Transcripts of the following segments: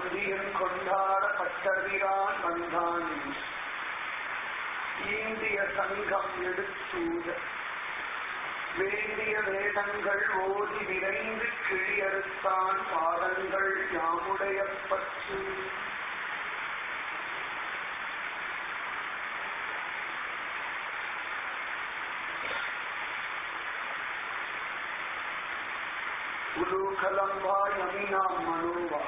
பந்தியில் கொண்டாட பட்டதிரான் வந்தான் ஈந்திய சங்கம் எடுத்தூத வேண்டிய வேதங்கள் ஓதி விரைந்து கிழியறுத்தான் பாதங்கள் யாமுடைய பற்று உலூகலம் வா யமினாம் மனோவா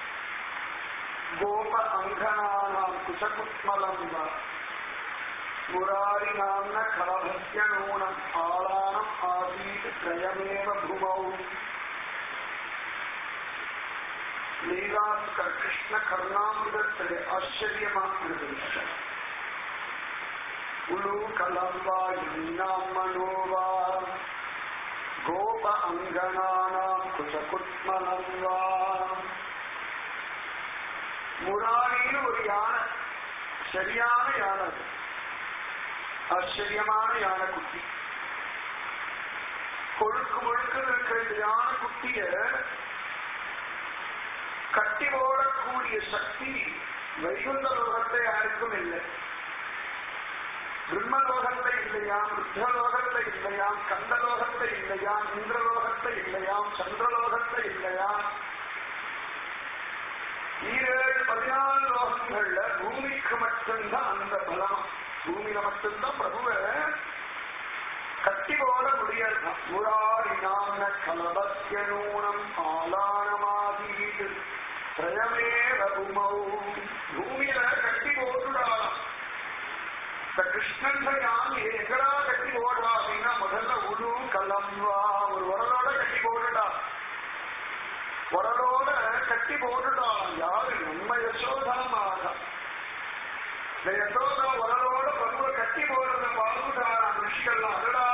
கோப அங்கனானாம் குசகுத்மலம் வா முராரிநாம்ன கலபஸ்ய நூனம் ஆளானம் ஆசீத் த்ரயமேவ பூமௌ லீலாஸ்கர் கிருஷ்ண கருணாமிரத்திலே ஆச்சரியமாக அனுபவித்தார் உலு கலம்பா யமுனாம் மனோவா கோப அங்கனானாம் குசகுத்மலம் வா முராரின்னு ஒரு யானை சரியான யானை அது ஆச்சரியமான யானை குட்டி கொழுக்கு முழுக்கு இருக்கிற இந்த யானை குட்டிய கட்டி ஓடக்கூடிய சக்தி வைகுந்த லோகத்தை யாருக்கும் இல்லை பிரம்மலோகத்தை இல்லையாம் ருத்ரலோகத்தை இல்லையாம் கந்தலோகத்தை இல்லையாம் இந்திரலோகத்தை இல்லையாம் சந்திரலோகத்தை இல்லையாம் ஈரேழு பதினாலு லோகங்கள்ல பூமிக்கு மட்டும்தான் அந்த பலம் பூமியில மட்டும்தான் பிரபுவ கட்டி போட முடியாது முராரினான கலபத்திய நூனம் ஆலானமாதீது திரயமே ரகுமௌ பூமியில கட்டி போட்டுடாலாம் இந்த கிருஷ்ணன் யான் எங்கடா கட்டி போடுறா அப்படின்னா முதல்ல உரு கலம்பா ஒரு உரலோட கட்டி போடுடா உரலோட கட்டி போடுடா யாரு நம்ம யசோதனமாக இந்த யசோதா உரலோட பருவ கட்டி போடுறத பாதுகாரா ரிஷிகள்லாம் அதுடா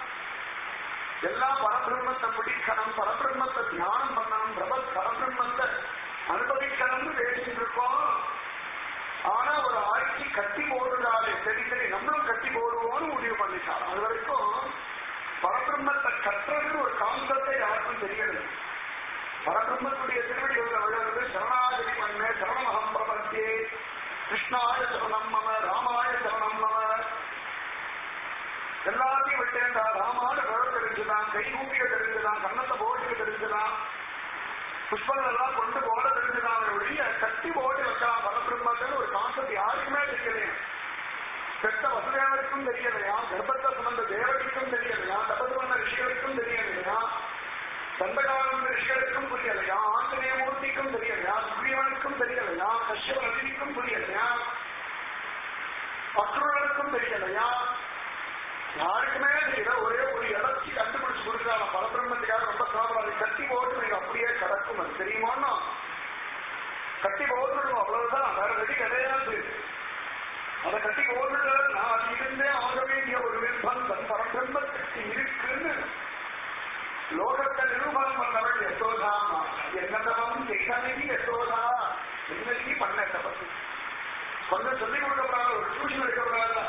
எல்லாம் பரபிரம்மத்தை பிடிக்கணும் பரபிரம்மத்தை தியானம் பண்ணணும் பிரப பரபிரம்மத்தை அனுபவிக்கணும்னு பேசிட்டு இருக்கோம் ஆனா ஒரு ஆட்சி கட்டி போடுறாரு சரி சரி நம்மளும் கட்டி போடுவோம்னு முடிவு பண்ணிட்டார் அது வரைக்கும் பரபிரம்மத்தை கட்டுறதுன்னு ஒரு கான்செப்டே யாருக்கும் தெரியல பரபிரம்மத்துடைய திருவடி உள்ள விழுந்து சரணாகதி பண்ண சரணமகம் பிரபத்தியே கிருஷ்ணாய சரணம் மம ராமாய சரணம் மம எல்லாத்தையும் விட்டேன்டா ராமாட விழ தெரிஞ்சுதான் கை கூப்பிய தெரிஞ்சுதான் கண்ணத்தை போட்டுக்க தெரிஞ்சுதான் புஷ்பங்கள் எல்லாம் கொண்டு போட தெரிஞ்சுதான் ஒழிய கட்டி போட்டு வைக்கலாம் பரபிரம்மத்தில் ஒரு கான்செப்ட் யாருக்குமே தெரியலையா பெத்த வசுதேவருக்கும் தெரியலையா கர்ப்பத்தை சுமந்த தேவடிக்கும் தெரியலையா தபசுவன ரிஷிகளுக்கும் தெரியலையா சந்தகாலம் ரிஷிகளுக்கும் புரியலையா ஆஞ்சநேய மூர்த்திக்கும் தெரியலையா சுக்ரீவனுக்கும் தெரியலையா கஷ்யப நதிக்கும் புரியலையா மற்றவர்களுக்கும் தெரியலையா யாருக்குமே தெரியல ஒரே ஒரு இடச்சி கண்டுபிடிச்சு கொடுக்குறாங்க பரபிரம்மத்துக்காக ரொம்ப சாப்பிடும் அதை கட்டி போட்டு நீங்க அப்படியே கிடக்கும் அது தெரியுமான்னா கட்டி போட்டுடும் அவ்வளவுதான் வேற வழி கிடையாது அதை கட்டி போட்டுட்டு நான் அது இருந்தே ஆக வேண்டிய ஒரு நிர்பந்தம் பரபிரம்மத்துக்கு இருக்குன்னு லோகத்தை நிரூபணம் பண்ணவள் யசோதா என்னதவம் செய்தனி யசோதா என்னைக்கு பண்ண தபசு கொஞ்சம் சொல்லிக் கொடுக்கப்படாத ஒரு டியூஷன் எடுக்கப்படாதா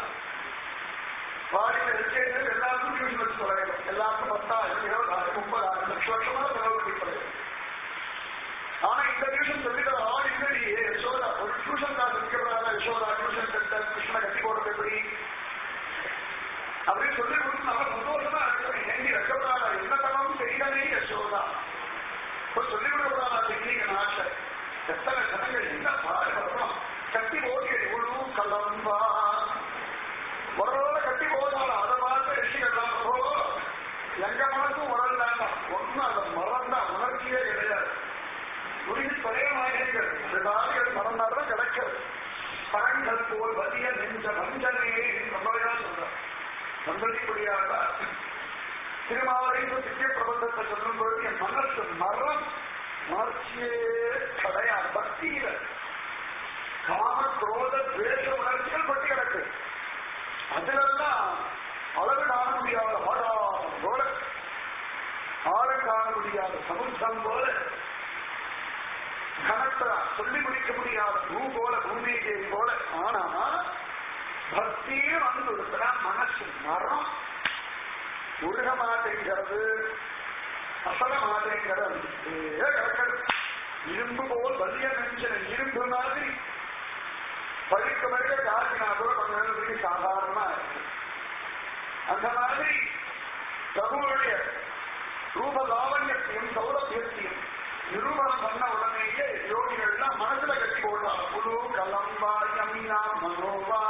பாடியில் இருக்கிறது எல்லாருக்கும் டியூஷன் வச்சு சொல்ல எல்லாருக்கும் பத்தாயிரம் இருபதாயிரம் முப்பதாயிரம் லட்ச லட்சமா செலவு பண்ணி ஆனா இந்த டியூஷன் சொல்லிக்கிற ஆள் இல்லடி யசோதா ஒரு டியூஷன் தான் இருக்கக்கூடாதா யசோதா டியூஷன் சென்டர் கிருஷ்ண கட்டி போடுறது எப்படி அப்படின்னு சொல்லி கொடுத்து நம்ம சந்தோஷமா இருக்கணும் ஏண்டி வைக்கப்படாதா என்ன தவம் செய்யலே யசோதா இப்போ சொல்லிக் கொடுக்கப்படாதா டெக்னிக் ஆசை எத்தனை ஜனங்கள் என்ன பாடு வர்றோம் கட்டி ஓடி எவ்வளவு கலம்பா உரலோட கட்டி போதாலும் அதை பார்த்து ரிஷிகள் ஓ எங்க மனசும் உரல் தாங்க ஒன்னும் அந்த மரம் தான் உணர்ச்சியே கிடையாது உருகி தொலைமாகிறீர்கள் காலிகள் மறந்தாலும் கிடைக்கிறது பழங்கள் போல் வலிய நெஞ்ச மஞ்சளே நம்மளைதான் சொல்றார் சந்ததிப்படியாக திருமாவளைந்து திவ்ய பிரபந்தத்தை சொல்லும் பொழுது என் மனசு மரம் உணர்ச்சியே கிடையாது பக்தியில காம குரோத துவேஷ உணர்ச்சிகள் பட்டு கிடக்கு அதுலெல்லாம் அளவு காண முடியாத ஆடா போல ஆழ காண முடியாத சமுத்திரம் போல கனத்தை சொல்லி முடிக்க முடியாத பூ போல பூமியை போல ஆனா பக்தியே வந்து இருக்கிறா மனசு மரம் உருக மாட்டேங்கிறது அசல மாட்டேங்கிறது கிடக்கிறது இரும்பு போல் வலிய நெஞ்ச பழுக்க பழுக்க காய்ச்சினா கூட கொஞ்ச நேரத்துக்கு சாதாரணமா இருக்கு அந்த மாதிரி பிரபுவுடைய ரூப லாவண்யத்தையும் சௌலபியத்தையும் நிரூபணம் பண்ண உடனேயே யோகிகள்லாம் மனசுல கட்டி போடுறாங்க குழு கலம்பா யமினா மனோவா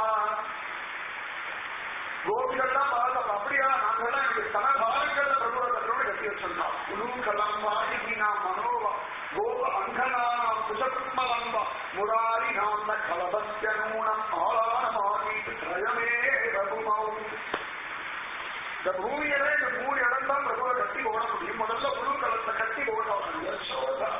கோபிகள்லாம் பார்த்தோம் அப்படியா நாங்கெல்லாம் எங்களுக்கு தனபாரங்கள்ல பிரபுவ கட்டோடு கட்டி வச்சிருந்தோம் குழு கலம்பா யமினா மனோவா கோப அங்கனாம் குசகுத்மலம்பா முராரி நாம கலபஸ்ய நூனம் ஆளானமாகி திரயமே ரகுமௌ இந்த பூமியில இந்த மூணு இடம் தான் பிரபுவை கட்டி போட முடியும் முதல்ல குழு கலத்தை கட்டி போடணும் யசோதா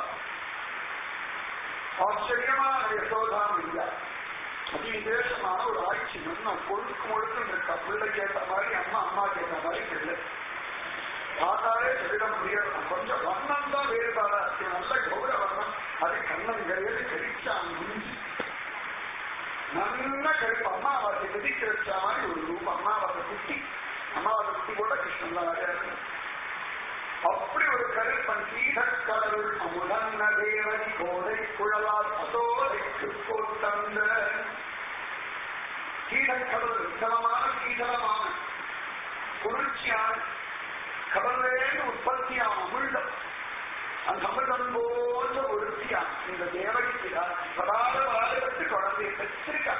ஆச்சரியமான யசோதா இல்ல அதி விசேஷமான ஒரு ஆட்சி இன்னும் கொழுக்கு முழுக்க இருக்கா பிள்ளை கேட்ட மாதிரி அம்மா அம்மா கேட்ட மாதிரி பிள்ளை பார்த்தாலே சொல்லிட முடியாது கொஞ்சம் வண்ணம் தான் வேறுபாடா இருக்கு நல்ல கௌர வண்ணம் அது கண்ணன் கிடையாது கரிச்சா முடிஞ்சு நல்ல கருப்பு அம்மாவாசை வெதிக்க வச்ச மாதிரி ஒரு ரூபம் அம்மாவாசை குட்டி அம்மாவாசை குட்டி கூட கிருஷ்ணன் தான் அடையாது அப்படி ஒரு கருப்பன் கீதக்கடல் அமுதன்ன தேவன் கோதை குழலால் அதோதைக்கு போத்தந்த கீதக்கடல் விசலமான கீதலமான குளிர்ச்சியான கடல்லேருந்து உற்பத்தியான அமிழ்தம் அந்த அமிர்தம் போன்ற ஒருத்தியா இந்த தேவகிக்கு படாத பாதகத்து குழந்தையை பெற்றிருக்கா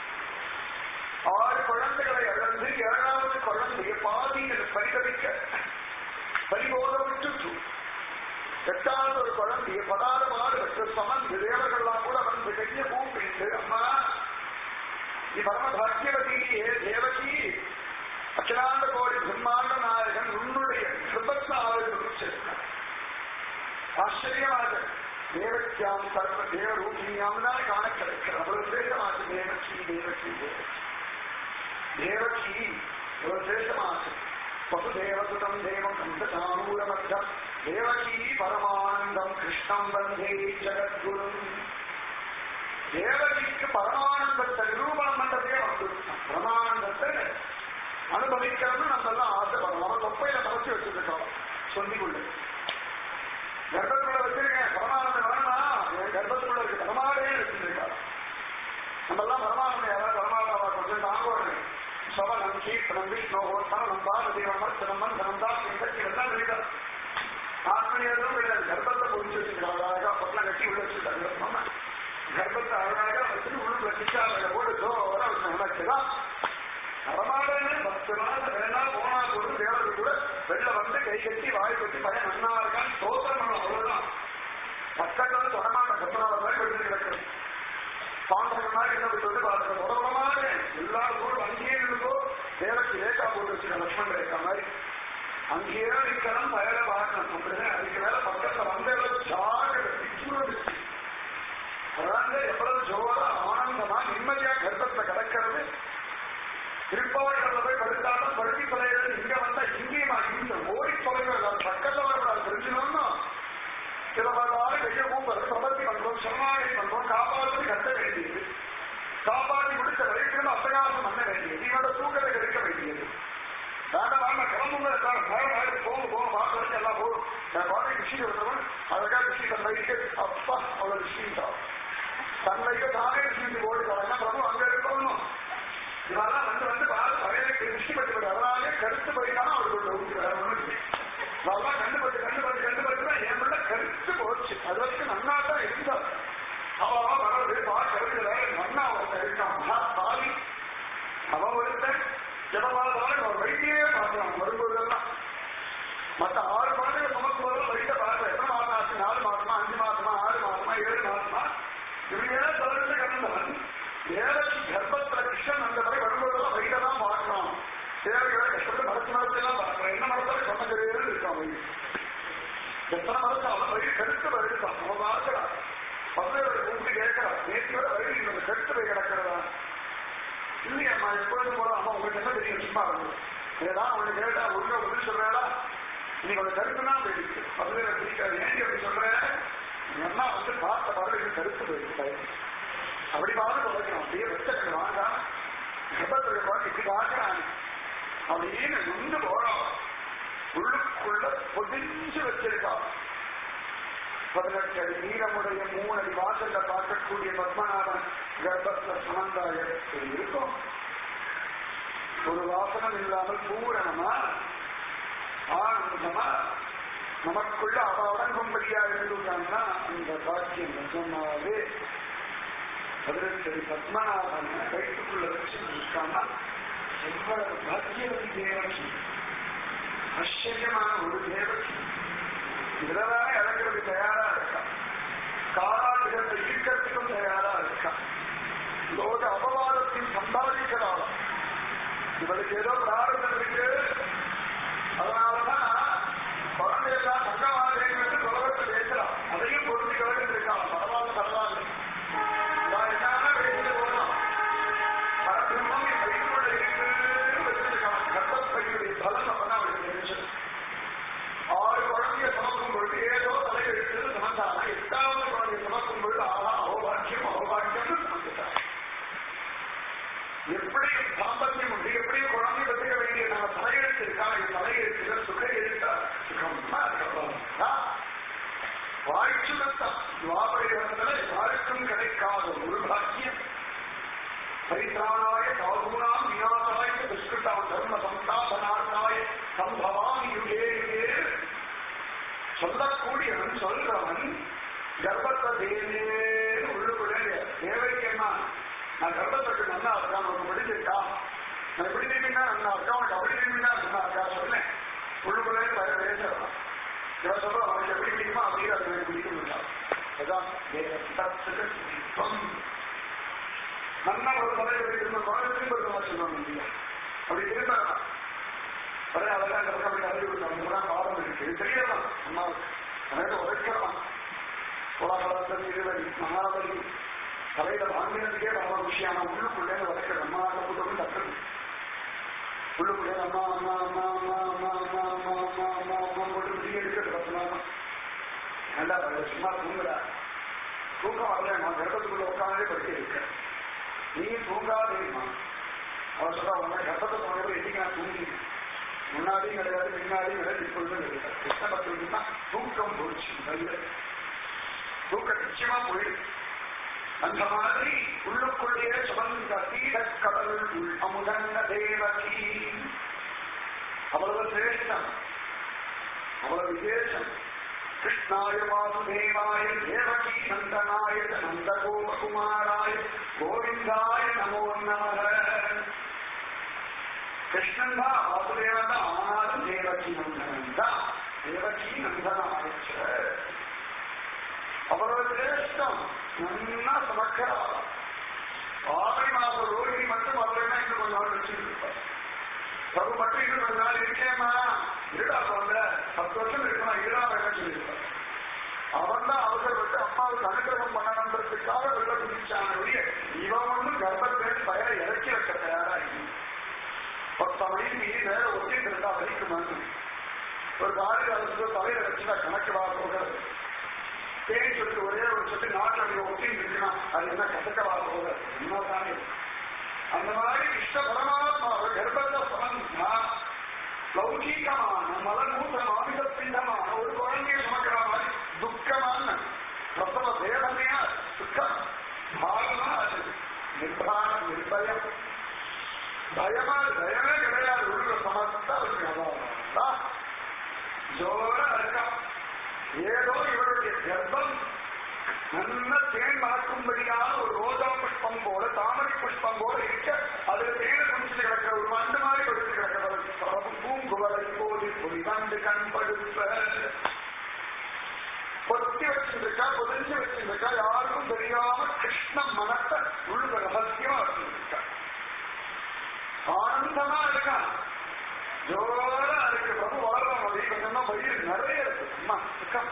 ஆறு குழந்தைகளை இழந்து ஏழாவது குழந்தையை பாதியில் பரிதவிக்க பரிபோத விட்டு எட்டாவது ஒரு குழந்தையை படாத பாடுபட்டு சமந்து தேவர்கள்லாம் கூட வந்து கைய கூப்பிட்டு அம்மா நீ பரம பாக்கியவதியே தேவகி அகிலாண்ட கோடி பிரம்மாண்ட நாயகன் உன்னுடைய கிருபத்தாவை குறிச்சிருக்கார் ஆச்சரியமாக தேவக்கியாம் சர்வ தேவரூபிணியாம் தான் காண கிடைக்கிறது அவ்வளவு விசேஷமாக தேவகி தேவகி தேவகி தேவகி ஒரு விசேஷமாக வசுதேவசுதம் தேவம் கந்தசானூரமத்தம் தேவகி பரமானந்தம் கிருஷ்ணம் வந்தே ஜகத்குரு தேவகிக்கு பரமானந்தத்தை நிரூபணம் பண்றதே வந்து பரமானந்தத்தை அனுபவிக்கிறது நம்ம எல்லாம் ஆசைப்படணும் நம்ம தொப்பையில மறைச்சு வச்சிருக்கோம் சொல்லிக்குள்ள கர்ப்பத்துக்குள்ள வச்சிருக்கேன் பரமானந்தம் வேணுமா என் கர்ப்பத்துக்குள்ள இருக்கு பரமானே வச்சிருக்கா நம்ம எல்லாம் பரமானந்தம் யாராவது பரமானந்தா கொஞ்சம் தாங்க சவனம் கீர்த்தனம் விஷ்ணு சரணம் பாரதேவம் மர்த்தனம் மந்தனம் தாசி சக்தி எல்லாம் இருக்கிறார் ஆத்மீயதும் கிடையாது கர்ப்பத்தை முடிச்சு வச்சிருக்காங்க அழகா பொட்டலாம் கட்டி உள்ள வச்சிருக்காங்க கர்ப்பத்தை அழகாக வச்சுட்டு உள்ள வச்சுட்டு அதை ஓடு ஜோர வச்சுதான் நடமாடன்னு பத்து நாள் வேணா போனா கூட தேவர்கள் கூட வெளில வந்து கை கட்டி வாய் கட்டி பையன் நன்னா இருக்கான்னு சோதனை பண்ண அவ்வளவுதான் பக்கத்துல தொடமாட்ட கத்தனால மாதிரி வெளியே கிடக்குது பாண்டவன் மாதிரி என்ன சொல்லி பாருங்க தொடரமான எல்லா ஊரும் அங்கேயே இருந்தோ தேவக்கு ரேகா போட்டு வச்சுக்க லட்சுமண் ரேகா மாதிரி அங்கேயே நிற்கணும் பயல பார்க்கணும் அப்படிதான் அதுக்கு மேல பக்கத்துல வந்த சாக பிச்சு அதாவது எவ்வளவு ஜோரா ஆனந்தமா நிம்மதியா கர்ப்பத்துல கிடக்கிறது திருப்பாவைகளை போய் படுத்தாலும் படுத்தி தொலைகிறது இங்க வந்தா இங்கேயுமா இந்த ஓடி தொலைகிறது பக்கத்துல வரக்கூடாது தெரிஞ்சுக்கணும்னா சில வரலாறு வெளியே கூப்பிடுறது சமர்த்தி பண்றோம் சரணாகி பண்றோம் காப்பாற்றி கட்ட வேண்டியது காப்பாற்றி முடிச்ச வரைக்கும் அசகாசம் பண்ண வேண்டியது இவனோட தூக்கத்தை எடுக்க வேண்டியது வேண்டாம் வேண்டாம் கிளம்புங்க நேரம் ஆயிடுச்சு போங்க போங்க பார்த்து வரைக்கும் எல்லாம் போகும் என் குழந்தை விஷயம் இருக்கிறவன் அதுக்காக விஷயம் தன் வயிற்று அப்பா அவ்வளவு விஷயம் தான் தன் வயிற்று தானே விஷயம் ஓடி போறாங்க பிரபு அங்க இருக்கணும் இதெல்லாம் வந்து வந்து பாரு பழையனுக்கு விஷயப்பட்டு அதனாலே கருத்து போயிட்டாலும் அவருக்கு ஊற்றி வேற ஒண்ணு அதெல்லாம் கண்டுபட்டு கண்டுபட்டு கண்டுபட்டுனா என் பிள்ளை கருத்து போச்சு அது வரைக்கும் நன்னா தான் இருந்தார் அவன் வரது பார்க்கறது வேற நன்னா ஒருத்தர் இருக்கான் மகா சாதி அவன் ஒருத்தன் ஜனமாதான் அவன் வயிற்றையே பார்க்கலாம் வரும்போதெல்லாம் மற்ற ஆறு குழந்தைகள் சுமக்குவதும் வயிற்ற பார்க்க எத்தனை மாதம் ஆச்சு நாலு மாசமா அஞ்சு மாசமா ஆறு மாசமா ஏழு மாசமா இவங்க தொடர்ந்து கலந்தவன் தேவகி கர்ப்பத்துல கிருஷ்ணன் அந்த மாதிரி வரும்போதெல்லாம் வயிற்ற தான் பார்க்கலாம் தேவைகளை கஷ்டப்பட்டு மரத்து மரத்தெல்லாம் பார்க்கலாம் என்ன மரத்தாலும் சொன்ன தெரியாது இருக்கான் வயிறு எத்தனை மரத்தை அவன் வயிறு கருத்து வருகிறான் அவன் பார்க்கிறான் பசங்களோட கூப்பிட்டு கேட்கிறான் நேற்று வயிறு இந்த கருத்து போய் கிடக்கிறதா இல்லையம்மா எப்பொழுது போல அம்மா உங்களுக்கு என்ன தெரியும் சும்மா இருக்கும் ஏதாவது உனக்கு கேட்டா ஒழுங்கா பதில் சொல்றா நீ கொஞ்சம் கருத்துனா போயிடுச்சு பதில பிடிக்காது ஏன் அப்படி சொல்றேன் எங்க அம்மா வந்து பார்த்த பார்வை இது கருத்து போயிடுச்சு அப்படி பார்த்து தொலைக்கணும் அப்படியே வெச்சக்கணும் வாங்க கர்ப்பத்துக்கு பார்த்து இப்படி பார்க்கிறான் அப்படின்னு நுண்டு போறான் உள்ளுக்குள்ள பொதிஞ்சு வச்சிருக்கா பதினெட்டு அடி நீளமுடைய மூணு அடி வாசல்ல பார்க்கக்கூடிய பத்மநாபன் கர்ப்பத்துல சுமந்தாய இருக்கும் ஒரு வாசனம் இல்லாமல் பூரணமா ஆனந்தமா நமக்குள்ள அவ அடங்கும்படியா இருந்துட்டான்னா அந்த பாக்கியம் நிஜமாவே பதினெட்டு பத்மநாபன் வயிற்றுக்குள்ள வச்சு இருக்கான்னா எவ்வளவு பாக்கியவதி தேவகி ஆச்சரியமான ஒரு தேவகி இதுலதானே இறங்குறது தயாரா இருக்கா காலாட்டுகளை ஈர்க்கறதுக்கும் தயாரா இருக்கா லோக அபவாதத்தையும் சம்பாதிக்கிறாள் இவளுக்கு ஏதோ பிராரதம் இருக்கு அதனாலதான் குழந்தையெல்லாம் சங்கமாதேன்னு உலகத்தை பேசலாம் அதையும் பொருந்திக்க வேண்டியது இருக்கான் பரவாயில்ல பரவாயில்ல நான் என்னன்னா பேசிட்டு போகலாம் பரபிரம்மம் என் வயிற்றுக்குள்ள இருக்குன்னு வச்சிருக்கான் கர்ப்பப்பையுடைய பலம் அப்பதான் அவளுக்கு தெரிஞ்சது ஆறு குழந்தைய சுமக்கும் பொழுது ஏதோ தலையெழுத்து சுமந்தானா எட்டாவது குழந்தைய சுமக்கும் பொழுது ஆஹா அகோபாக்கியம் அகோபாக்கியம்னு சுமந்துட்டான் எப்படி தாம்பத்தியம் உண்டு எப்படி குழந்தை பற்றிக்க வேண்டிய நம்ம தலையெழுத்து இருக்கா என் தலையெழுத்துல சுக எழுத்தா சுகமா இருக்கா வாழ்ச்சுதான் துவாபரிடத்துல யாருக்கும் கிடைக்காத ஒரு பாக்கியம் பரித்ராணாய சாதுனாம் விநாசாய துஷ்கிருதாம் தர்ம சந்தாபனார்த்தாய சம்பவாமி யுகே யுகே சொல்லக்கூடியவன் சொல்றவன் கர்ப்பத்தை தேவே உள்ளுக்குள்ளே தேவைக்கேமா நான் கர்ப்பத்துக்கு நல்லா இருக்கான் உனக்கு பிடிச்சிருக்கா நான் எப்படி திரும்பினா நல்லா இருக்கா உனக்கு அப்படி திரும்பினா நல்லா இருக்கா சொன்னேன் உள்ளுக்குள்ளே பல பேசுறான் இவன் சொல்றான் அவனுக்கு எப்படி பிடிக்குமா அப்படியே அது எனக்கு பிடிக்கும் அதான் நல்லா ஒரு தலைவர் இருந்த குழந்தை திரும்ப சொல்லுவாங்க இல்லையா அப்படி திரும்ப ஒரே அதெல்லாம் இந்த பக்கம் அறிவு கொடுத்தாங்க பாடம் இருக்கு இது தெரியலாம் அம்மா எனக்கு உழைக்கலாம் கோலாகலத்தில் இருவரி மகாபலி தலையில வாங்கினதுக்கே ரொம்ப விஷயம் உள்ளுக்குள்ளே உழைக்கிற அம்மா கூட்டம் தக்கது உள்ளுக்குள்ளே அம்மா அம்மா அம்மா அம்மா அம்மா அம்மா அம்மா அம்மா அம்மா அம்மா போட்டு முடிய இருக்கிறது பத்து நல்லா சும்மா தூங்குறா தூக்கம் வரல நான் கர்ப்பத்துக்குள்ள உட்காந்தே படிக்க இருக்கேன் நீ தூங்காதேம்மா அவர் சொல்றா உன்னை கர்ப்பத்தை போனவர் என்னைக்கு நான் தூங்கி முன்னாடியும் கிடையாது பின்னாடியும் கிடையாது இப்பொழுதும் கிடையாது கிருஷ்ண பக்தர்களுக்கு தூக்கம் போச்சு நல்ல தூக்கம் நிச்சயமா போயிடுச்சு அந்த மாதிரி உள்ளுக்குள்ளேயே சுமந்த தீரக்கடல் உள் அமுதன்ன தேவகி அவ்வளவு சிரேஷ்டம் அவ்வளவு விசேஷம் கிருஷ்ணாய வாசுதேவாய தேவகி நந்தனாய நந்தகோபகுமாராய கோவிந்தாய நமோ நமக கிருஷ்ணன் தான் வாசுதேவன் தான் ஆனாலும் தேவகி நந்தனன் தான் தேவகி நந்தனாய அவ்வளவு சிரேஷ்டம் நல்லா சமக்கிறா ஆவணி மாசம் ரோஹிணி மட்டும் வரலன்னா இன்னும் கொஞ்ச நாள் வச்சுருப்பார் பிரபு மட்டும் இன்னும் கொஞ்ச நாள் இருக்கேமா இருடா போல பத்து வருஷம் இருக்கணும் இருடா வேணும் சொல்லியிருப்பார் அவன் தான் அவசரப்பட்டு அம்மாவுக்கு அனுகிரகம் பண்ணணுன்றதுக்காக வெள்ள குதிச்சான ஒழிய இவன் ஒன்றும் கர்ப்பத்தின் பயிர இறக்கி வைக்க தயாரா இல்லை பத்து மணிக்கு நேர ஒட்டிட்டு இருந்தா வலிக்குமான்னு ஒரு காரி அரசு தலையில வச்சுட்டா கணக்கு வா போகிறது தேடி சொல்லிட்டு ஒரே ஒரு சொல்லி நாட்டில் ஒட்டின்னு இருக்குன்னா அது என்ன கசக்கவா போகிறது என்னதானே அந்த மாதிரி இஷ்ட பரமாத்மா கர்ப்பத்தை சுமந்தா லௌகீகமான மலமூத்த மாமித பிண்டமான ஒரு குழந்தைய சுமக்கிற மாதிரி துக்கமான பிரசவ வேதனையா துக்கம் பாவமா அது நிர்பானம் நிர்பயம் பயமா பயமே கிடையாது உள்ள சமத்தா இருக்கு ஜோரா இருக்கா ஏதோ இவருடைய கர்ப்பம் நல்ல தேன் மணக்கும்படியான ஒரு ரோஜா புஷ்பம் போல தாமரை புஷ்பம் போல இருக்க அதுல தேனை குடிச்சிட்டு கிடக்கிற ஒரு வண்டு மாதிரி படுத்து கிடக்கிற பூங்குவலை போது பொடி வண்டு கண் படுப்ப பொத்தி வச்சிருக்கா பொதிஞ்சு வச்சிருக்கா யாருக்கும் தெரியாம கிருஷ்ண மனத்தை உள்ள ரகசியமா வச்சிருக்கா ஆனந்தமா இருக்கான் ஜோரா இருக்கு பிரபு வளர்றான் அப்படி கொஞ்சமா வயிறு நிறைய இருக்கு அம்மா சுக்கம்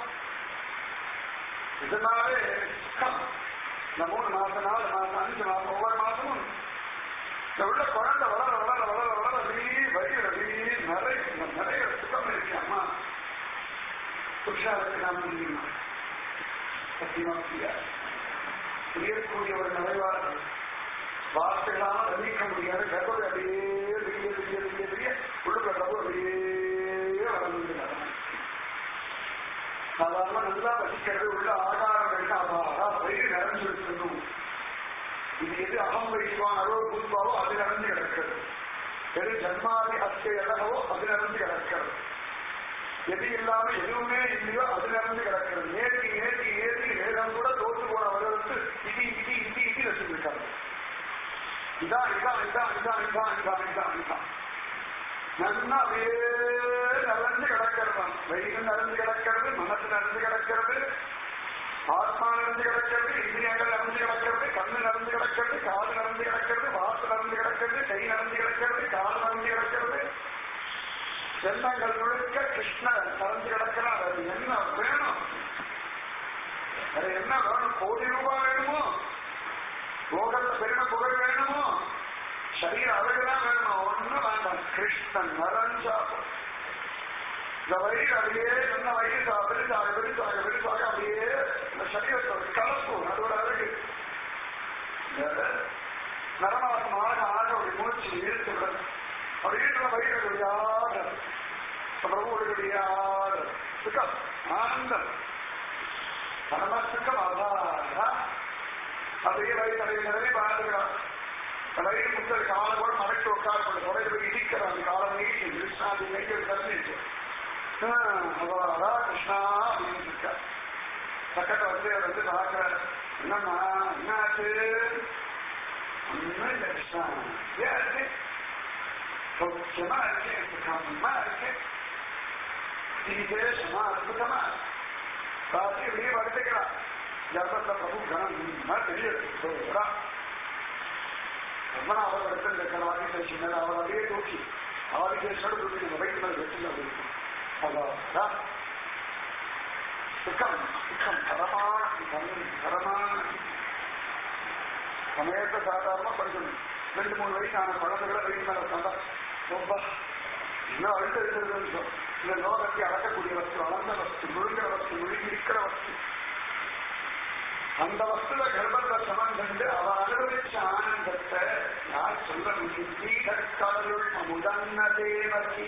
இதனாலே சுக்கம் இந்த மூணு மாசம் நாலு மாசம் அஞ்சு மாசம் ஒவ்வொரு மாசமும் இந்த உள்ள குழந்தை வளர வளர வளர வளர அப்படியே வயிறு அப்படியே நிறைய நிறைய சுகம் இருக்கு அம்மா புருஷாருக்கு நாம் முடியுமா சத்தியமா முடியாது புரியக்கூடிய ஒரு நிறைவாக வார்த்தைகளால வர்ணிக்க முடியாது கர்ப்பத்தை அப்படியே பெரிய பெரிய பெரிய பெரிய உள்ளுக்க பிரபு அப்படியே வளர்ந்து சாதாரண நல்லா வசிக்கிறது உள்ள ஆகாரம் என்ன அபாரா வயிறு நிறைஞ்சு இருக்கணும் இது எது அகம் வைக்குவான் அரோ பூத்வாவோ அது நிறைஞ்சு கிடக்கிறது எது ஜன்மாதி அத்தை எல்லவோ அது நிறைஞ்சு கிடக்கிறது எது இல்லாம எதுவுமே இல்லையோ அது நிறைஞ்சு கிடக்கிறது நேர்த்தி நேர்த்தி நேர்த்தி வேதம் கூட தோற்று போன வருடத்து இது இது இது இது வச்சிருக்காங்க இதான் இதான் இதான் இதான் இதான் இதான் இதான் இதான் நல்லா அப்படியே நிறைஞ்சு கிடக்கிறது வயிறு நிறைஞ்சு கிடக்கிறது மனசு நிறைஞ்சு கிடக்கிறது ஆத்மா நிறைஞ்சு கிடக்கிறது இந்திரியங்கள் நிறைஞ்சு கிடக்கிறது கண்ணு நிறைஞ்சு கிடக்கிறது காது நிறைஞ்சு கிடக்கிறது வாசு நிறைஞ்சு கிடக்கிறது கை நிறைஞ்சு கிடக்கிறது காது நிறைஞ்சு கிடக்கிறது எண்ணங்கள் முழுக்க கிருஷ்ணன் நிறைஞ்சு கிடக்கிறார் அது என்ன வேணும் அது என்ன வேணும் கோடி ரூபாய் வேணுமோ லோகத்தை பெருமை புகழ் வேணுமோ சரீர அழகுதான் வேணும் ஒண்ணும் வேண்டாம் கிருஷ்ணன் நிறைஞ்சா இந்த வயிறு அப்படியே என்ன வயிறு பெருசாக பெருசாக பெருசாக அப்படியே இந்த சரீரத்தோட கலப்பு அதோட அழகு நரமாசம் ஆக ஆக ஒரு மூச்சு இழுத்து விடும் அப்படி இருக்கிற வயிறு ஆட பிரபுடைய ஆட சுகம் ஆனந்தம் பரம சுகம் அபாரா அப்படியே வயிறு நிறைய நிறைய பார்த்துக்கிறான் வயிறு முத்தல் காலை கூட மறைச்சு உட்கார கொண்டு தொலைவில் போய் இடிக்கிறான் அந்த காலம் நீட்டி கிருஷ்ணா அது நெய்ய கருணிச்சு அவாரா கிருஷ்ணா அப்படின்னு இருக்கா பக்கத்துல வந்து அவர் வந்து பார்க்கிற என்னம்மா என்னாச்சு ஒண்ணும் இல்லை கிருஷ்ணா ஏன் இருக்கு சௌக்கியமா இருக்கேன் சுகமா இருக்கேன் விசேஷமா அற்புதமா ராத்திரி இப்படியே படுத்துக்கிறான் ஜபத்த பிரபு கணம் தெரியுது ரொம்ப அவர் இடத்துல இருக்கிற ஆதிசேஷி மேல அவர் அப்படியே தூக்கி ஆதிசேஷோட தூக்கி நம்ம வயிற்று மேல வச்சு அதான் சுகம் சுகம் தரமான சுகம் தரமான சமயத்தை சாதாரணமா படிக்கணும் ரெண்டு மூணு வயசான குழந்தைகளை வயிற்று மேல உட்காந்தா ரொம்ப இன்னும் அழுத்த இருக்கிறது இந்த லோகத்தை அடக்கக்கூடிய வஸ்து வளர்ந்த வஸ்து முழுங்கிற வஸ்து முழுங்கி இருக்கிற வஸ்து அந்த வஸ்துவ கர்ப்பத்தை சமந்தண்டு அவ அனுபவிச்ச ஆனந்தத்தை யார் சொல்ல முடியும் தீகற்கடலுள் அமுதன்ன தேவகி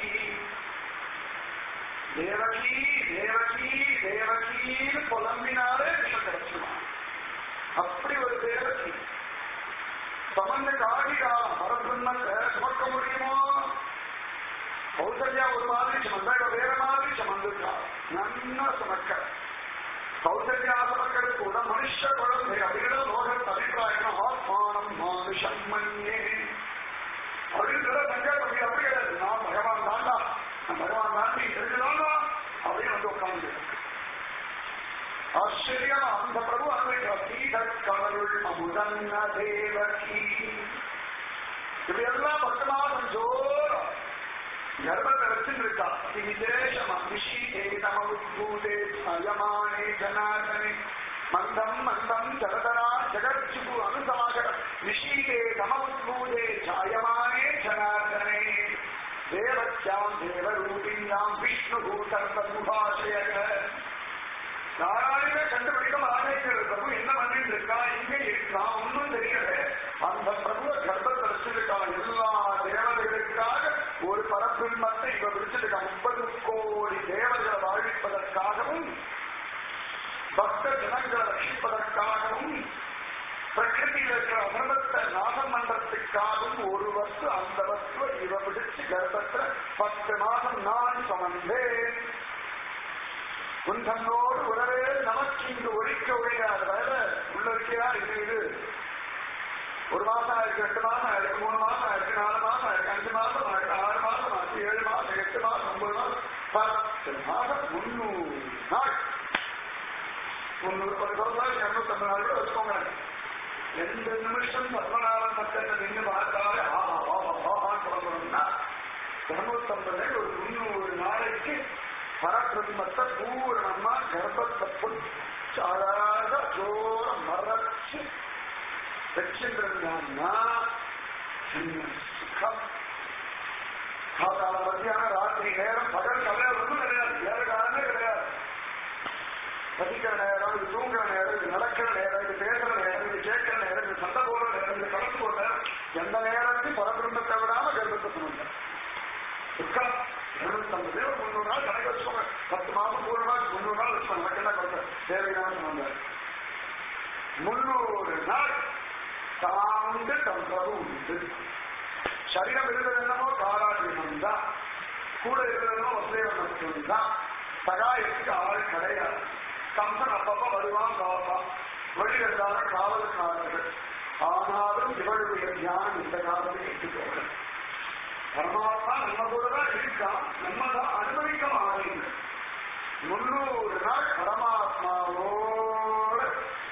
தேவகி தேவகி தேவகின்னு புலம்பினாலே விஷம் கிடைச்சுமா அப்படி ஒரு தேவகி சமந்த காடிகா பரபிரம்மத்தை சுமக்க முடியுமோ கௌசல்யா ஒரு மாதிரி சுமந்தா இவ வேற மாதிரி சுமந்துட்டா நன்னா சுமக்க கௌசல்யாசமக்கள் கூட மனுஷ குழந்தை அடிகள லோகத் அபிப்பிராயம் ஆத்மானம் மானுஷம் மண்ணே அப்படின்ற சங்கல்பம் அப்படி கிடையாது நான் பகவான் தாண்டா நான் பகவான் தான் நீ தெரிஞ்சுதாண்டா அப்படின்னு வந்து உட்கார்ந்து ஆச்சரியம் அந்த பிரபு அனுபவிக்கிறார் சீதக்கடலுள் அமுதன்ன தேவகி இப்படி எல்லாம் பக்கமாக ஜோரா கர்ப்பத்தை வச்சிருக்கா விசேஷமா விஷீகே நம உத்பூதே அயமானே ஜனார்தனே மந்தம் மந்தம் ஜகதரா ஜகத்சுகு அனுசமாக விஷீகே நம உத்பூதே ஜாயமானே ஜனார்தனே தேவத்யாம் தேவரூபிண்யாம் விஷ்ணு சர்வமுபாஷயக யாராலுமே கண்டுபிடிக்க ஆரம்பிக்கிறது பிரபு என்ன பண்ணிட்டு இருக்கா இங்க இருக்கான் ஒன்றும் தெரியல அந்த பிரபுவ கர்ப்பத்தை வச்சிருக்கான் எல்லா தேவதைகளுக்காக ஒரு பரபிரம்மத்தை இவ விடுச்சிருக்கா முப்பது கோடி தேவர்களை வாழ்விப்பதற்காகவும் பக்த ஜனங்களை ரட்சிப்பதற்காகவும் பிரகிருதியில் இருக்கிற அமிர்தத்தை நாசம் பண்றதுக்காகவும் ஒரு வஸ்து அந்த வஸ்துவை இவ பிடிச்சு கர்ப்பத்துல பத்து மாதம் நான் சுமந்தேன் உன் தன்னோடு உறவே நமக்கு இங்கு ஒழிக்க ஒழியாது வேற உள்ள இருக்கையா இது இது ஒரு மாசம் ஆயிருக்கு எட்டு மாசம் ஆயிருக்கு மூணு மாசம் ஆயிருக்கு நாலு மாசம் ஆயிருக்கு அஞ்சு மாசம் ஆயிருக்கு ஆறு மாசம் ஆச்சு ஏழு மாசம் எட்டு மாசம் ஒன்பது மாசம் பத்து மாசம் முன்னூறு நாள் முன்னூறு பத்து சொல்றாரு இருநூத்தி நாள் கூட வச்சுக்கோங்க எந்த நிமிஷம் பத்மநாபன் மத்தத்தை நின்று பார்த்தாலே ஆஹா ஆஹா ஆஹான்னு சொல்லணும்னா இருநூத்தம்பது ஒரு முன்னூறு நாளைக்கு பரபிரம்மத்தை பூரணமா கர்ப்பத்தை புடிச்சு அழகா ஜோர மறைச்சு வச்சிருந்தான்னா சுகம் காதால மத்தியான ராத்திரி நேரம் பகல் கல்யாணம் ஒன்றும் கிடையாது வேற காலமே கிடையாது பதிக்கிற நேரம் இது தூங்குற நேரம் இது நடக்கிற நேரம் இது பேசுற நேரம் இது கேட்கிற நேரம் இது சண்டை போடுற நேரம் இது கலந்து போடுற நேரம் எந்த நேரத்தையும் பரபிரம்மத்தை விடாம கர்ப்பத்தை சுமந்த சுக்கம் இருநூத்தம்பது முந்நூறு நாள் கணக்கு வச்சுக்கோங்க பத்து மாதம் மூணு நாள் முந்நூறு நாள் வச்சுக்கோங்க தேவையான வந்தார் முன்னூறு நாள் தாண்டு தம் பிரபு உண்டு சரீரம் இருந்தது என்னமோ காலாஜீவனம் தான் கூட இருந்ததுமோ வசுதேவன் மட்டும் தான் சகாயத்துக்கு ஆள் கிடையாது கம்சன் அப்பப்ப வருவான் காப்பான் வெளியில் இருந்தாலும் காவல்காரர்கள் ஆனாலும் இவளுடைய தியானம் இந்த காலத்தில் எட்டுக்கோங்க பரமாத்மா நம்ம கூட தான் இருக்கான் நம்ம தான் அனுபவிக்க மாறீங்க முன்னூறு நாள் பரமாத்மாவோட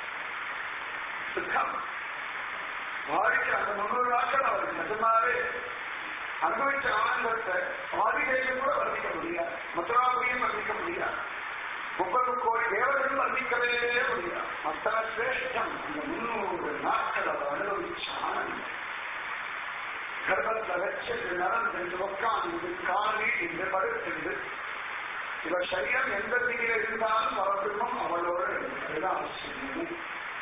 சுத்தம் வாழ்க்கை அந்த முன்னூறு நாட்கள் அவர் நிஜமாவே அனுபவிச்ச ஆனந்தத்தை ஆதிதேயம் கூட வர்ணிக்க முடியாது மதுராபுரியும் வர்ணிக்க முடியாது முப்பது கோடி தேவர்களும் வர்ணிக்கவே முடியாது அத்தனை சிரேஷ்டம் அந்த முன்னூறு நாட்கள் அவர் அனுபவிச்ச ஆனந்தம் கர்ப்பத்தை வச்சு நடந்து உட்கார்ந்து காலி என்று படுத்து இவ சரீரம் எந்த திகில இருந்தாலும் பரபிரம்மம் அவளோட அதுதான் அவசியம்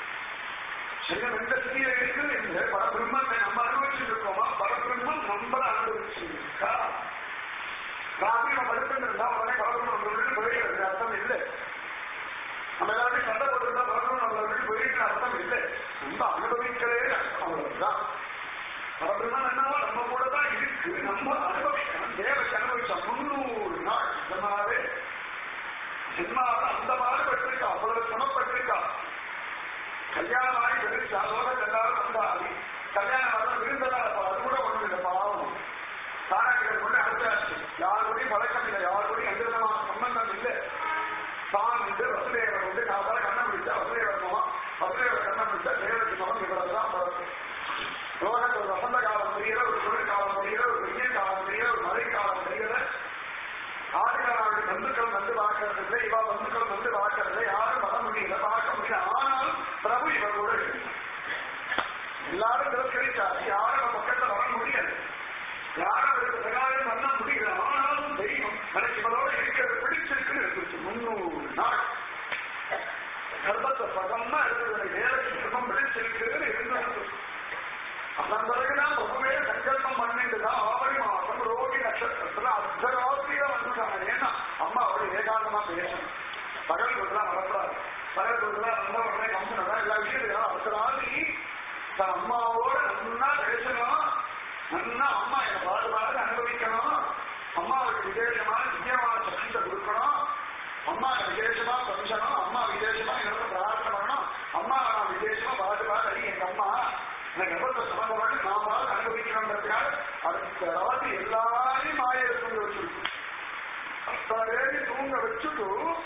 சரீரம் எந்த திகில இருக்குது என்று பரபிரம்மத்தை நம்ம அனுபவிச்சுட்டு இருக்கோமா பரபிரம்மம் நம்மள அனுபவிச்சிருக்கா ராத்திரி நம்ம படுத்துருந்தா உடனே பரபிரம்மம் நம்ம விட்டு போயிடுறது அர்த்தம் இல்லை நம்ம எல்லாத்தையும் சண்டை போட்டிருந்தா பரபிரம்மம் நம்மளை விட்டு போயிட்டு அர்த்தம் இல்லை நம்ம அனுபவிக்கவே அவ்வளவுதான் பரபிரம்மம் என்னவோ நம்ம கூட தான் இருக்கு நம்ம அனுபவிக்கணும் தேவைக்கு அனுபவிச்சா முன்னூறு நாள் நிஜமாவே ஜென்மாவை அந்த மாறுபட்டிருக்கா அவ்வளவு சிரமப்பட்டிருக்கா கல்யாணம் ஆகி வெறும் அதோட எல்லாரும் வந்தாரி கல்யாணம் ஆக விருந்ததா அது கூட ஒண்ணு இல்லை பாவம் தாராக்கள் கொண்டு அனுப்பியாச்சு யாருடையும் பழக்கம் இல்லை யாருடையும் எந்த விதமான சம்பந்தம் இல்லை தான் வந்து வசுதேவர் வந்து நான் தான் கண்ணம் பிடிச்சா வசுதேவர் மகன் வசுதேவர் கண்ணம் பிடிச்சா தேவருக்கு மகன் இவ்வளவு தான் பழக்கம் லோகத்தில் ஒரு வசந்த காலம் தெரியல ஒரு குளிர் காலம் தெரியல ஒரு வெயில் காலம் தெரியல ஒரு மழை காலம் தெரியல ஆதிகாரோட பந்துக்கள் வந்து பார்க்கறது இல்லை இவா பந்துக்கள் வந்து பார்க்கறது யாரும் வர முடியல பார்க்க முடியல ஆனால் பிரபு இவ கூட இருக்கு. எல்லாரும் திரஸ்கரிச்சாரு யாரும் நம்ம பக்கத்துல வர முடியல யாரும் அவருக்கு சகாயம் பண்ண முடியல ஆனாலும் தெய்வம் எனக்கு இவளோட இருக்கிறது பிடிச்சிருக்குன்னு இருந்துச்சு முன்னூறு நாள் கர்ப்பத்தை பதமா இருக்கிறது வேலைக்கு சிரமம் பிடிச்சிருக்குன்னு இருந்தது அதன் பிறகுதான் ரொம்பவே சங்கல்பம் பண்ணிட்டுதான் ஆவணி மாசம் ரோகி நட்சத்திரத்துல அர்த்தராத்திரியா வந்துட்டாங்க ஏன்னா அம்மா அவரு ஏகாந்தமா பேசணும் பகல் கொடுத்தா வரக்கூடாது பகல் கொடுத்தா வந்த உடனே கம்பெனி எல்லா விஷயத்தையும் அர்த்தராத்திரி தன் அம்மாவோட நல்லா பேசணும் நல்லா அம்மா என்னை பாடு பாடு அனுபவிக்கணும் அம்மாவுக்கு விசேஷமான நிச்சயமான சக்தியை கொடுக்கணும் அம்மா விசேஷமா கொஞ்சணும் அம்மா விசேஷமா என்னோட பிரார்த்தனை பண்ணணும் அம்மா நான் விசேஷமா பாடு பாடு அடி எங்க அம்மா எனக்கு எவ்வளவு சம்பந்தப்பட்டு நான் பாடு அனுபவிக்கணுன்றதுக்காக அடுத்த ராத்திரி எல்லாரையும் மாய தூங்க வச்சிருக்கு அத்தாரேடி தூங்க வச்சுட்டு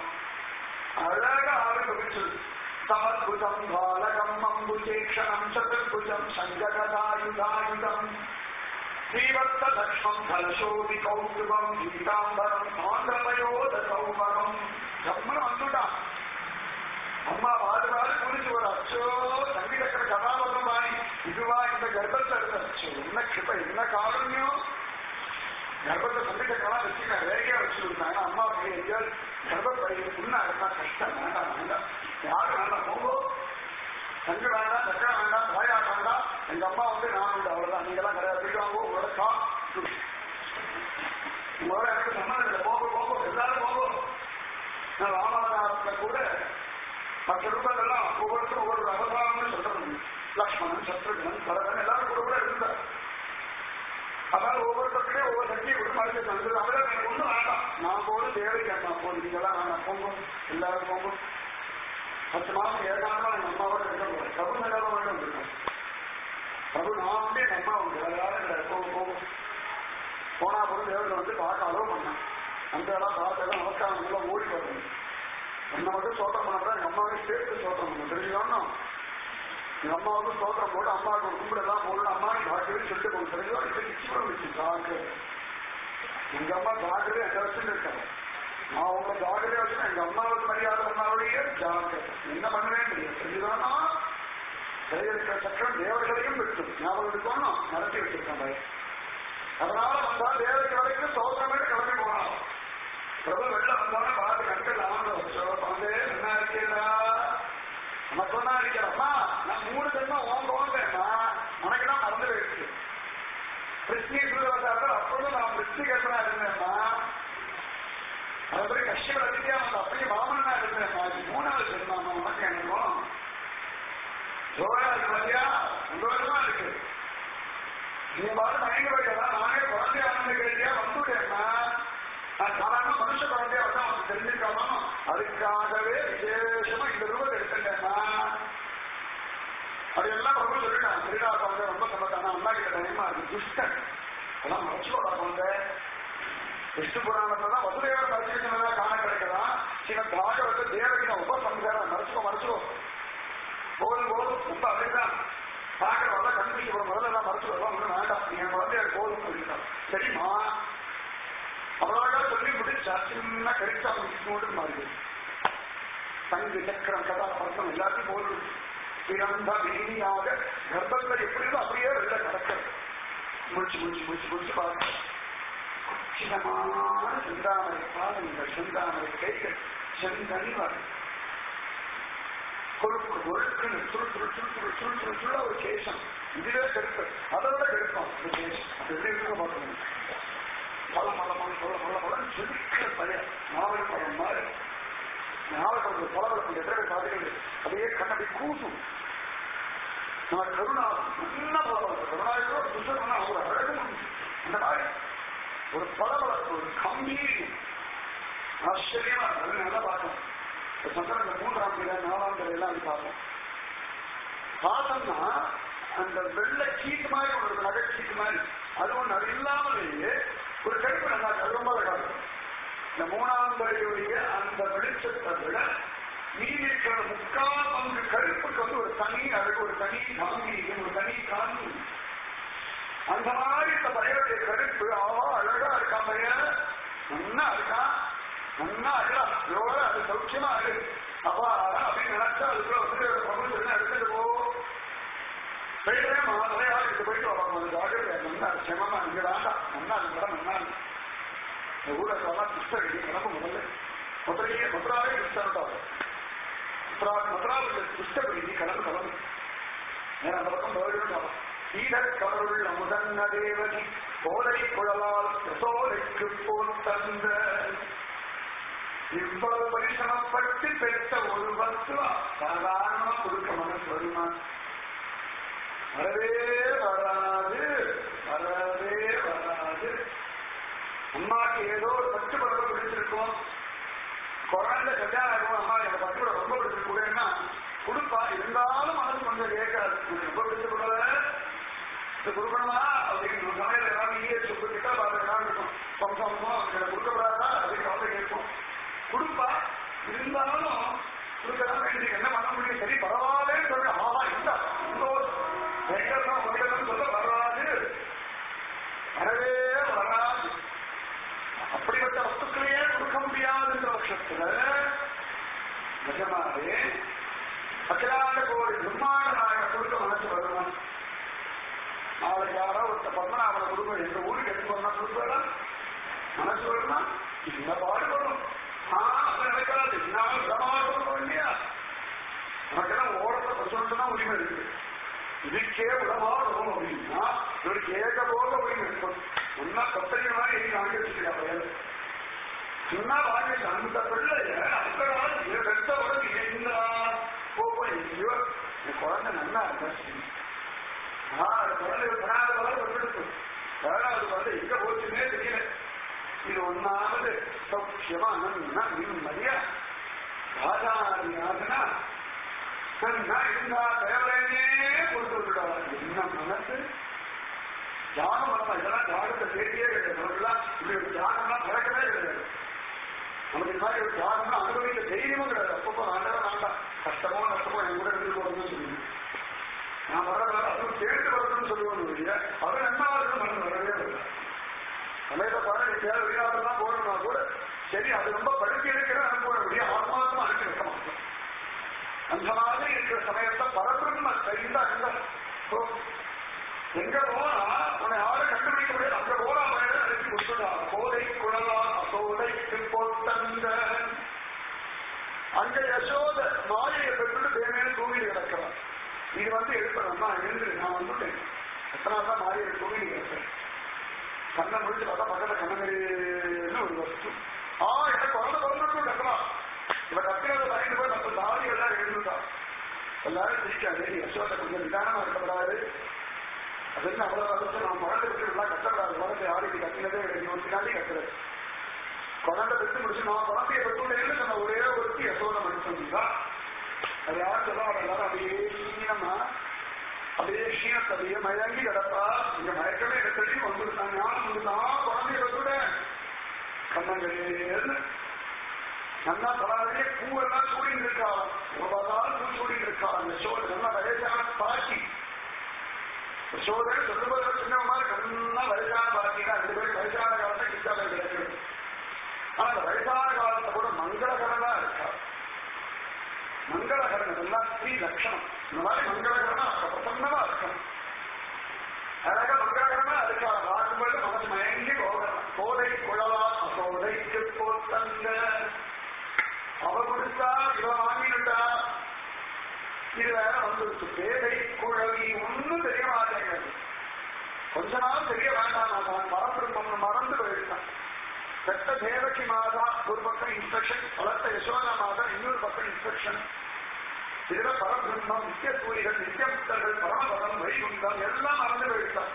அழகா ஆரம்பிச்சிருக்கு சமத்புஜம் பாலகம் அம்புஜேக்ஷணம் சதுர்புஜம் சங்ககதாயுதாயுதம் ஸ்ரீவத்ஸ லக்ஷ்மம் கலசோதி கௌதுபம் கீதாம்பரம் ஆந்திரமயோத சௌமகம் கம்மன் வந்துட்டான் அம்மா வாடு வாடு குளிச்சு ஒரு அச்சோ சங்கீதக்கிற கதாபதம் வாங்கி இதுவா இந்த கர்ப்பத்தை இருந்த அச்சோ என்ன கிருப்ப என்ன காரண்யம் கர்ப்பத்தை சங்கீதக்கெல்லாம் வச்சுக்க வேலையா வச்சுருந்தாங்க அம்மா பையன் கர்ப்பப்பை புண்ணா இருந்தா கஷ்டம் வேண்டாம் வேண்டாம் யாரும் வேண்டாம் போங்கோ சங்கு வேண்டாம் சக்கரை வேண்டாம் தாயா வேண்டாம் எங்க அம்மா வந்து நான் உண்டு அவ்வளவுதான் நீங்க எல்லாம் கிடையாது போயிட்டு வாங்க உங்களோட கா உங்களோட எனக்கு சம்மந்தம் இல்லை போங்க போங்க எல்லாரும் போங்க நான் ராமநாதத்துல கூட மற்ற ரூபாயெல்லாம் ஒவ்வொருத்தரும் ஒவ்வொரு அவதாரம்னு சொல்றது லக்ஷ்மணன் சத்ருகன் பரதன் எல்லாரும் கூட கூட இருந்தார் அதனால ஒவ்வொருத்தருக்கே ஒவ்வொரு சக்தியை கொடுத்து மறுத்து தந்தது அவரை எனக்கு ஒன்றும் வேண்டாம் நான் போதும் தேவைக்கு அம்மா போதும் நீங்களாம் வேண்டாம் போங்க எல்லாரும் போங்க பத்து மாசம் ஏழாம் எங்க அம்மாவோட இருக்க முடியாது பிரபு நிலவரம் வேண்டும் இருக்கேன் பிரபு நான் வந்து எங்க அம்மா உண்டு வேற யாரும் இல்லை போகும் போகும் போனா போது தேவர்கள் வந்து பார்க்க அளவு பண்ணேன் அந்த எல்லாம் பார்த்தெல்லாம் நமஸ்காரம் எல்லாம் ஓடி வரணும் என்ன மட்டும் சோத்திரம் பண்ணா எங்க அம்மாவே சேர்த்து சோத்திரம் பண்ணணும் தெரிஞ்சுக்கணும் எங்க அம்மாவுக்கு சோத்திரம் போட்டு அம்மாவுக்கு ஒரு கும்பிடெல்லாம் போட்டு அம்மா பாக்கவே சொல்லிட்டு போகணும் தெரிஞ்சோ இது நிச்சயம் வச்சு ஜாக்கு எங்க அம்மா ஜாக்கிரதை எங்க வச்சுட்டு இருக்காங்க நான் உங்களை ஜாக்கிரதை வச்சுன்னா எங்க அம்மாவுக்கு மரியாதை பண்ணாவுடைய ஜாக்கு என்ன பண்ணவே முடியும் தெரிஞ்சுதானா இருக்கிற சக்கரம் தேவர்களையும் விட்டு ஞாபகம் இருக்கணும் நடத்தி வச்சிருக்கேன் பையன் அதனால வந்தா தேவைக்கு வரைக்கும் சோத்திரமே கிளம்பி போனான் பிரபு வெளில வந்தோடனே பார்த்து கண்கள் ஆனந்த வச்சோ வந்து என்ன இருக்கேடா உனக்கு ஒன்னா இருக்கிறம்மா நான் மூணு ஜென்மம் ஓங்க ஓங்கம்மா உனக்கெல்லாம் மறந்து போயிடுச்சு கிருஷ்ணி சூரியவசாரத்தை அப்பொழுதும் நான் கிருஷ்ணிகர்மனா இருந்தேம்மா அதுபடி கஷ்யபர் அதிகா வந்து அப்படியே வாமனா இருந்தேம்மா இது மூணாவது பாத்தியா சந்தோஷமா இருக்கு நீ பாரு மயங்க வைக்கலாம் நானே குழந்தைய ஆனந்த கேட்டியா வந்துட்டேன்னா நான் சாதாரண மனுஷ குழந்தையா வந்து அவனுக்கு தெரிஞ்சுக்காம அதுக்காகவே விசேஷமா இந்த ரூபத்தை எடுத்துட்டேன்னா அது எல்லாம் ரொம்ப சொல்லிட்டான் திருடா குழந்தை ரொம்ப சம்பத்தானா அண்ணா கிட்ட பயமா இருக்கு துஷ்டன் அதெல்லாம் மறைச்சுக்கோடா குழந்தை விஷ்ணு புராணத்துல தான் வசுதேவ மறைச்சிருக்கிறதா காண கிடைக்கலாம் சின்ன பாகவத தேவகின உபசம்சாரம் மறைச்சுக்கோ மறைச்சுக்கோ போதும் போதும் ரொம்ப அப்படிதான் பாக்கிறவங்க கண்டுபிடிக்க முதல்ல எல்லாம் மறைச்சு வரலாம் ஒன்றும் வேண்டாம் நீங்க குழந்தைய போதும் அப்படின்ட்டான் சரிம்மா அவ்வளோதான் சொல்லி முடிச்சா சின்ன கரிச்சா விஷ்ணுவோடு மாறுது தங்கு சக்கரம் கதா பர்த்தம் எல்லாத்தையும் போதும் பிறந்த வீணியாக கர்ப்பத்தில் எப்படி இருந்தோ அப்படியே வெளில நடக்கிறது முடிச்சு முடிச்சு முடிச்சு முடிச்சு பாருங்க சின்னமான செந்தாமரை பாதங்கள் செந்தாமரை கைகள் செந்தனிவர் கொழுப்பு ஒழுக்குன்னு சுரு சுரு சுரு சுரு சுரு சுரு சுருள ஒரு கேசம் இதுவே கருப்பு அதை விட கருப்பம் இந்த கேசம் அது எப்படி இருக்க பார்க்கணும் பல பல பல பல பல பலன்னு சுருக்கிற பழைய நாவல் பழம் மாதிரி நாவல் பழம் பலவளப்பு எத்தனை பாதைகள் அப்படியே கண்ணடி கூசும் நம்ம கருணா நல்ல பலவளப்பு கருணாயோட புத்தகம்னா ஒரு அழகு அந்த மாதிரி ஒரு பலவளப்பு ஒரு கம்பீரியம் ஆச்சரியமா இருக்கு நல்லா பார்க்கணும் சந்திரன் மூன்றாம் பிள்ளை நாலாம் பிள்ளை எல்லாம் அது பார்ப்போம் பார்த்தோம்னா அந்த வெள்ளை சீட்டு மாதிரி ஒரு நகை சீட்டு மாதிரி அது ஒண்ணு அது இல்லாமலேயே ஒரு கருப்பு நல்லா ரொம்ப அழகா இருக்கும் இந்த மூணாம் பிள்ளையுடைய அந்த வெளிச்சத்தை விட மீதி இருக்கிற முக்கால் பங்கு கருப்புக்கு வந்து ஒரு தனி அழகு ஒரு தனி காங்கீகம் ஒரு தனி காந்தி அந்த மாதிரி இந்த பையனுடைய கருப்பு ஆவா அழகா இருக்கா பையன் நல்லா இருக்கா நல்லா அழகா எவ்வளவு அது சௌக்கியமா இருக்கு அப்பா அப்படின்னு நினைச்சா அதுக்குள்ள வந்து பகுதி என்ன எடுத்துட்டு போ போயிட்டே மாதலையா இது போயிட்டு வரணும் அது ஜாகிரதை நல்லா க்ஷமமா இங்க வேண்டாம் நல்லா இருக்கு மேடம் நல்லா இருக்கு இந்த ஊழலாம் கிருஷ்ணகிரி கிளம்ப முதல்ல முதலையே மதுராவே கிருஷ்ணன் மதுராவில் கிருஷ்ணகிரி கிளம்பு கிளம்பு ஏன்னா அந்த பக்கம் போயிடும் ஈடக்கருள் அமுதன்ன தேவதி கோடை குழலால் பிரசோலைக்கு போல் தந்த இவ்வளவு பரிசமப்பட்டு பெற்ற ஒரு பத்துவா சாதாரணமா கொடுக்க மனசு வருமா வரவே வராது வரவே வராது அம்மாக்கு ஏதோ ஒரு பத்து படம் பிடிச்சிருக்கும் குழந்தை கல்யாணம் ஆகும் அம்மா எனக்கு பத்து படம் ரொம்ப பிடிச்சிருக்கூடன்னா கொடுப்பா இருந்தாலும் மனசு கொஞ்சம் கேட்காது உனக்கு ரொம்ப பிடிச்சிருக்கூடாது இந்த கொடுக்கணுமா அப்படின்னு சமையல் ஏதாவது ஈய சுப்பு கிட்ட பார்த்து இருக்கும் சம்சம்சம் எனக்கு கொடுக்கப்படாதா அப்படின்னு கவலை கேட்கும் கொடுப்பா இருந்தாலும் கொடுக்கலாம் வேண்டிய என்ன பண்ண முடியும் சரி பரவாயில்லன்னு சொல்ற ஆஹா இந்த சந்தோஷம் முதலும் சொல்ல வராது வரவே வராது அப்படிப்பட்ட வஸ்துக்களையே கொடுக்க முடியாதுன்ற பட்சத்துல நிஜமாவே அகிலாண்ட கோடி பிரம்மாண்ட நாயக கொடுக்க மனசு வருமா நாளைக்கு யாரோ ஒருத்த பத்மநாபனை கொடுக்க எங்க ஊருக்கு எடுத்து போனா கொடுப்பா மனசு வருமா இந்த பாடு வரும் ஆஹ் அது நடக்காது நான் பிரமாணம் கொடுக்க இல்லையா நமக்கெல்லாம் ஓரத்தை பசுன்னா உரிமை இருக்கு இதுக்கே விடமாறும் அப்படின்னா இவருக்கு ஏக போக உரிமை இருக்கும் ஒன்னா பத்திரிகை மாதிரி எழுதி வாங்கி வச்சுருக்கா பையன் சொன்னா வாங்கி அந்த பிள்ளைய அந்த நாள் வெட்ட உடனே என்ன போய் எங்கேயோ என் குழந்தை நல்லா இருக்கா ஆஹ் குழந்தை படாத வளர்ந்து வந்துடுச்சு ஏழாவது குழந்தை எங்க போச்சுன்னே தெரியல இது ஒன்னாவது சௌக்கியமா நன்னா நிம்மதியா ராஜாதினா நன்னா இருந்தா தேவையே கொடுத்து விட்டுடுவாங்க என்ன மனசு தியானம் பண்ணலாம் இதெல்லாம் தியானத்தை தேடியே கிடையாது நமக்குலாம் இப்படி ஒரு தியானம்லாம் பிறக்கவே கிடையாது நமக்கு இந்த மாதிரி ஒரு தியானம்னா அனுபவிக்க தைரியமும் கிடையாது அப்பப்போ ஆண்டவன் வேண்டாம் கஷ்டமோ நஷ்டமோ என் கூட இருந்து போறதுன்னு சொல்லுங்க நான் வர்றதால அதுவும் சேர்த்து வரணும்னு சொல்லுவோம் இல்லையா அது என்ன ஆகுது மனசு வரவே இல்லை சமயத்தை பாரு நீ தேவை வீணாதான் போறோம்னா கூட சரி அது ரொம்ப படுத்தி இருக்கிற அனுபவம் இல்லையா ஆத்மாத்மா அனுப்பி வைக்க மாட்டோம் அந்த மாதிரி இருக்கிற சமயத்தை பரபிரம்ம கைந்தா இந்த எங்க போனா உன்னை யாரும் கண்டுபிடிக்க முடியாது அங்க போனா மேல அழைச்சி கொடுத்துடா கோதை குழலா அசோதைக்கு போத்தந்த அங்க யசோத மாலையை பெற்று தேவையான தூங்கி கிடக்கிறான் இது வந்து எடுப்பதம்மா எழுந்து நான் வந்துட்டேன் எத்தனை தான் மாறியை தூங்கி கிடக்கிறேன் கண்ணை முடிச்சு பார்த்தா பக்கத்துல கண்ணங்கரின்னு ஒரு வஸ்து ஆ எனக்கு குழந்தை பிறந்துட்டு கட்டலாம் இவ கத்தினதை பயந்து போய் நம்ம தாடி எல்லாம் எழுந்துட்டா எல்லாரும் சிரிக்காது யசோதை கொஞ்சம் நிதானமா இருக்கப்படாது அது என்ன அவ்வளவு வருஷம் நான் குழந்தை விட்டு எல்லாம் கட்டப்படாது குழந்தை ஆடிக்கு கட்டினதே எனக்கு ஒரு பின்னாடி கட்டுறது குழந்தை பெற்று முடிச்சு நான் குழந்தைய பெற்றுள்ளேன்னு சொன்ன ஒரே ஒருத்தி யசோதை மட்டும் சொன்னீங்களா அது யாரும் சொல்ல எல்லாரும் அப்படியே ஈனமா அப்படியே ஷீனத்தை அப்படியே மயங்கி கிடப்பா இங்க மயக்கமே எடுத்தடி வந்துருந்தான் ஞானம் வந்துதான் குழந்தைய பெற்றுட கண்ணங்களேன்னு நல்லா தலாவே பூவெல்லாம் சூடிட்டு இருக்காளாம் எவ்வளவுதான் பூ சூடிட்டு இருக்காளாம் யசோதை நல்லா வயசான பாட்டி யசோதை சொல்லும்போது சின்ன மாதிரி கண்ணா வயசான பாட்டினா ரெண்டு பேரும் வயசான காலத்தை கிட்டாவே கிடைக்கிறது ஆனா அந்த வயசான காலத்தை கூட மங்களகரனா இருக்கா மங்களகரன் இதெல்லாம் ஸ்ரீ லட்சணம் இந்த மாதிரி மங்களகரனா பிரசன்னமா இருக்கணும் அழகா மங்களகரமா இருக்கா பார்க்கும்போது மனசு மயங்கி போகலாம் கோதை குழலா கோதைக்கு போத்தங்க அவ கொடுத்தா இவ வாங்கிட்டா இது வேற வந்துருச்சு பேதை குழவி ஒன்னும் தெரிய மாட்டேங்கிறது கொஞ்ச நாள் தெரிய வேண்டாம் நான் மறந்து மறந்து போயிருக்கேன் பெத்த தேவகி மாதா ஒரு பக்கம் இன்ஸ்பெக்ஷன் வளர்த்த யசோதா மாதா இன்னொரு பக்கம் இன்ஸ்பெக்ஷன் இதுல பரபிரம்மம் நித்திய சூரியர்கள் நித்திய முக்தர்கள் பரமபதம் வைகுண்டம் எல்லாம் மறந்து போயிருக்கான்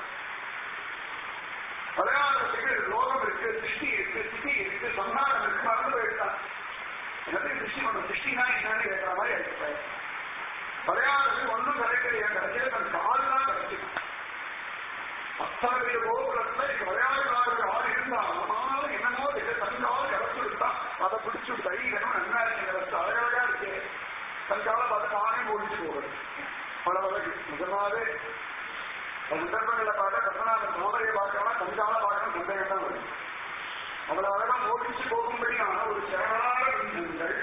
விளையாடுறதுக்கு லோகம் இருக்கு சிருஷ்டி இருக்கு சிட்டி இருக்கு சம்ஹாரம் இருக்கு மறந்து போயிருக்கான் எனக்கு சிருஷ்டி பண்ணும் சிருஷ்டினா என்னன்னு கேட்கிற மாதிரி ஆயிடுச்சு விளையாடுறது ஒன்றும் கிடைக்கலையா கிடைச்சது தன் கால் தான் கிடைச்சிடும் அத்தனை பெரிய கோபுரத்துல இங்க விளையாடுறாரு ஆள் இருந்தாலும் ஆனாலும் என்னமோ தெரியல தங்கால கிடச்சு விட்டா அதை பிடிச்சு விட்டு ஐயனும் நல்லா இருக்கு அழகழகா இருக்கு தங்கால பார்த்து தானே ஓடிச்சு போகுது அவ்வளவு நிஜமாவே சந்தர்ப்பங்களை பார்க்க கற்பனாத சோதரையை பார்க்கலாம் தங்கால பார்க்கணும் சந்தேகம் தான் வரும் அவ்வளவு அழகா ஓடிச்சு போகும்படியான ஒரு சரணால பிந்தங்கள்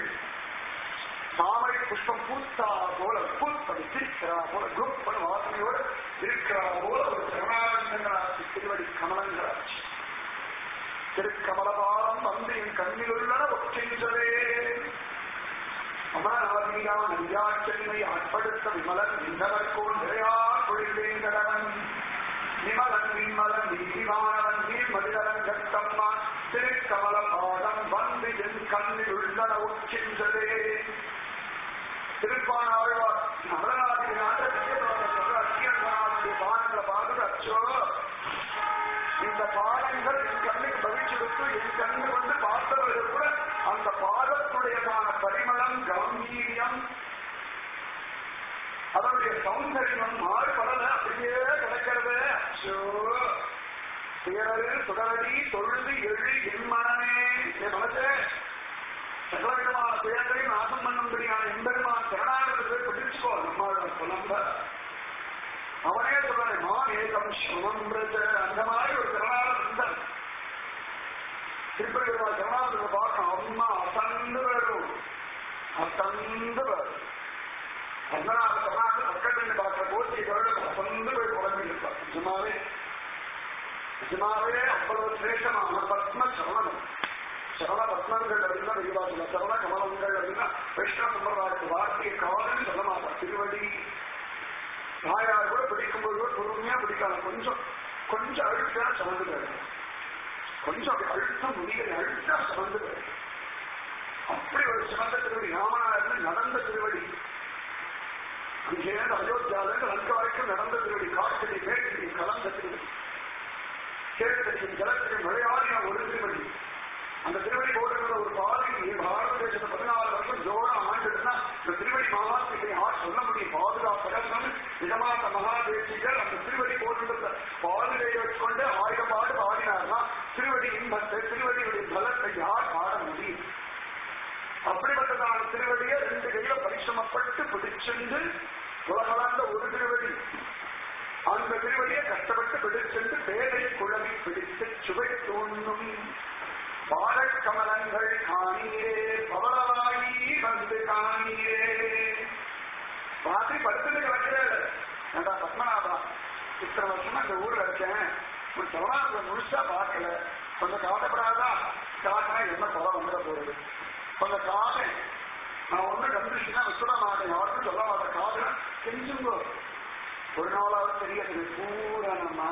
தாமரை புஷ்பம் பூத்தா போல பூத்தது சிரிக்கிறா போல குரூப்பன் வாசனையோடு இருக்கிறா போல ஒரு சரணானந்தங்களாட்சி திருவடி கமலங்களாட்சி திருக்கமலபாலம் வந்து என் கண்ணில் உள்ளன ஒற்றென்றதே அமரநாதியா நெய்யாற்றென்னை ஆட்படுத்த விமலன் நின்றவர்கோள் நிறையார் பொழிவேங்கடவன் விமலன் விமலன் நீதிவானவன் நீர்மதிலன் கட்டம்மான் திருக்கமல பாதம் வந்து என் கண்ணில் உள்ளன ஒற்றென்றதே திருப்பானாழ்வார் அமரநாதி நாட்டத்திற்கு பாடங்களை பார்த்து அச்சோ இந்த பாடங்கள் என் கண்ணுக்கு பகிர்ச்செடுத்து என் கண்ணு வந்து பார்த்தவர்கள் கூட அந்த பாதத்துடையதான பரிமளம் கம்பீரியம் அதனுடைய சௌந்தரியம் மாறுபடல அப்படியே கிடைக்கிறது அச்சோ பேரரு சுடரடி தொழுது எழு என் மனமே என் மனசே சகலவிதமான துயர்களையும் நாசம் பண்ணும்படியான எம்பெருமான் சரணாகத்தை பிடிச்சுக்கோ நம்மளோட புலம்ப அவனே சொல்றானே மான் ஏகம் சுமம்பிரத அந்த மாதிரி ஒரு சரணாகந்தன் திருப்பதி சரணாகத்தை பார்க்கணும் அம்மா அசந்து வரும் அசந்து வரும் அதனால சரணாகத்தை பக்கத்தில் பார்க்கிற போது இதோட அசந்து போய் குழந்தை இருப்பார் நிஜமாவே நிஜமாவே அவ்வளவு சிரேஷமான பத்ம சரணம் சரண பத்மங்கள் அப்படின்னா தெளிவாசல சரண கமலங்கள் அப்படின்னா வைஷ்ணவ சம்பிரதாயத்து வார்த்தையை காலம் சொல்ல மாட்டார் திருவடி தாயார் கூட பிடிக்கும்போது கூட பொறுமையா பிடிக்காது கொஞ்சம் கொஞ்சம் அழுத்தா சமந்து போயிடும் கொஞ்சம் அப்படி அழுத்த முடியல அழுத்தா சமந்து போயிடும் அப்படி ஒரு சிறந்த திருவடி ராமநாயகன் நடந்த திருவடி அங்கேருந்து அயோத்தியாவிலிருந்து லங்க வரைக்கும் நடந்த திருவடி காட்டுடி மேற்குடி கலந்த திருவடி கேட்கத்தின் ஜலத்தின் விளையாடின ஒரு திருவடி அந்த திருவடி போடுகிற ஒரு பாதை பாரத தேசத்தை பதினாலு வருஷம் ஜோரா ஆண்டுனா இந்த திருவடி மகாத்மிகை ஆள் சொல்ல முடியும் பாதுகாப்பு நிஜமான மகாதேசிகள் அந்த திருவடி போடுகிற பாதுகையை வச்சுக்கொண்டு ஆயிரம் பாடு பாடினார்னா திருவடி இன்பத்தை திருவடியுடைய பலத்தை யார் பாட முடியும் அப்படிப்பட்டதான திருவடியை ரெண்டு கையில பரிசிரமப்பட்டு பிடிச்சென்று உலகளந்த ஒரு திருவடி அந்த திருவடியை கஷ்டப்பட்டு பிடிச்சென்று பேரை குழவி பிடித்து சுவை தோன்றும் பாலக்கமலங்கள் காணீரே பவளவாயி வந்து காணீரே ராத்திரி படுத்துட்டு கிடக்கிறாரு ஏண்டா பத்மநாபா இத்தனை வருஷமா இந்த ஊர்ல இருக்கேன் உன் சவனாத்துல முழுசா பார்க்கல கொஞ்சம் கவலைப்படாதா காட்டினா என்ன குறை வந்துட போகுது கொஞ்சம் காதை நான் ஒண்ணு கண்டுச்சுன்னா விட்டுட மாட்டேன் யாருக்கும் சொல்ல மாட்டேன் காதுனா தெரிஞ்சுங்கோ ஒரு நாளாவது தெரியாது பூரணமா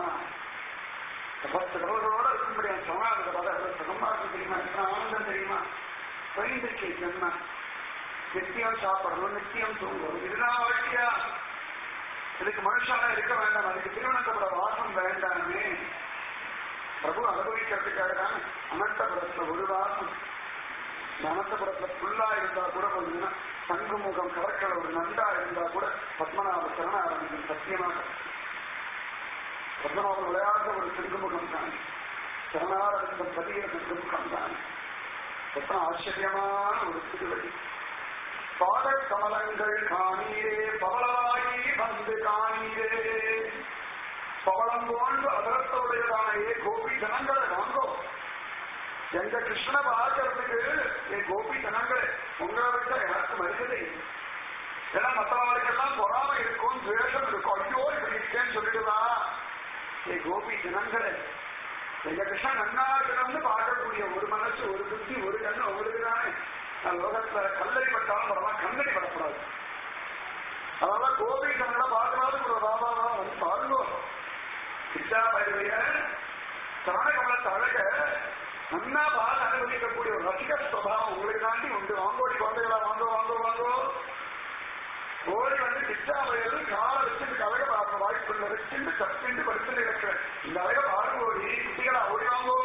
பத்து கடவுளோட இருக்கும்படியா சமாதத்தை பார்த்தா சுகமா இருக்கு தெரியுமா என்ன ஆனந்தம் தெரியுமா பயந்துக்கு என்ன நித்தியம் சாப்பிடணும் நித்தியம் தூங்கணும் இதுதான் வாழ்க்கையா இதுக்கு மனுஷனா இருக்க வேண்டாம் அதுக்கு திருவனந்தபுர வாசம் வேண்டாமே பிரபு அனுபவிக்கிறதுக்காக தான் அனந்தபுரத்துல ஒரு வாசம் இந்த அனந்தபுரத்துல புல்லா இருந்தா கூட கொஞ்சம் சங்குமுகம் கடற்கரை ஒரு நண்டா இருந்தா கூட பத்மநாப சரணாரம்பிக்கும் சத்தியமாக பத்மநாபன் விளையாடுற ஒரு சிங்குமுகம் தான் சரணாரம்பிக்கும் பதிய சிங்குமுகம் தான் எத்தனை ஆச்சரியமான ஒரு திருவடி பாத கமலங்கள் காணீரே பவளவாயி வந்து காணீரே பவளம் போன்று அதரத்தோடையதான ஏ கோபி ஜனங்களை வாங்கோ எங்க கிருஷ்ண பார்க்கறதுக்கு ஏ கோபி ஜனங்களே உங்களை விட்ட எனக்கு மரியாதை ஏன்னா மற்றவர்களுக்கெல்லாம் பொறாமை இருக்கும் துவேஷம் இருக்கும் ஐயோ இப்படி இருக்கேன்னு சொல்லிடுதா ஏ கோபி ஜனங்களே எங்க கிருஷ்ணன் நன்னா இருக்கணும்னு பார்க்கக்கூடிய ஒரு மனசு ஒரு புத்தி ஒரு கண்ணு உங்களுக்கு தானே நான் லோகத்துல கல்லறி பட்டாலும் பரவாயில்ல கண்ணடி படக்கூடாது அதனால கோபி ஜனங்களை பார்க்கறாலும் ஒரு பாபாவா வந்து பாருங்க கிருஷ்ணா பைரவிய சரணகமலத்தை அழக நன்னா பார்த்து அனுபவிக்கக்கூடிய ஒரு ரசிக சுவாவம் உங்களுக்கு தாண்டி உண்டு வாங்கோடி குழந்தைகளா வாங்கோ வாங்கோ வாங்கோ ஓடி வந்து கிருஷ்ணா பைரவி காலை வச்சுட்டு அழக பார்க்க வாய்ப்புள்ள வச்சுட்டு தப்பிண்டு படுத்து இருக்கிறேன் இந்த அழக பாருங்க ஓடி குட்டிகளா ஓடி வாங்கோ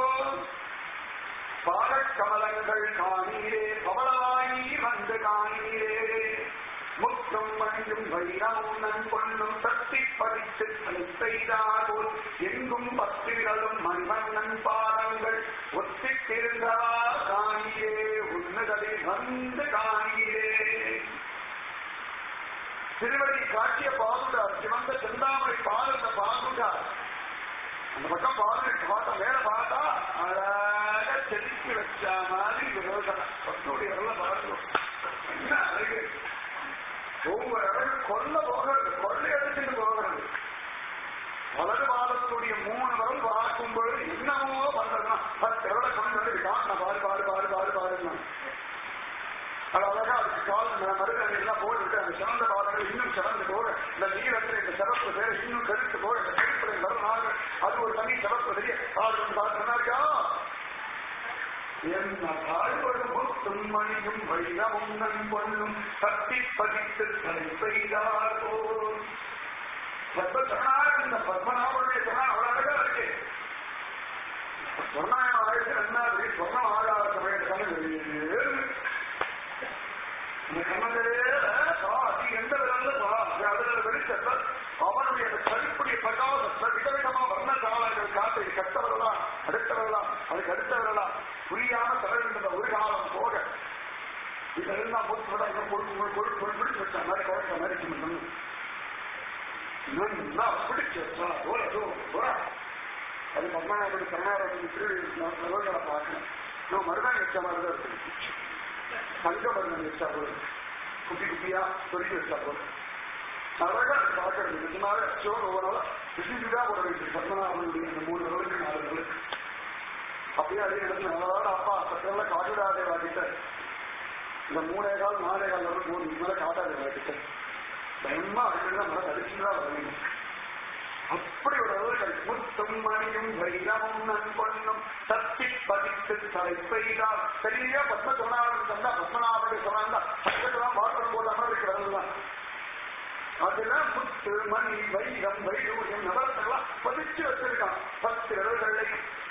பாடக்கமலங்கள் காணீரே பவளவாயி வந்து காணீரே முற்றும் மணியும் வைரமும் நன் பொண்ணும் தத்தி பதித்து செய்தார் போல் எங்கும் பத்திரிகளும் மணிவண்ணன் பாதங்கள் ஒத்திட்டிருந்தா காணீரே உன்னதலில் வந்து காணீரே திருவடி காட்டிய பாதுகார் சிவந்த செந்தாமரை பாதத்தை பாதுகார் அந்த பக்கம் பாது பார்த்தா மேல பார்த்தா அழகா செதுக்கி வச்ச மாதிரி விரோதனை பக்தோடைய பாருங்க என்ன அழகு ஒவ்வொரு அழகு கொல்ல போகிறது கொள்ளை எடுத்துட்டு போகிறது வலது பாதத்துடைய மூணு வரல் பார்க்கும் பொழுது என்னமோ பண்றதுன்னா பத்து விரலை கொண்டு வந்து காட்டின பாரு பாரு பாரு பாரு பாருங்க அது அழகா அதுக்கு கால் மருதனை எல்லாம் போட்டுவிட்டு அந்த சிறந்த பாதங்கள் இன்னும் சிறந்து போக இந்த நீளத்தில் இந்த சிறப்பு பேர் இன்னும் கருத்து போக இந்த கருத்துல வருநாக அது ஒரு தனி சிறப்பு தெரிய கால் பார்த்தா என்ன தாழ்வரும் முத்தும் மணியும் வைரமும் நன் பொண்ணும் தப்பி பதித்து தலை செய்தார் போல் பத்மசரணாக இந்த பத்மநாபனுடைய சரணா அவ்வளவு அழகா இருக்கு சொன்னாயம் ஆயிரத்தி ரெண்டாவது சொன்னம் ஆகாத சமயத்தான வெளியே இந்த கண்ணங்களே பாதி எந்த விதம்ல பாதி அதுல வெளிச்சத்தை அவனுடைய கருப்புடைய பிரகாசத்தை விதவிதமா வர்ண காலங்கள் காத்தை கட்டவர்களா அடுத்தவர்களா அதுக்கு அடுத்தவர்களா புரியாம தலைவிந்த ஒரு காலம் போக இதெல்லாம் போட்டு விட பொறுப்பு பொறுப்பு பிடிச்சு வச்ச மாதிரி குறைச்ச மாதிரி சொல்லணும் நல்லா பிடிச்சு வச்சா போல போல அது பத்மநாபடி கர்நாடகத்துக்கு திருவிழா பார்க்கணும் நம்ம மருதான் வச்ச மாதிரி தான் இருக்கு தங்கமரணம் வச்சா போதும் குட்டி குட்டியா சொல்லி வச்சா போதும் அழகா பார்க்கறது நிஜமாக சிவன் ஒவ்வொரு விசிட்டா போட வேண்டிய பத்மநாபனுடைய இந்த மூணு நாளுக்கு நாலு நாளுக்கு அப்படியே அதே இடத்துல நல்லதோட அப்பா சத்தியம்ல காட்டுடாதே வாட்டிட்ட இந்த மூணே கால் நாலே கால் வரும் மூணு மேல காட்டாதே வாட்டிட்ட பயமா அப்படின்னா மன தரிச்சுதான் வரணும் அப்படி ஒரு அவர்கள் முத்தும் மணியும் வைரமும் நண்பொண்ணும் தப்பி பதித்து தலை பெய்தார் சரியா பத்ம சொன்னாலும் தந்தா பத்மநாபனுடைய சொன்னா சட்டத்தெல்லாம் பாத்திரம் போடாம இருக்கிறதெல்லாம் அதெல்லாம் முத்து மணி வைரம் வைடூரியம் நவரத்தெல்லாம் பதிச்சு வச்சிருக்கான் பத்து விரல்களை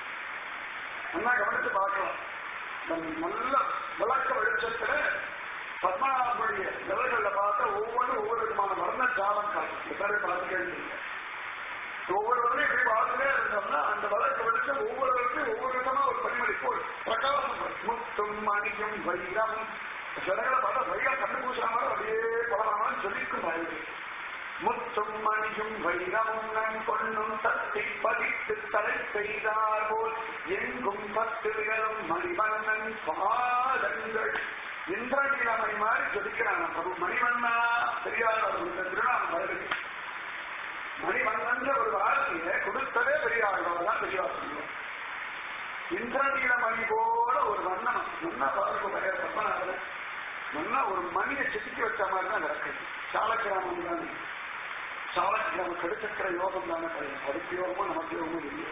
நல்லா கவனிச்சு பார்க்கலாம் நல்ல விளக்க வெளிச்சத்துல பத்மநாபனுடைய விரல்கள்ல பார்த்தா ஒவ்வொன்றும் ஒவ்வொரு விதமான வர்ண ஜாலம் காட்டும் எல்லாரும் பார்த்துக்கே ஒவ்வொருவரும் இப்படி பார்த்துட்டே இருந்தோம்னா அந்த வழக்கு வெளிச்ச ஒவ்வொருவருக்கும் ஒவ்வொரு விதமா ஒரு பணிமொழி போல் பிரகாசம் முத்தும் மணியும் வைரம் சிலகளை பார்த்தா வைரம் கண்டுபூசுற மாதிரி அப்படியே பலராமான்னு சொல்லிக்கும் பாருங்க முத்தும் மணியும் வைரமும் நன் பொண்ணும் தத்தி பதித்து தலை செய்தார் போல் எங்கும் பத்து விரலும் மணிவண்ணன் பாதங்கள் இந்திரநீலமை மாதிரி ஜொலிக்கிறான் பிரபு மணிவண்ணா தெரியாத இந்த திருநாமம் வருது மணிவண்ணன்ற ஒரு வார்த்தையை கொடுத்ததே பெரிய ஆழ்வார் தான் பெரியவா சொல்லுவோம் இந்திரநீலமணி போல ஒரு வண்ணம் நல்லா பாருங்க பழைய பத்மநாதன் நல்லா ஒரு மணியை சித்திக்கி வச்ச மாதிரி தான் நடக்குது சாலக்கிராமம் தானே சாலக்கிராமம் கடுச்சக்கர யோகம் தானே பழைய அதுக்கு யோகமும் நமக்கு யோகமும் இல்லை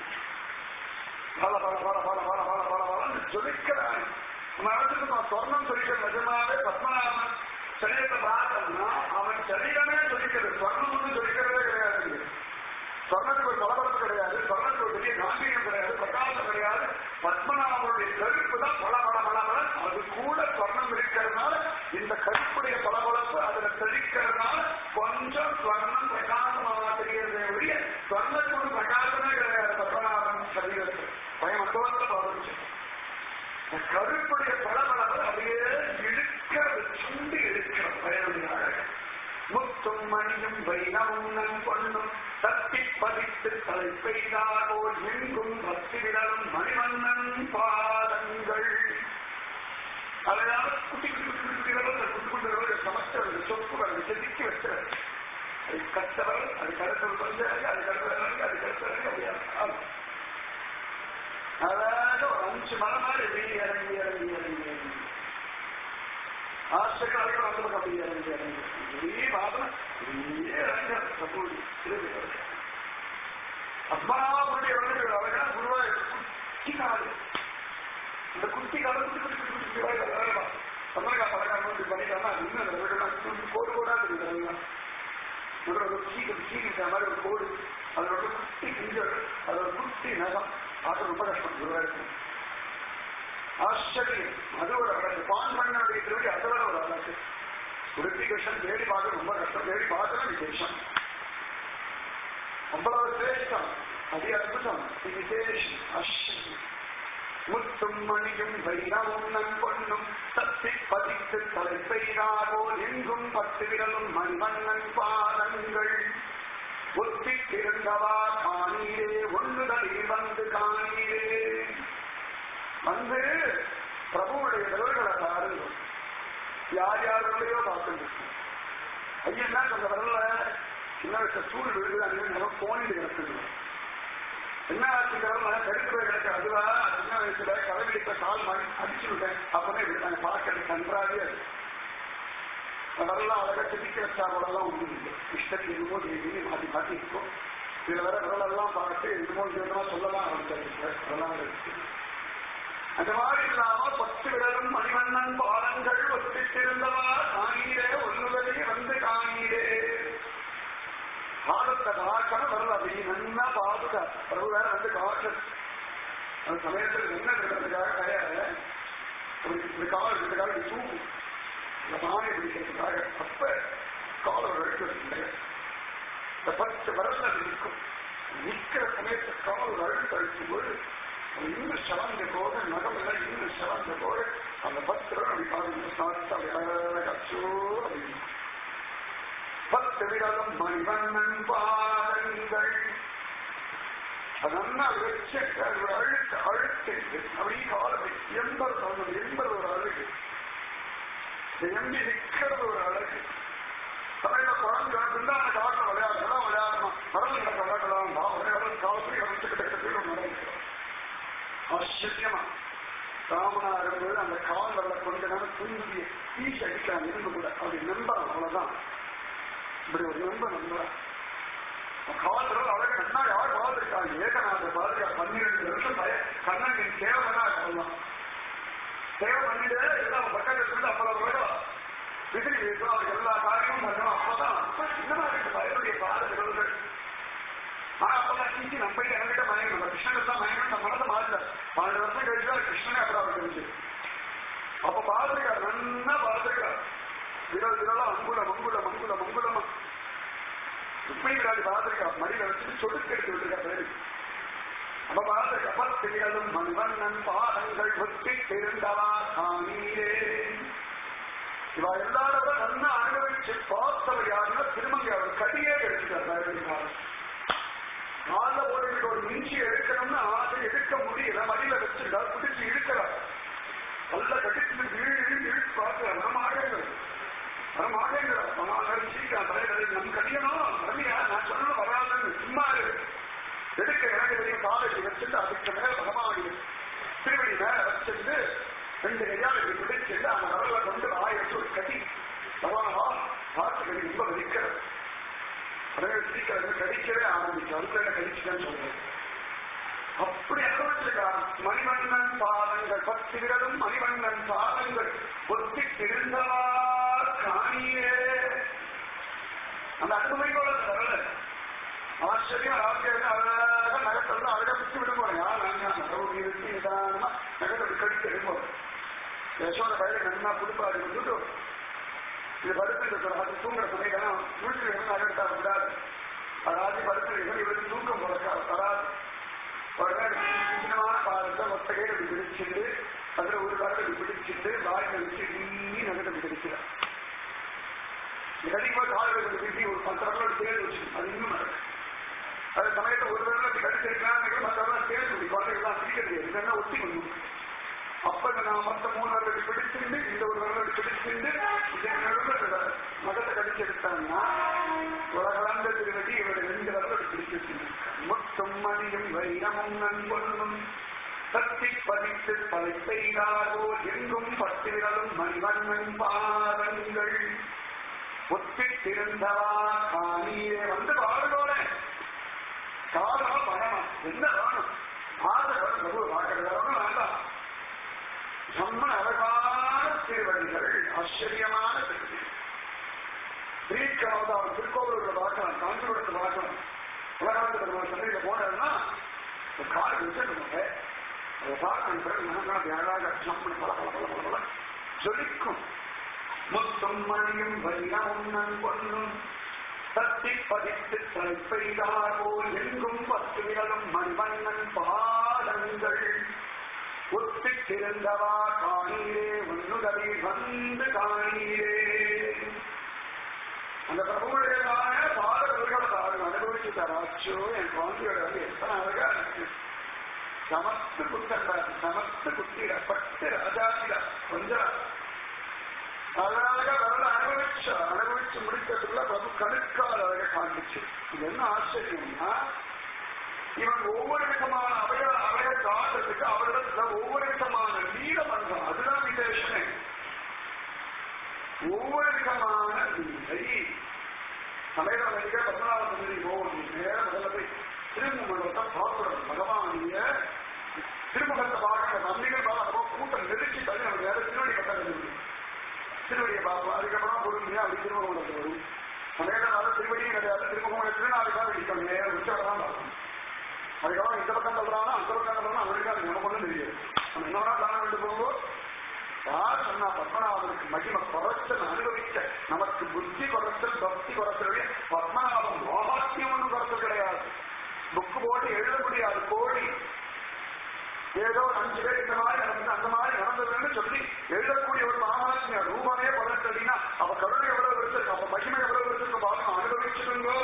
பல பல பல பல பல பல பல பல ஜொலிக்கிறான் நம்ம இடத்துக்கு நான் சொர்ணம் சொல்லிட்டு நிஜமாவே பத்மநாபன் சரீரத்தை பார்த்தோம்னா அவன் சரீரமே சொல்லிக்கிறது சொர்ணம் ஒன்றும் சொல்லிக்கிறதே கிடையாது சொர்ணத்துக்கு ஒரு பலபலப்பு கிடையாது சொர்ணத்துக்கு ஒரு பெரிய காம்பீரியம் கிடையாது பிரகாசம் கிடையாது பத்மநாபனுடைய கருப்பு தான் பல பல பல பல அது கூட சொர்ணம் இருக்கிறதுனால இந்த கருப்புடைய பலபலப்பு அதுல தெளிக்கிறதுனால கொஞ்சம் சொர்ணம் பிரகாசமாக தெரிகிறதே ஒழிய சொர்ணத்துக்கு பிரகாசமே கிடையாது பத்மநாபன் சரீரத்தில் பயமத்தோட பாதிச்சு கருப்புடைய பலபலப்பு அப்படியே இழுக்கிறது சுண்டி இழுக்கிற பயனுடைய முத்தும் மணியும் வைரமும் நன் பொண்ணும் தத்தி பதித்து தலை பெய்தாரோல் எங்கும் பக்தி விரலும் மணிவண்ணன் பாதங்கள் அதனால குட்டி குட்டி குட்டி குட்டி விரல் குட்டி குட்டி விரல் சமஸ்தவர் சொப்புகள் செதுக்கி வச்சவர் அது கத்தவர் அது கருத்தவர் கொஞ்சம் அது கருத்தவர் அது கருத்தவர் அப்படியா அதாவது ஒரு அஞ்சு மலை மாதிரி வெளியே இறங்கி இறங்கி இறங்கி இறங்கி ஆசிரியர்கள் அதிகம் அந்த பக்கம் அப்படியே இறங்கி இறங்கி வெளியே பார்த்தோம் வெளியே இறங்க சப்போது திரும்பி அம்மாவுடைய வளர்கள் அவர்கள் குருவா குட்டி காடு இந்த குட்டி காடு குட்டி குட்டி குட்டி குட்டி வாய் தமிழக பழக்கம் வந்து பண்ணிட்டாங்கன்னா அது இன்னும் அந்த வளர்கள் கோடு கோடா தெரியுது முதல்ல ஒரு சீக்கு சீக்கிட்ட மாதிரி ஒரு கோடு அதோட ஒரு குட்டி கிஞ்சல் அது ஒரு குட்டி நகம் அது ரொம்ப கஷ்டம் குருவா இருக்கும் ஆச்சரியம் அது ஒரு அழகு பான் பண்ணனுடைய திருவிழி அதோட ஒரு அழகு உடுப்பி கிருஷ்ணன் தேடி பார்க்க ரொம்ப கஷ்டம் தேடி பார்க்கணும் விசேஷம் அவ்வளவு சிரேஷ்டம் அதி அற்புதம் இது விசேஷம் ஆச்சரியம் முத்தும் மணியும் வைரமும் நன் பொண்ணும் தத்தி பதித்து தலை பெய்தாரோ எங்கும் பத்து விரலும் மணிவண்ணன் பாதங்கள் ஒத்தி திறந்தவா காணீரே ஒன்றுதலில் வந்து காணீரே வந்து பிரபுவுடைய விரல்களை பாருங்க யார் யாருடையோ பார்த்துட்டு ஐயன்னா கொஞ்சம் வரல சின்ன வயசு சூழ் விழுது அங்கே போனில் கிடக்குது என்ன ஆச்சு கிழமை கருப்பு கிடக்கு அதுவா சின்ன வயசுல கலவிடிப்ப கால் மாறி அடிச்சு விட்டேன் அப்பவே நாங்க பார்க்கறது நன்றாகவே அது வரலாம் அழகா செதுக்கி வச்சாரோடலாம் ஒன்றும் இல்லை இஷ்டத்துக்கு என்னமோ தேவி மாற்றி மாற்றி இருக்கும் இதுல வர விரலெல்லாம் பார்த்து என்னமோ விதமா சொல்லலாம் ஆரம்பிச்சாரு அதெல்லாம் இருக்கு அந்த மாதிரி இல்லாம பத்து விரலும் மணிவண்ணன் பாலங்கள் ஒத்திட்டிருந்தவா காணீரே ஒன்றுவதே வந்து காணீரே பாடத்தை பார்க்கணும் வரல அப்படி நல்லா பாதுகா பிரபு வேற வந்து காட்டு அந்த சமயத்தில் என்ன இருக்கிறதுக்காக கிடையாது இப்படி கால் இருக்கிறதுக்காக தூக்கு இந்த மானை பிடிக்கிறதுக்காக அப்ப கால அழுத்தம் இந்த பத்து வரல நிற்கும் நிற்கிற சமயத்தை கால் அழுத்து அழுத்தும் போது இன்னும் சவந்த போது நகம் எல்லாம் இன்னும் சவந்த போது அந்த பத்து அப்படி பாருங்க சாத்தா அச்சோ அப்படின்னு பத்து விரலும் மணிவண்ணன் பாதங்கள் அதன்னா வச்சு அழுத்த அழுத்து அப்படி காலமை எண்பது தோணும் எண்பது ஒரு அழகு எம்பி நிற்கிறது ஒரு அழகு தலையில குழந்தை இருந்தா அந்த காட்டில் விளையாடலாம் விளையாடலாம் மரம் விளையாடலாம் விளையாடலாம் காலத்துக்கு அமைச்சுக்கிட்ட நடந்துக்கிறோம் ஆச்சரியமா ராமனா இருக்கும்போது அந்த கால் வரல கொஞ்ச நேரம் துன்பி பீஸ் அடிக்கலாம் இருந்து கூட அப்படி நம்பலாம் அவ்வளவுதான் இப்படி ஒரு நண்பன் நம்புறான் கால் வரல அழகு நன்னா யார் பார்த்துருக்காங்க ஏகநாத பாருங்க பன்னிரெண்டு வருஷம் பய கண்ணன் சேவனா சொல்லலாம் சேவை பண்ணிட்டு எல்லாம் பக்கத்துல இருந்து அவ்வளவு வேணும் விதிரி வைக்கும் அவர் எல்லா காரியமும் பண்ணணும் அப்பதான் அப்ப சின்னமா இருக்கு பயனுடைய பாத விரல்கள் ஆனா அப்பதான் சீச்சி நம்ம போய் என்கிட்ட மயங்கணும் நம்ம கிருஷ்ணன் தான் மயங்கணும் நம்ம மனதை மாறல பன்னெண்டு வருஷம் கழிச்சு கிருஷ்ணனே அப்புறம் அவர் தெரிஞ்சு அப்ப பாத்துருக்கார் நன்னா பாத்துருக்கார் விரல் விரலா அங்குல மங்குல மங்குல மங்குலமா இப்படி விராடி பாத்துருக்கா மடியில வச்சுட்டு சொடுக்கு எடுத்து விட்டுருக்கா பேரு அப்ப பாத்துருக்கா பத்து விரலும் மண்வண்ணன் பாதங்கள் ஒத்தி திருந்தவா காணீரே இவ எல்லாரோட நன்னா அனுபவிச்சு பார்த்தவ யாருன்னா திருமங்கை அவர் கடியே கிடைச்சிட்டார் கால போட்டு ஒரு மிஞ்சி எடுக்கணும்னு ஆசை எடுக்க முடியல மடியில வச்சுட்டா பிடிச்சு இழுக்கிறார் நல்ல கடிச்சு இழு இழு இழுத்து பார்க்கிறார் நம்ம ஆகங்கள் நம்ம ஆகங்கள் நான் சீக்கிரம் தலைவர் நம் கடியணும் ரம்யா நான் சொல்ல வராதுன்னு சும்மா எடுக்க எனக்கு தெரியும் காலேஜ் வச்சுட்டு அதுக்கு மேல பகவானுடைய திருவடி மேல வச்சிருந்து ரெண்டு கையாளுக்கு பிடிச்சிட்டு அந்த வரல கொண்டு ஆயிரத்து ஒரு கடி பகவானா பார்த்து கடி ரொம்ப வலிக்கிறது உடனே சீக்கிரம் கடிக்கவே ஆரம்பிச்சு அதுக்குள்ள கடிச்சுதான் சொல்றேன் அப்படி அனுபவிச்சிருக்கான் மணிவண்ணன் பாதங்கள் பத்து விரலும் மணிவண்ணன் பாதங்கள் ஒத்தி திருந்தவார் காணியே அந்த அன்புமையோட வரல ஆச்சரியம் ஆச்சரியம் அழகாக நகத்தெல்லாம் அழகா பிடிச்சு விடும் போறேன் யார் நாங்க நகவுடைய வச்சு நிதானமா நகத்தை கடிச்சு எடுப்போம் யசோட பயிரை நன்னா புதுப்பாடு வந்துட்டு இது படுத்து அது தூங்குற சமயம் முழுக்க இருந்து நகர்த்தா விடாது அதாவது படுத்து இவருக்கு தூக்கம் போறக்கா வராது உடனே சின்னமான பாலத்தை மொத்த கையில் அப்படி பிடிச்சிட்டு அதுல ஒரு காலம் அப்படி பிடிச்சிட்டு வாயில் வச்சு நீ நகத்தை பிடிக்கிறார் கண்டிப்பா கால்கள் பிடிச்சி ஒரு பத்து வரலாம் தேர்வு வச்சு அது இன்னும் நடக்கும் அது சமயத்தை ஒரு தடவை அப்படி கடிச்சிருக்காங்க மற்றவர்கள் தேர்வு பண்ணி குழந்தைகள்லாம் பிடிக்கிறது இல்லைன்னா ஒத்தி பண்ணும் அப்ப நான் மத்த மூணு வரலாறு பிடிச்சிருந்து இந்த ஒரு வரலாறு பிடிச்சிருந்து இந்த மதத்தை கடிச்செடுத்தாங்கன்னா உலகளந்த திருவடி இவரை ரெண்டு வரலாறு பிடிச்சிருக்காங்க மொத்தம் மணியும் வைரமும் நண்பொன்னும் சக்தி பதித்து பலை செய்தாரோ எங்கும் பத்து விரலும் மணிவண்ணன் பாதங்கள் ஒத்திட்டிருந்தவா காணியே வந்து பாடுகோட காரணம் பணம் என்ன வேணும் ஆதரவு பிரபு வாக்கிறது வேண்டாம் நம்ம அழகான திருவடிகள் ஆச்சரியமான திருவடி ஸ்ரீக்காவது அவர் திருக்கோவிலூர்ல பார்க்கலாம் காஞ்சிபுரத்தில் பார்க்கலாம் உலகத்தில் சந்தையில போனதுன்னா கால் வச்சுருந்தாங்க அதை பார்க்கணும் பிறகு மனதான் அழகாக நம்ம பல பல பல பல பல ஜொலிக்கும் முத்தும் மணியும் வைரமும் நண்பொன்னும் சத்தி பதித்து தலைப்பெய்தாரோ எங்கும் பத்து விரலும் மணிவண்ணன் பாதங்கள் ஒத்திருந்தவா காணீரே உன்னுதலில் வந்து காணீரே அந்த பிரபுடைய பாடல்கள் தாரு அனுபவிச்சு தராச்சோ என் குழந்தையோட வந்து எத்தனை அழகா இருக்கு சமத்து குத்தண்டா சமத்து குத்திட பட்டு ராஜாத்திடா கொஞ்சம் அழகாக வரல அனுபவிச்சு அனுபவிச்சு முடிக்கிறதுக்குள்ள பிரபு கணுக்கால் அழக காண்பிச்சு இது என்ன ஆச்சரியம்னா இவன் ஒவ்வொரு விதமான அவைய அவைய காட்டுறதுக்கு அவரிடத்துல ஒவ்வொரு விதமான லீல பண்றான் அதுதான் விசேஷமே ஒவ்வொரு விதமான லீலை சமயம் நடிக்க பத்மநாப சந்திரி போகும் நேர முதல்ல போய் திருமுகத்தை பார்க்கணும் பகவானிய திருமுகத்தை பார்க்கிற நம்பிகள் பார்க்க கூட்டம் நெருக்கி தள்ளி நம்ம நேரம் திருவடி கட்ட திருவடியை பார்ப்போம் அதுக்கப்புறம் பொறுமையா அப்படி திருமுகம் வரும் சமயத்தினால திருவடியும் கிடையாது திருமுகம் திருநாளுக்காக வெடிக்கணும் நேரம் உச்சவரம் பார்க்கணும் அதுக்கப்புறம் இந்த பக்கம் சொல்றானா அந்த பக்கம் சொல்றானா அவருக்கு அது நமக்கு ஒன்றும் தெரியாது நம்ம என்னவா தானம் வேண்டு போகும்போது யார் சொன்னா பத்மநாபனுக்கு மகிமை குறைச்சல் அனுபவிக்க நமக்கு புத்தி குறைச்சல் பக்தி குறைச்சல் பத்மநாபம் மோகாத்தியம் ஒன்றும் குறைச்சல் கிடையாது புக்கு போட்டு எழுத முடியாது கோழி ஏதோ ஒரு அஞ்சு பேர் இந்த மாதிரி நடந்தது அந்த மாதிரி நடந்ததுன்னு சொல்லி எழுதக்கூடிய ஒரு மகாத்மிய ரூபமே பதினெட்டுனா அவ கருணை எவ்வளவு வச்சிருக்கு அப்ப மகிமை எவ்வளவு வச்சிருக்கு பார்க்கணும் அனுபவிச்சிருங்கோ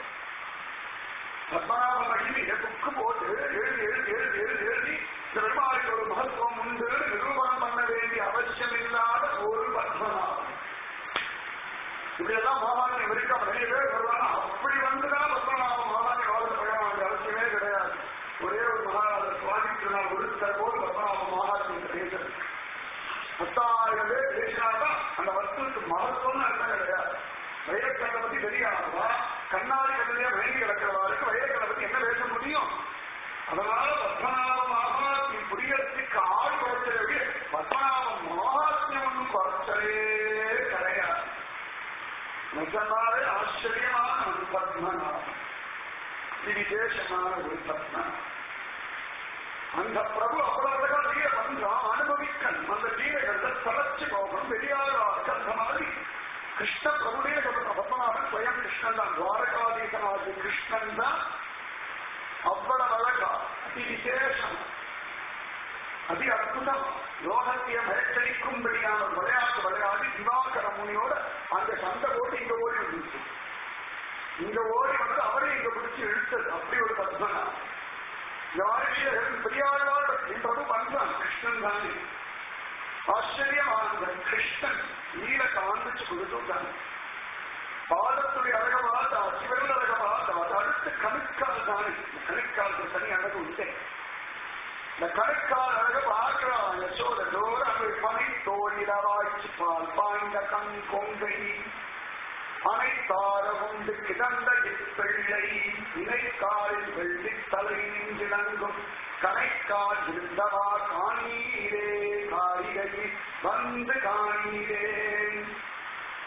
பத்மநாப மகிமையை புக்கு போட்டு எழுதி எழுதி எழுதி எழுதி எழுதி இந்த பெருமாளுக்கு ஒரு மகத்துவம் உண்டு நிரூபணம் பண்ண வேண்டிய அவசியம் இல்லாத ஒரு பத்மநாபன் இப்படியெல்லாம் மகாத்மியம் இருக்கு அப்ப நிறைய பேர் வருவாங்க அப்படி வந்துதான் பத்மநாபம் மகாத்மிய வாழ்ந்து பழக வேண்டிய அவசியமே கிடையாது ஒரே ஒரு மகாராஜர் சுவாமிக்கு ஒருத்தர் போல் பத்மநாப மகாத்மியம் பேசுறது பத்தாயிரம் பேர் பேசினால்தான் அந்த வஸ்துக்கு மகத்துவம்னு அர்த்தம் கிடையாது வைரக்கல்லை பத்தி தெரியாதவா கண்ணாடி கல்லையே மயங்கி கிடக்கிறவாருக்கு வைரக்கல்லை பத்தி என்ன பேச முடியும் அதனால பத்மநாப மகாத்மியம் புரியறதுக்கு ஆள் குறைச்சலே பத்மநாப மகாத்மியம் ஒன்றும் குறைச்சலே கிடையாது நிஜமாவே ஆச்சரியமான ஒரு பத்மநாபம் விசேஷமான ஒரு பத்மநாபம் அந்த பிரபு அவ்வளவு லீல பண்றான் அனுபவிக்கணும் அந்த லீலைகள்ல தலைச்சு போகணும் வெளியாகிறார் அந்த மாதிரி கிருஷ்ண பிரபுடைய சொல்ற பத்மநாபன் ஸ்வயம் கிருஷ்ணன் தான் துவாரகாதீசனாக கிருஷ்ணன் தான் அவ்வளவு அழகா அதி விசேஷம் அதி அற்புதம் லோகத்திய மயக்கடிக்கும்படியான ஒரு விளையாட்டு விளையாடி திவாகர முனியோட அந்த சண்டை போட்டு இங்க ஓடி வந்துச்சு இங்க ஓடி வந்து அவரே இங்க பிடிச்சு இழுத்தது அப்படி ஒரு பத்மநாபன் யாரையும் பெரியாழ்வார் என்றது பண்றான் கிருஷ்ணன் தானே ஆச்சரியமான கிருஷ்ணன் நீல காண்பிச்சு கொடுத்துட்டான் பாதத்துடைய அழக பார்த்தா சிவரில் அழக பார்த்தா அது அடுத்து கணுக்கால் தானே கணுக்காலுக்கு தனி அழகு உண்டு இந்த கணுக்கால் அழக பார்க்கிறான் யசோத தோற அவை பனை தோழிடவாய்ச்சி பால் பாய்ந்த கண் கொங்கை அனைத்தார உண்டு கிடந்த இப்பிள்ளை இணைக்காலில் வெள்ளி தலை நின்றிலங்கும் கனைக்கால் இருந்தவா காணீரே காரிகை வந்து காணீரே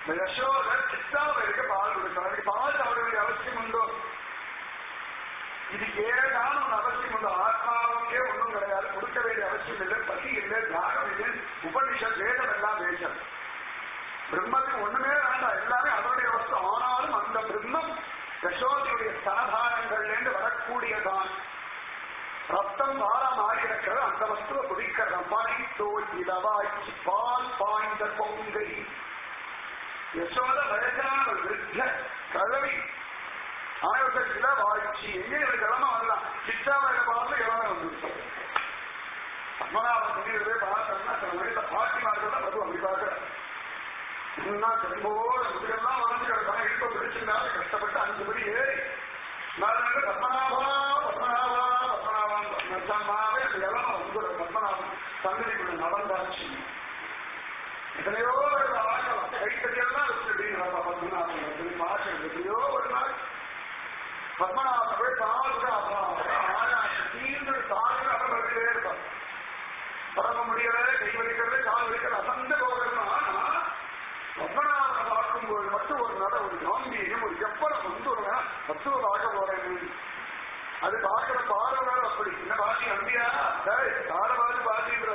இந்த யசோதர் சித்தாவருக்கு பால் கொடுக்கணும் அதுக்கு பால் சாப்பிட வேண்டிய அவசியம் உண்டோ இதுக்கு ஏதான ஒரு அவசியம் உண்டோ ஆத்மாவுக்கே ஒன்றும் கிடையாது கொடுக்க வேண்டிய அவசியம் இல்லை பசி இல்லை தியாகம் இல்லை உபனிஷத் வேதம் எல்லாம் வேஷம் பிரம்மத்துக்கு ஒண்ணுமே வேண்டாம் எல்லாமே அதனுடைய வஸ்து ஆனாலும் அந்த பிரம்மம் யசோதையுடைய ஸ்தனதானங்கள்லேருந்து வரக்கூடியதான் ரத்தம் வாரம் ஆடி இருக்கிறது அந்த வஸ்துவை குடிக்கிற மணி தோல் இலவாய்ச்சி பால் பாய்ந்த பொங்கை யசோத வயசான ஒரு விருத்த கழவி ஆயிரத்தி இளவாய்ச்சி எங்கே ஒரு கிழமை வரலாம் சித்தாவையில பார்த்து கிழமை வந்து பத்மநாபன் சொல்லிடுறதே பார்த்தோம்னா சில மனித பாட்டிமார்கள் தான் வந்து அப்படி பார்க்கிறேன் இன்னும் திரும்போட முதுகெல்லாம் வளர்ந்து கிடக்காம இழுப்ப பிடிச்சிருந்தாலும் கஷ்டப்பட்டு அஞ்சு படி ஏறி நான் பத்மநாபா பத்மநாபா பத்மநாபான் நிஜமாவே அந்த இளம வந்து பத்மநாபன் சந்ததிக்குள்ள நடந்தாச்சு எத்தனையோ ஒரு ஆகலாம் கைத்தறியெல்லாம் வச்சுட்டு பத்மநாபன் பாஷை எத்தனையோ ஒரு நாள் பத்மநாபன் போய் தாழ்ந்து தீர்ந்து தாழ்ந்து அகப்பட்டுட்டே இருப்பார் பரவ முடியல கை வலிக்கிறது கால் வலிக்கிறது அசந்து போகிறது ஆனா பத்மநாபனை பார்க்கும்போது மட்டும் ஒரு நட ஒரு காம்பீரியம் ஒரு எப்பறம் வந்து ஒரு தத்துவ பார்க்க போறேன் அது பார்க்கிற பார்வை அப்படி என்ன பாட்டி நம்பியா தாரவாதி பாதின்ற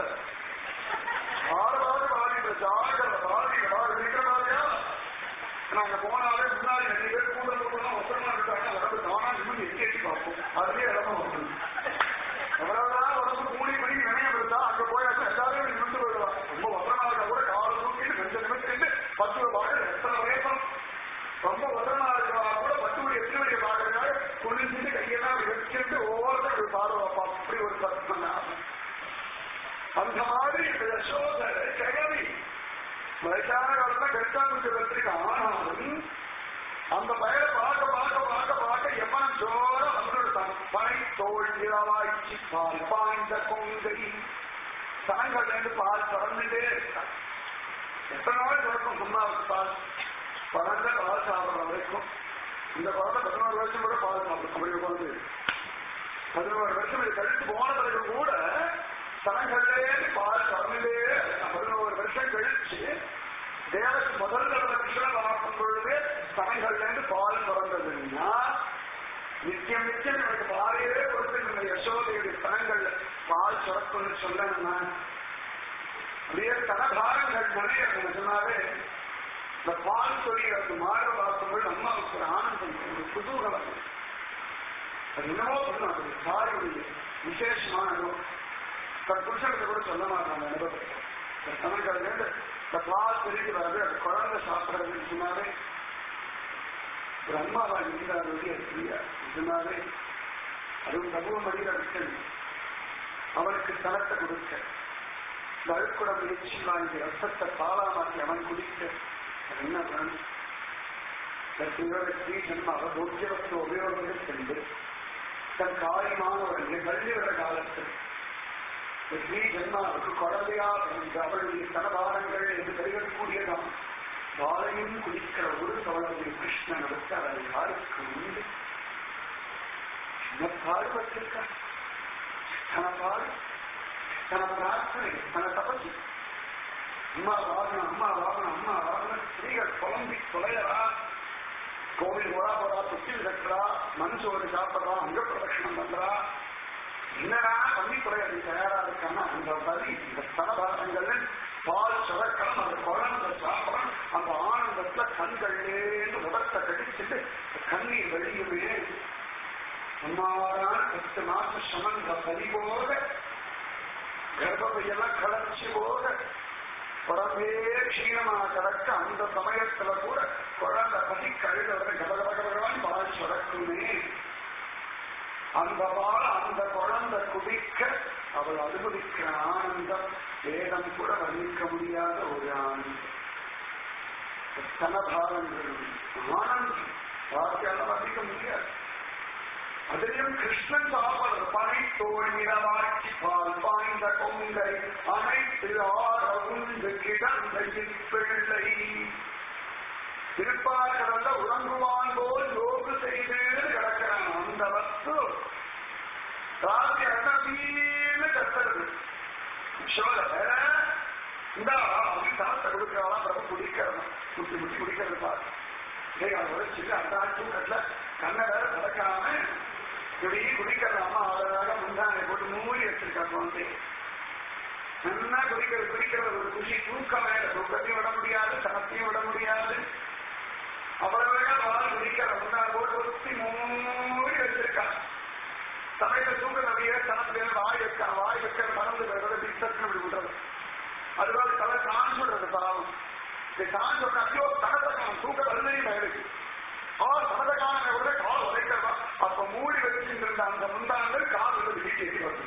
தாரவாதி பாதின்ற ஜாகிரத பாதி பாதி இருக்கிற மாதிரியா நாங்க போனாலே முன்னாடி ரெண்டு பேர் கூடுதல் கூடலாம் ஒத்தரமா இருக்காங்க உடம்பு தானா நிமிந்து எட்டி எட்டி பார்ப்போம் அதுலயே இடமா வந்து எவ்வளவுதான் உடம்பு கூலி பண்ணி நினைவு இருந்தா அங்க போயாச்சும் எல்லாரும் நிமிந்து போயிடுவாங்க ரொம்ப ஒத்தரமா இருந்தா கூட கால தூக்கிட்டு கொஞ்சம் நிமிஷம் பத்து பாடல் எத்தனை வயசம் ரொம்ப உதரமா இருக்கிறா கூட பத்து எட்டு வழிய பாடுறதுக்காக குளிச்சுட்டு கையெல்லாம் வச்சுட்டு ஒவ்வொருத்தர் ஒரு பாடுவா அப்படி ஒரு பத்து அந்த மாதிரி இந்த யசோதர கிழவி வயசான காலத்துல கெட்டாங்குச்சி வச்சிருக்க ஆனாலும் அந்த பயிரை பார்க்க பார்க்க பார்க்க பார்க்க எம்மன் ஜோர வந்துடுதான் பனை தோல் இளவாய்ச்சி பால் பாய்ந்த கொங்கை தனங்கள்ல இருந்து பால் பறந்துட்டே இருக்கான் எத்தனை நாள் நடக்கும் சும்மாவுக்கு பால் பறந்த பால் சாப்பிடுற வரைக்கும் இந்த குழந்தை பதினோரு வருஷம் கூட பால் சாப்பிடும் அப்படி உட்காந்து பதினோரு வருஷம் இது கழித்து போன பிறகு கூட தனங்கள்லேருந்து பால் பறந்துட்டே இருக்கான் பதினோரு வருஷம் கழிச்சு தேவக்கு முதல் தடவை கிருஷ்ணன் பார்க்கும் பொழுது தனங்கள்லேருந்து பால் பிறந்ததுன்னா நித்தியம் நித்தியம் எனக்கு பாலையே கொடுத்து இந்த யசோதையுடைய தனங்கள்ல பால் சுரக்கும்னு சொல்லணும்னா அப்படியே தனபாரங்கள் நிறைய சொன்னாலே இந்த பால் சொல்லி அது மாற பார்க்கும்போது அம்மாவுக்கு ஒரு ஆனந்தம் ஒரு குதூகலம் அது என்னவோ சொல்லணும் அது தாயுடைய விசேஷமான அனுபவம் தன் புருஷனுக்கு கூட சொல்ல மாட்டாங்க அனுபவத்தை தமிழ்கடலேருந்து இந்த பால் பெருகி வர்றது அது குழந்தை சாப்பிட்றதுன்னு சொன்னாலே ஒரு அம்மாவா இருந்தாருடைய பிரியா சொன்னாலே அதுவும் தகுவ மனித விட்டது அவனுக்கு தனத்தை கொடுக்க இந்த அழுக்குடம் முயற்சி வாங்கி ரத்தத்தை பாலாமாக்கி அவன் குடிக்க அது என்ன பண்ணு ஸ்ரீ ஜென்மாவை போக்கியவத்து உபயோகங்கள் சென்று தன் காரியமான ஒரு நிகழ்வுகிற காலத்தில் ஸ்ரீ ஜென்மாவுக்கு குழந்தையா பிறந்து அவளுடைய தனபாரங்கள் என்று பெருகக்கூடியதாம் பாலையும் குடிக்கிற ஒரு சவளத்தை கிருஷ்ணன் எடுத்து அவரை யாருக்கு உண்டு பாடுபட்டிருக்க தன பாடு தன பிரார்த்தனை தன தபசி அம்மா வாகனம் அம்மா வாகனம் அம்மா வாகனம் ஸ்திரீகள் குழம்பி தொலைகிறா கோவில் ஓடா போறா தொட்டில் கட்டுறா மண் சோறு சாப்பிட்றா அங்க பிரதட்சணம் பண்றா என்னடா பண்ணி குறையாது தயாரா இருக்கான்னா அந்த வலி இந்த தனபாசங்கள்ல பால் சுரக்கலாம் அந்த குழந்தை சாப்பிடணும் அந்த ஆனந்தத்துல கண்கள்லேருந்து உடத்தை கடிச்சிட்டு கண்ணீர் வெளியுமே அம்மாவான பத்து மாசம் சுமந்த பலி போக கர்ப்பையெல்லாம் கலர்ச்சி போக புறமே க்ஷீணமா கிடக்க அந்த சமயத்துல கூட குழந்தை பசி கழுத கபகபகபகவான் பால் சுரக்குமே அந்த பால் அந்த குழந்தை குடிக்க அவள் அனுபவிக்கிற ஆனந்தம் வேதம் கூட வர்ணிக்க முடியாத ஒரு ஆனந்தம் தனபாவங்கள் ஆனந்தம் வார்த்தையால வர்ணிக்க முடியாது அதிலும் கிருஷ்ணன் சாப்பிடுற பனை தோல் நிறவாட்சி பால் பாய்ந்த கொங்கை அனைத்து ஆரவுண்டு கிடந்த பிள்ளை திருப்பாக்கடல்ல உறங்குவான் போல் யோகு செய்து கிடக்கிறான் அந்த வஸ்து ராத்திரி அடவீன்னு கத்துறது சோழ இந்த அப்படி சாப்பிட்ட கொடுக்கிறாளா பிரபு குடிக்கிறவன் முட்டி முட்டி குடிக்கிறது பாரு ஏய் அதை வச்சுட்டு அந்த ஆட்சி கட்டில கண்ணை வேற திறக்காம இப்படி குடிக்கிற அம்மா அழகாக முந்தானை போட்டு மூடி வச்சிருக்கா குழந்தை நல்லா குடிக்கிறது குடிக்கிறது ஒரு குஷி தூக்கம் வேற தூக்கத்தையும் விட முடியாது சனத்தையும் விட முடியாது அவ்வளவு பால் குடிக்கிற முந்தானை போட்டு ஒத்தி மூடி வச்சிருக்கா சமையல தூக்க நதிய சனத்துல வாய் வைக்க வாய் வைக்கிற மறந்து வருவது பிசத்துன்னு இப்படி விடுறது அதுவாக தலை காஞ்சு விடுறது பாவம் இந்த காஞ்சு விட ஐயோ தனத்தை காணும் தூக்க வருதையும் இருக்கு ஆ தனத்தை காண விட கால் உடைக்கிறதா அப்ப மூடி வச்சுருந்த அந்த முந்தாங்கள் கால் வந்து வீட்டு ஏறி வருது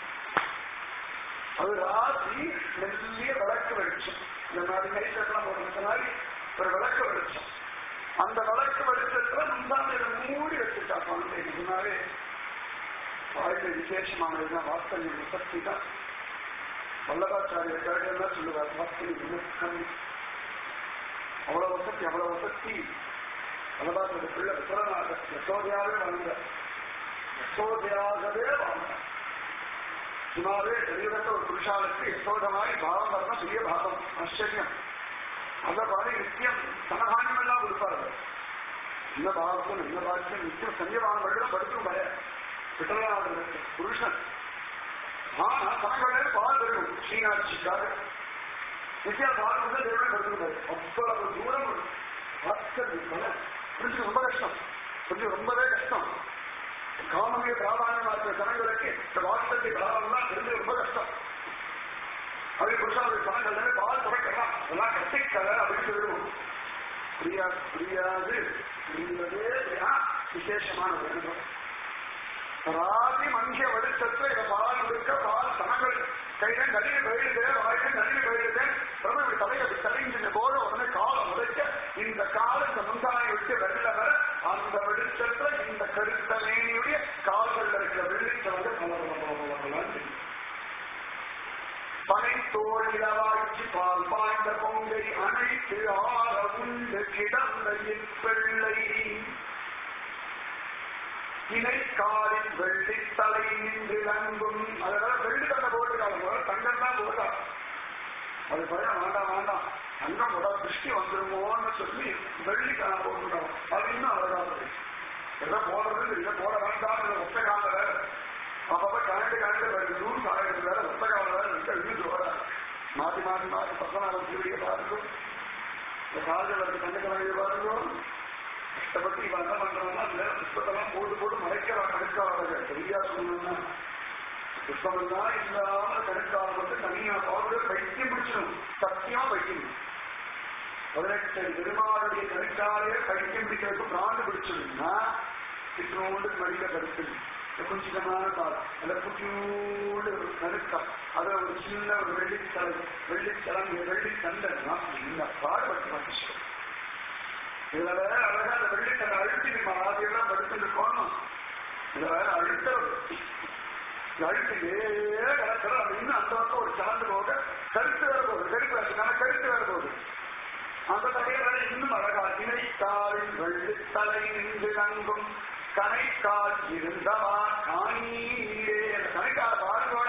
அது ராசி மெல்லிய விளக்கு வெளிச்சம் இந்த மாதிரி நைட்லாம் போடுற மாதிரி ஒரு விளக்கு வெளிச்சம் அந்த விளக்கு வெளிச்சத்துல முந்தாண்ட மூடி வச்சுட்டா குழந்தை முன்னாவே வாழ்க்கை விசேஷமானதுதான் வாஸ்தவிய விசக்தி தான் வல்லபாச்சாரிய கேட்கலாம் சொல்லுவார் வாஸ்தவி விமர்சனம் அவ்வளவு வசதி அவ்வளவு வசதி வல்லபாச்சாரிய பிள்ளை விசரனாக யசோதையாவே வாழ்ந்த யசோதையாகவே வாழ்ந்த சுமாரே தெரியவந்த ஒரு புருஷாளுக்கு யசோதமாய் பாவம் வரணும் பெரிய பாவம் ஆச்சரியம் அந்த பாதி நித்தியம் சமதானியம் எல்லாம் கொடுப்பார்கள் இந்த பாவத்தும் இந்த பாவத்தையும் நித்தியம் சஞ்சயமானவர்களும் படுத்தும் பய விட்டலாளர்களுக்கு புருஷன் ஆனா தனங்களே பால் வரும் ஸ்ரீநாட்சிக்காக நித்யா பால் வந்து தேவனை படுத்துட்டாரு அவ்வளவு தூரம் புரிஞ்சு ரொம்ப கஷ்டம் புரிஞ்சு ரொம்பவே கஷ்டம் காமமே பிராதானியமா இருக்கிற ஜனங்களுக்கு இந்த வாசத்தை பிராதானம் தெரிஞ்சு ரொம்ப கஷ்டம் அப்படி புருஷாவுடைய ஜனங்கள் பால் துறைக்கலாம் அதெல்லாம் கட்டிக்கல அப்படின்னு சொல்லுவோம் புரியாது புரியாது புரிந்ததே விசேஷமான ஒரு அனுபவம் ராதி மனுஷ வெளிச்சத்துல இதை பால் கொடுக்க பால் தனங்கள் கையில நடுவு கழுது வாய்க்கு நடுவு கழுது பிரபு இப்படி தலையை அப்படி தலைஞ்சின போது உடனே காலம் உடைக்க இந்த காலம் இந்த முந்தானை விட்டு வெள்ள வர அந்த வெளிச்சத்துல இந்த கருத்த மேனியுடைய கால்கள்ல இருக்கிற வெளிச்சம் வந்து பல பனைத்தோல் இளவாய்ச்சி பால் பாய்ந்த பொங்கை அனைத்து ஆற உண்டு கிடந்த பிள்ளை இணைக்காலின் வெள்ளித்தலை நின்று அன்பும் அதனால வெள்ளி தந்த போட்டுக்கால தங்கம் தான் போட்டா அது பயம் வேண்டாம் வேண்டாம் தங்கம் போட திருஷ்டி வந்துருமோன்னு சொல்லி வெள்ளிக்கான போட்டுட்டோம் அது இன்னும் அழகா இருக்கு எதை போடுறது இதை போட வேண்டாம் இல்லை ஒத்த கால வேற அப்பப்ப கரண்ட் கரண்ட் வருது ரூல்ஸ் ஆகிறது வேற ஒத்த கால வேற இருக்க இன்னும் ஜோரா மாத்தி மாத்தி மாத்தி பத்தனாயிரம் சூரிய பாருங்க இந்த காலத்தில் வருது கண்டுக்க பாருங்க கஷ்டப்பட்டு இவன் என்ன பண்றான்னா அந்த புஷ்பத்தெல்லாம் போட்டு போட்டு மறைக்கிறான் கணக்காளர்கள் சரியா சொல்லணும்னா புஷ்பம் தான் இல்லாம கணக்காளர் வந்து தனியா பாடு பைத்தியம் பிடிச்சிடும் சத்தியமா பைத்தியம் பதினெட்டு பெருமாளுடைய கணக்காலே பைத்தியம் பிடிக்கிறதுக்கு பிராண்டு பிடிச்சிடும்னா இத்தனோண்டு மடியில கருத்து கொஞ்சமான கால் அதுல குட்டியோடு ஒரு கருக்கம் அதுல ஒரு சின்ன ஒரு வெள்ளித்தலை வெள்ளித்தலம் வெள்ளித்தண்டா இந்த பாடுபட்டு மனுஷன் இதுல வேற அழகா அந்த வெள்ளித்தலை அழுத்தி நம்ம ஆதியெல்லாம் படுத்துட்டு போனோம் இதுல வேற அழுத்தம் அழுத்திலே கிடக்கிற அது இன்னும் அந்த பக்கம் ஒரு சார்ந்து போக கருத்து வேற போகுது கருத்து வேற கருத்து வேற போகுது அந்த தலையில இன்னும் அழகா இணைத்தாளின் வெள்ளித்தலை நின்று அங்கும் கனைக்கால் இருந்தவா காணீரே அந்த கனைக்கால பாருங்கோட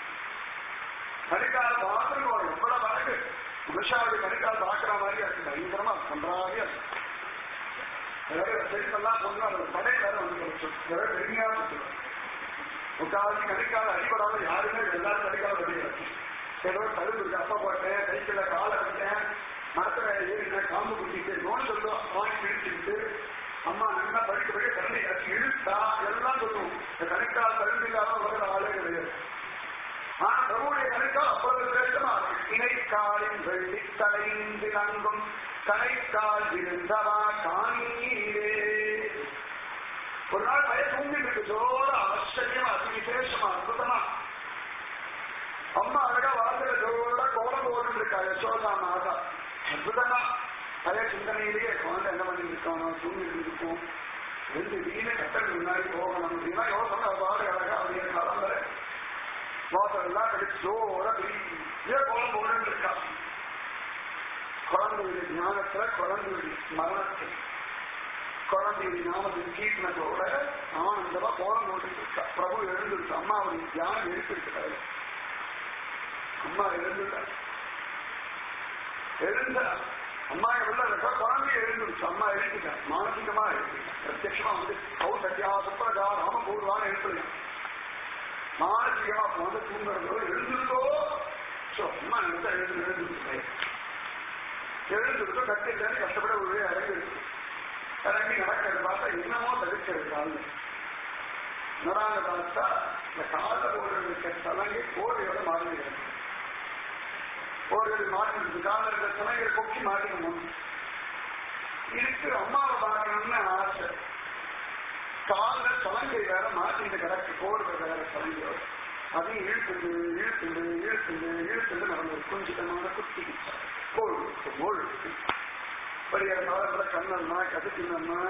கனைக்கால பாருங்கோட எவ்வளவு அழகு மனுஷாவுடைய கணிக்கால் பார்க்கிற மாதிரி இருக்கு பயங்கரமா பண்றாவே செருப்பெல்லாம் கொண்டு அந்த படை வேற வந்து வேற பெருமையா முக்காவாசி கணிக்கால அடிபடாத யாருமே எல்லாரும் கணிக்கால வெளியாது ஏதோ தழுவு இருக்கு அப்பா போட்டேன் கைக்குள்ள காலை வச்சேன் மரத்துல ஏறின காம்பு குட்டிட்டு நோன் சொல்லுவோம் வாங்கி பிடிச்சிட்டு அம்மா நல்லா படிக்க படிக்க தண்ணி கட்டி இழுத்தா எல்லாம் சொல்லுவோம் இந்த கணிக்கால் தழுவில்லாத உலக ஆளே கிடையாது ஆனா பிரபுடைய கணக்கால் அவ்வளவு சிரேஷ்டமா இணைக்காலின் வெள்ளித்தலைந்து நங்கும் கணைக்கால் இருந்தவா காணீரே ஒரு நாள் பய தூங்கிட்டு இருக்கு ஜோர ஆச்சரியமா அதி விசேஷமா அற்புதமா அம்மா அழகா வாசல ஜோர கோலம் போட்டு இருக்கா யசோதா மாதா அற்புதமா அதே சிந்தனையிலேயே குழந்தை என்ன பண்ணி இருக்கானோ தூங்கிட்டு இருக்கும் ரெண்டு வீண கட்டல் முன்னாடி போகணும் அப்படின்னா யோசனை பாடு அழகா அப்படியே கலந்துற வாசல் எல்லாம் கழிச்சு ஜோர பெரிய கோலம் போட்டு இருக்கா குழந்தையுடைய ஞானத்துல குழந்தையுடைய மரணத்தில் குழந்தையுடைய ஞானத்தின் கீர்த்தனத்தோட ஆனந்தமா கோலம் போட்டு இருக்கா பிரபு எழுந்திருக்கு அம்மாவுடைய தியானம் எழுப்பிருக்கிறாரு அம்மா எழுந்துட்டார் எழுந்த அம்மா உள்ள இருக்கா குழந்தை எழுந்துருச்சு அம்மா எழுந்துட்டா மானசிகமா எழுந்துட்டா பிரத்யமா வந்து கவு சத்யா சுப்ரஜா ராமபூர்வான்னு எழுந்துருக்கா மானசிகமா வந்து தூங்குறதோ எழுந்துருக்கோ சோ அம்மா எழுந்தா எழுந்து எழுந்துருச்சு எழுந்துருக்கோ கட்டில் கஷ்டப்பட ஒரு இறங்கி இருக்கு இறங்கி நடக்கிறது பார்த்தா என்னமோ தடுக்கிறது காலில் நடாங்க பார்த்தா இந்த கால போடுறதுக்கு சலங்கை கோடையோட மாறிடுகிறது கோடைகள் மாட்டிருக்கு கால இருக்கிற சலங்கை கொக்கி மாட்டிக்கணும் இதுக்கு அம்மாவை பார்க்கணும்னு ஆசை கால சலங்கை வேற மாட்டிட்டு கிடக்கு கோடு வேற சலங்கையோட அதையும் இழுத்துண்டு இழுத்துண்டு இழுத்துண்டு இழுத்துண்டு நடந்தது கொஞ்சமான குத்தி கோள் கோள் பெரிய காலத்துல கண்ணம்மா கதுக்கினம்மா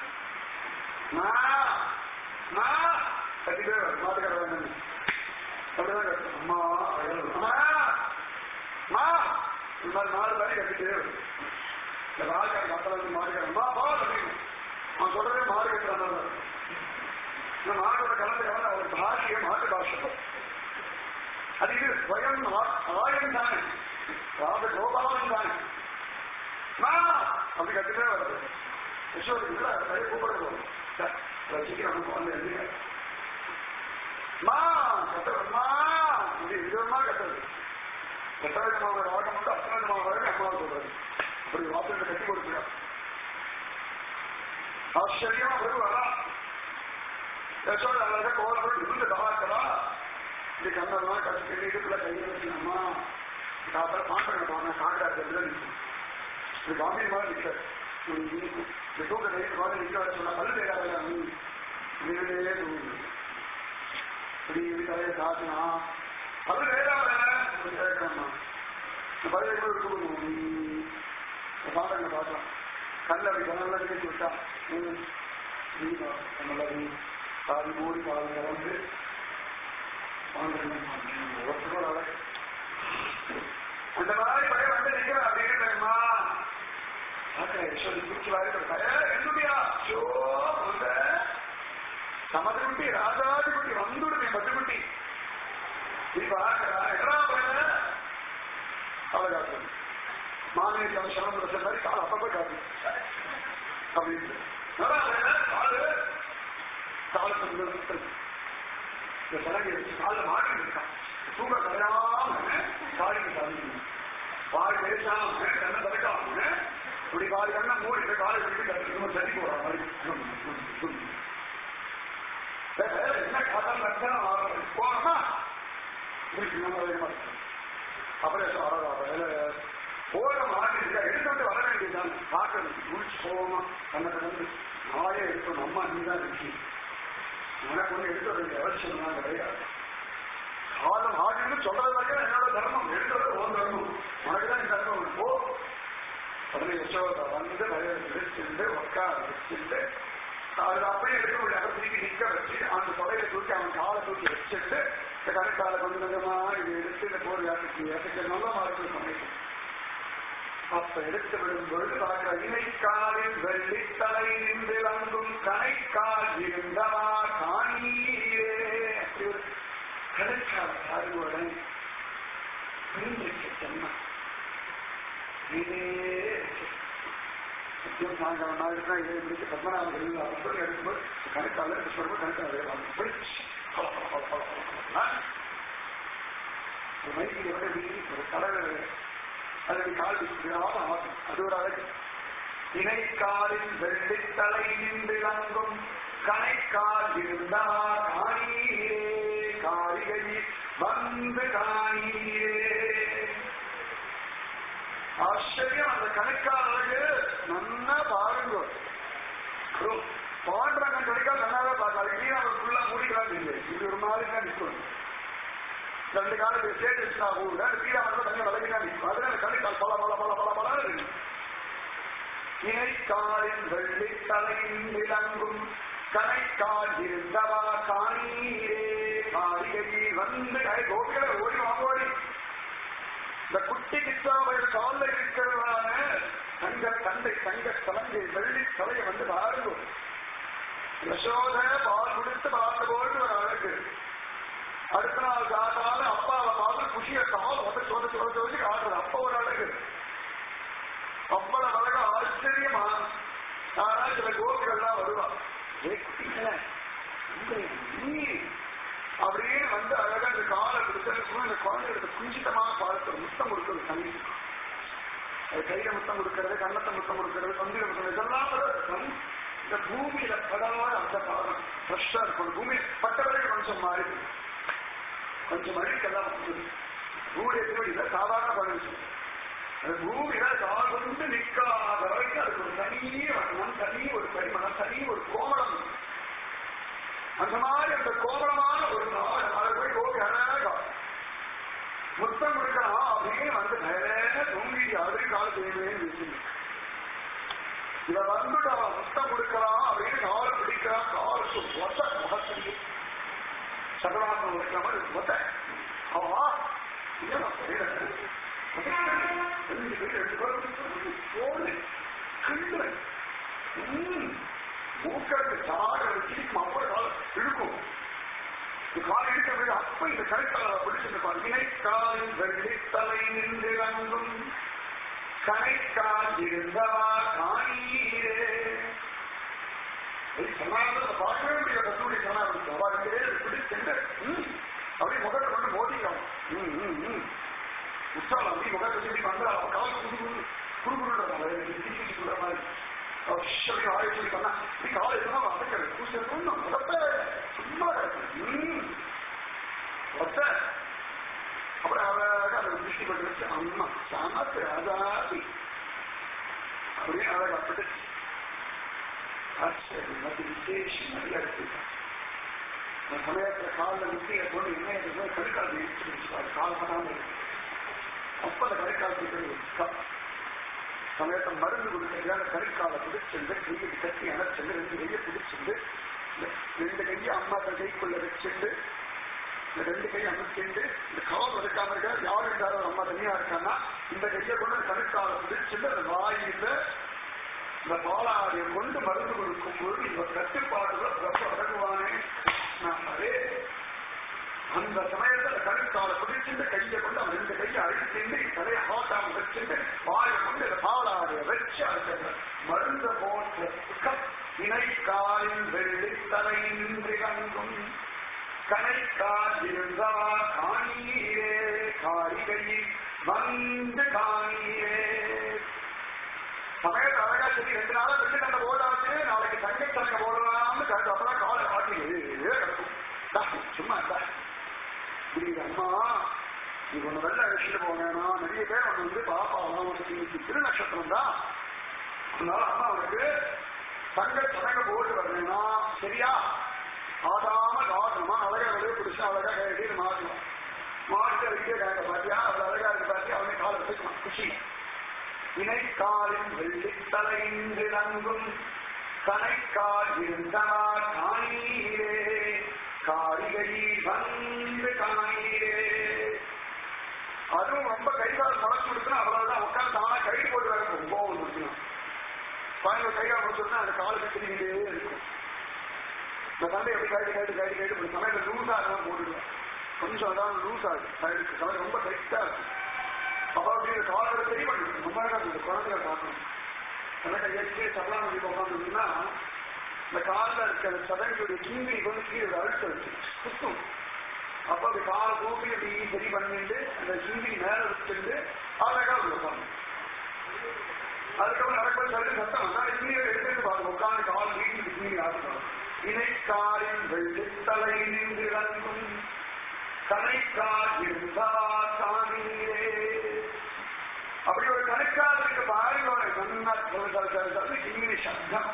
கட்டிட்டே மாட்டுக்கடை வேணும் அப்படிதான் கட்டும் அம்மா அம்மா மா இந்த மாதிரி நாலு பேரை கட்டிட்டே வரும் இந்த ராஜாக்கு அத்தனை வந்து மாடுக்கிறேன் அம்மா பா அப்படின்னு அவன் சொல்றதே மாடு கட்டுறான் இந்த மாடோட கலந்து கலந்து அவர் பாஷையை மாட்டு பாஷை அது இது ஸ்வயம் ஆயம் தானே ராஜ கோபாலன் தானே அப்படி கட்டிட்டே வருது யசோதி இல்ல நிறைய கூப்பிடுவோம் சீக்கிரம் வந்து எழுதுங்க மா கத்துறமா இது விதமா கத்துறது கட்டாயமான ராகம் வந்து அத்தனமான வரைக்கும் அம்மா சொல்றது அப்படி வாசல் கட்டி கொடுக்கிறார் ஆச்சரியமா பிறகு வரா யசோட அழகா கோலப்பட்டு இருந்து தவாக்கிறா இது கண்ணெல்லாம் கட்டி இடுப்புல கையை வச்சுக்கணுமா காப்பா பாண்டவங்க போனா காக்கடா தெரியல இது காந்தி மாதிரி நிற்காது இந்த தூக்க கையில் மாதிரி நிற்க வச்சு சொன்னா பல்லு தேடாத நீ நீங்களே தூங்கு இப்படி இப்படி தலையை காட்டினா பல்லு தேடாத கேட்கணுமா இந்த பல்லு எப்படி இருக்கணும் நீ பாண்டவங்க பார்க்கலாம் கல்ல அப்படி கண்ணெல்லாம் நினைச்சு விட்டா நல்லது சாதி மூடி பாலம் கலந்து ஒருத்தரோட அழகு அந்த மாதிரி பயம் வந்து நிக்கிறேன் அப்படின்னு தெரியுமா யசோதி குச்சி வாரி என்னுடைய ஷோ அந்த சமதி குட்டி ராஜாதி குட்டி வந்துடுமே பத்து குட்டி இப்ப எடா பையன அவளை காட்டு மாநில கமிஷன் பிரச்சனை மாதிரி கால அப்பப்ப காட்டு அப்படின்னு காலு காலு இந்த சடங்கு கால மாட்டி இருக்கான் தூங்க கலையாம காலிக்கு சாதிக்கணும் பால் பேசாம கண்ணை திறக்காம இப்படி பால் கண்ணை மூடி காலை விட்டு கற்றுக்கணும் சரி போற மாதிரி என்ன கதை லட்சணம் போனோமா அப்புறம் போற மாதிரி இருக்கா எடுத்துட்டு வர வேண்டியதுதான் பார்க்கணும் முடிச்சு போவோமா கண்ணை கடந்து நாயே எடுக்கணும் அம்மா நீ தான் இருக்கு உனக்கு ஒண்ணு எடுக்க வேண்டிய அவசியம் தான் கிடையாது காலம் ஆடின்னு சொல்றது வரைக்கும் என்னோட தர்மம் எடுக்கிறது ஓன் தர்மம் உனக்கு தான் இந்த தர்மம் போ உடனே யசோதா வந்து நிறைய விரிச்சுண்டு உட்கார வச்சுட்டு அது அப்படியே எடுக்க முடியாது திருப்பி நிக்க வச்சு அந்த தொலையை தூக்கி அவன் காலை தூக்கி வச்சுட்டு இந்த கடைக்கால கொஞ்சம் கொஞ்சமா இது எடுத்து இந்த போர் யாருக்கு எனக்கு நல்ல மாதிரி சமைக்கும் அப்ப எடுத்து விடும் பொழுது பார்க்கிற இணைக்காலில் வெள்ளித்தலை நின்று அங்கும் கணைக்கால் இருந்தவா காணீரே அப்படி ஒரு கடைக்கால சாருவுடன் புரிஞ்சிருக்க ஜன்மம் நீரே சத்தியம் சாயங்காலம் நாள் இருக்கா ஏழு மணிக்கு பத்மநாபன் அப்படி எடுக்கும்போது கணக்கால சொல்லும்போது கணக்கால மைக்கு எப்படி வீதி ஒரு கடல் அதன் கால் விடாம ஆகும் அது ஒரு அழகு இணைக்காலில் வெள்ளித்தலை நின்று அங்கும் கணைக்கால் இருந்தா காணீரே காரிகை வந்து காணீரே ஆச்சரியம் அந்த கணக்கால் அழகு நன்னா பாருங்க பாடுறாங்க கணக்கால் நல்லாவே பார்க்கலாம் அது அவர் ஃபுல்லா மூடிக்கிறாங்க இல்லை இது ஒரு மாதிரி தான் நிற்கும் ரெண்டு காலத்து சேர்த்து வச்சுனா கூட பீடா மட்டும் தனியாக விலகி தான் நிற்கும் அதுல கணக்கால் பல பல பல பல பல இணைக்காலின் வெள்ளி தலையின் விளங்கும் கணைக்கால் இருந்தவா காணீரே காரிகை வந்து கோபிகளை ஓடி வாங்கோடி இந்த குட்டி கிச்சாவையில் காலில் இருக்கிறதான தங்க தந்தை தங்க தலங்கை வெள்ளி தலையை வந்து பாருங்க யசோத பால் கொடுத்து பார்த்து போட்டு ஒரு அழகு அடுத்த நாள் காத்தால அப்பாவை பார்த்து குஷிய கால் வந்து சோத சோத சோதி காட்டுறது அப்ப ஒரு அழகு அவ்வளவு அழகா ஆச்சரியமா ஆனா சில கோபிகள்லாம் வருவா ஏ குட்டிங்கள நீ அப்படின்னு வந்து அழகா இந்த காலை கொடுக்கறதுக்கும் இந்த குழந்தைகளுக்கு குஞ்சிதமான பாலத்தில் முத்தம் கொடுக்கறது தண்ணி அது கையில முத்தம் கொடுக்கறது கண்ணத்தை முத்தம் கொடுக்கறது தொந்தில முத்தம் இதெல்லாம் கூட இருக்கும். இந்த பூமியில படாத அந்த பாலம் ஃப்ரெஷ்ஷா இருக்கும் பூமி பட்ட பிறகு கொஞ்சம் மாறி கொஞ்சம் அழுக்கெல்லாம் வந்து பூமியை திருவடியில சாதாரண பழகு அது பூமியில கால் வந்து நிற்காத வரைக்கும் அதுக்கு ஒரு தனி வண்ணம் தனி ஒரு பரிமளம் தனி ஒரு கோமளம் அந்த மாதிரி அந்த கோமளமான ஒரு நாள் அதை போய் கோபி அழகா முத்தம் கொடுக்கலாம் அப்படின்னு வந்து நேர தூங்கி அது காலத்தையுமே வச்சுங்க இத வந்துட்டு அவன் முத்தம் கொடுக்கலாம் அப்படின்னு காலை பிடிக்கிறான் காலுக்கு ஒத்த முகத்திலே சகலாசம் இருக்கிற மாதிரி ஒத்த அவா இல்லையா செய்யறேன் ரெண்டு பேர் ரெண்டு பேரும் போடு கிண்டு மூக்கருக்கு சாக வச்சு அப்புறம் காலம் இழுக்கும் இந்த கால் இழுக்கிறது அப்ப இந்த கருத்தால பிடிச்சிருப்பார் இணைக்காலின் வெள்ளித்தலை நின்று அங்கும் கணைக்கால் இருந்தவா காணீரே சொன்னாலும் பார்க்கவே முடியாது கத்தூரி சொன்னார் அவருக்கே பிடிச்சிட்டு அப்படியே முகத்தை கொண்டு மோதிக்கலாம் ம் ம் ம் உற்சாகம் அப்படி முகத்தை சொல்லி வந்தா அவன் கால் குடு குடு குடுக்குற சொல்ற மாதிரி அப்படி ஆய சொல்லி பண்ணா நீ காலை எதுனா வதக்கிறது கூசல் முகத்தை சும்மா ம் ஒத்த அப்புறம் அழகாக அதை திருஷ்டி பண்ணி வச்சு அம்மா சாமத்து ராஜாதி அப்படின்னு அழகா பிடிச்சு ஆச்சரியம் அது விசேஷம் நிறைய எடுத்துட்டான் அந்த சமயத்துல காலில் முக்கிய போட்டு என்ன எதுவும் கடுக்கால் இடிச்சு கால் பண்ணாம இருக்கு அப்ப அந்த கடுக்கால் போட்டு சமயத்தை மருந்து கொடுக்கறதுக்காக கருக்கால பிடிச்சிருந்து கையை கட்டி அணைச்சிருந்து ரெண்டு கையை பிடிச்சிருந்து ரெண்டு கையை அம்மா தன் கைக்குள்ள வச்சிருந்து இந்த ரெண்டு கையை அமைச்சிருந்து இந்த கால் வதக்காம இருக்க யார் இருந்தாலும் அம்மா தனியா இருக்கான்னா இந்த கையை கொண்டு கருக்கால பிடிச்சிருந்து அந்த வாயில இந்த பாலாடியை கொண்டு மருந்து கொடுக்கும் போது இவர் கட்டுப்பாடுல ரொம்ப வழங்குவானே நான் அதே அந்த சமயத்துல கருத்தால பிடிச்சிட்டு கையை கொண்டு அவன் ரெண்டு கையை அழிச்சிட்டு தலையை ஹாட்டாம வச்சுட்டு வாயை கொண்டு இந்த பாலாடைய வச்சு அந்த மருந்த போன்ற இணை காலின் வெள்ளி தலை நின்று கங்கும் கணைக்கால் இருந்தவா காணீரே காரிகையில் வந்து காணீரே சமயத்தை அழகா சொல்லி ரெண்டு நாளா வெள்ளி தண்டை போடாது நாளைக்கு தங்கை தண்டை போடலாம்னு கருத்து அப்பதான் காலை காட்டி கிடக்கும் சும்மா இல்லை புரியுது அம்மா நீ ஒண்ணு வெள்ள அழைச்சிட்டு போனேன்னா நிறைய பேர் ஒண்ணு வந்து பாப்பா உனக்கு இன்னைக்கு திரு நட்சத்திரம் தான் அதனால அம்மா அவனுக்கு தங்க சடங்க போட்டு வரணும்னா சரியா ஆடாம காட்டணுமா அழகா வெளியே பிடிச்சு அழகா கையடி மாட்டணும் மாட்டு அடிக்க காட்ட பாத்தியா அவள் அழகா இருக்கு பாத்தியா அவனை காலை வச்சுக்கணும் குஷி இணைக்காலின் வெள்ளித்தலைந்து நங்கும் கணைக்கால் இருந்தனா காணீரே காரிகையில் வந்து காணீரே அதுவும் ரொம்ப கைகால் முளைச்சு கொடுக்கணும் அவ்வளவுதான் உட்காந்து தானா கை போட்டு வேற கோவம் இருக்கணும் பாருங்க கைகால் முடிச்சுன்னா அந்த காலுக்கு திரும்பிட்டே இருக்கும் இந்த தந்தை எப்படி கைடு கைடு கைடு கைடு இப்படி சமயத்தில் லூஸா இருந்தாலும் போட்டுடுவேன் கொஞ்சம் அதான் லூஸ் ஆகுது சைடுக்கு சமயம் ரொம்ப டைட்டா இருக்கும் அப்ப அப்படி இந்த காலோட சரி பண்ணணும் ரொம்ப நேரம் இந்த குழந்தைகளை பார்க்கணும் எனக்கு ஏற்கனவே சபலா நம்பி உட்காந்துருக்குன்னா இந்த காலில் இருக்கிற சதங்களுடைய கிங்கி வந்து கீழே அழுத்த வச்சு குத்தும் அப்ப அந்த காலை தூக்கி அப்படி சரி பண்ணிட்டு அந்த கிங்கி மேல வச்சுட்டு அழகா அப்படி உட்காந்து அதுக்கப்புறம் நடக்கும் சொல்லி சத்தம் வந்தா கிங்கியை எடுத்துட்டு பாருங்க உட்காந்து கால் வீட்டுக்கு கிங்கி ஆடுறோம் இணைக்காலின் வெள்ளித்தலை நின்று இறங்கும் கணைக்கால் இருந்தா தானீரே அப்படி ஒரு கணக்கால் இருக்கு பாருங்க நல்லா சொல்லுறது இங்கிலீஷ் சப்தம்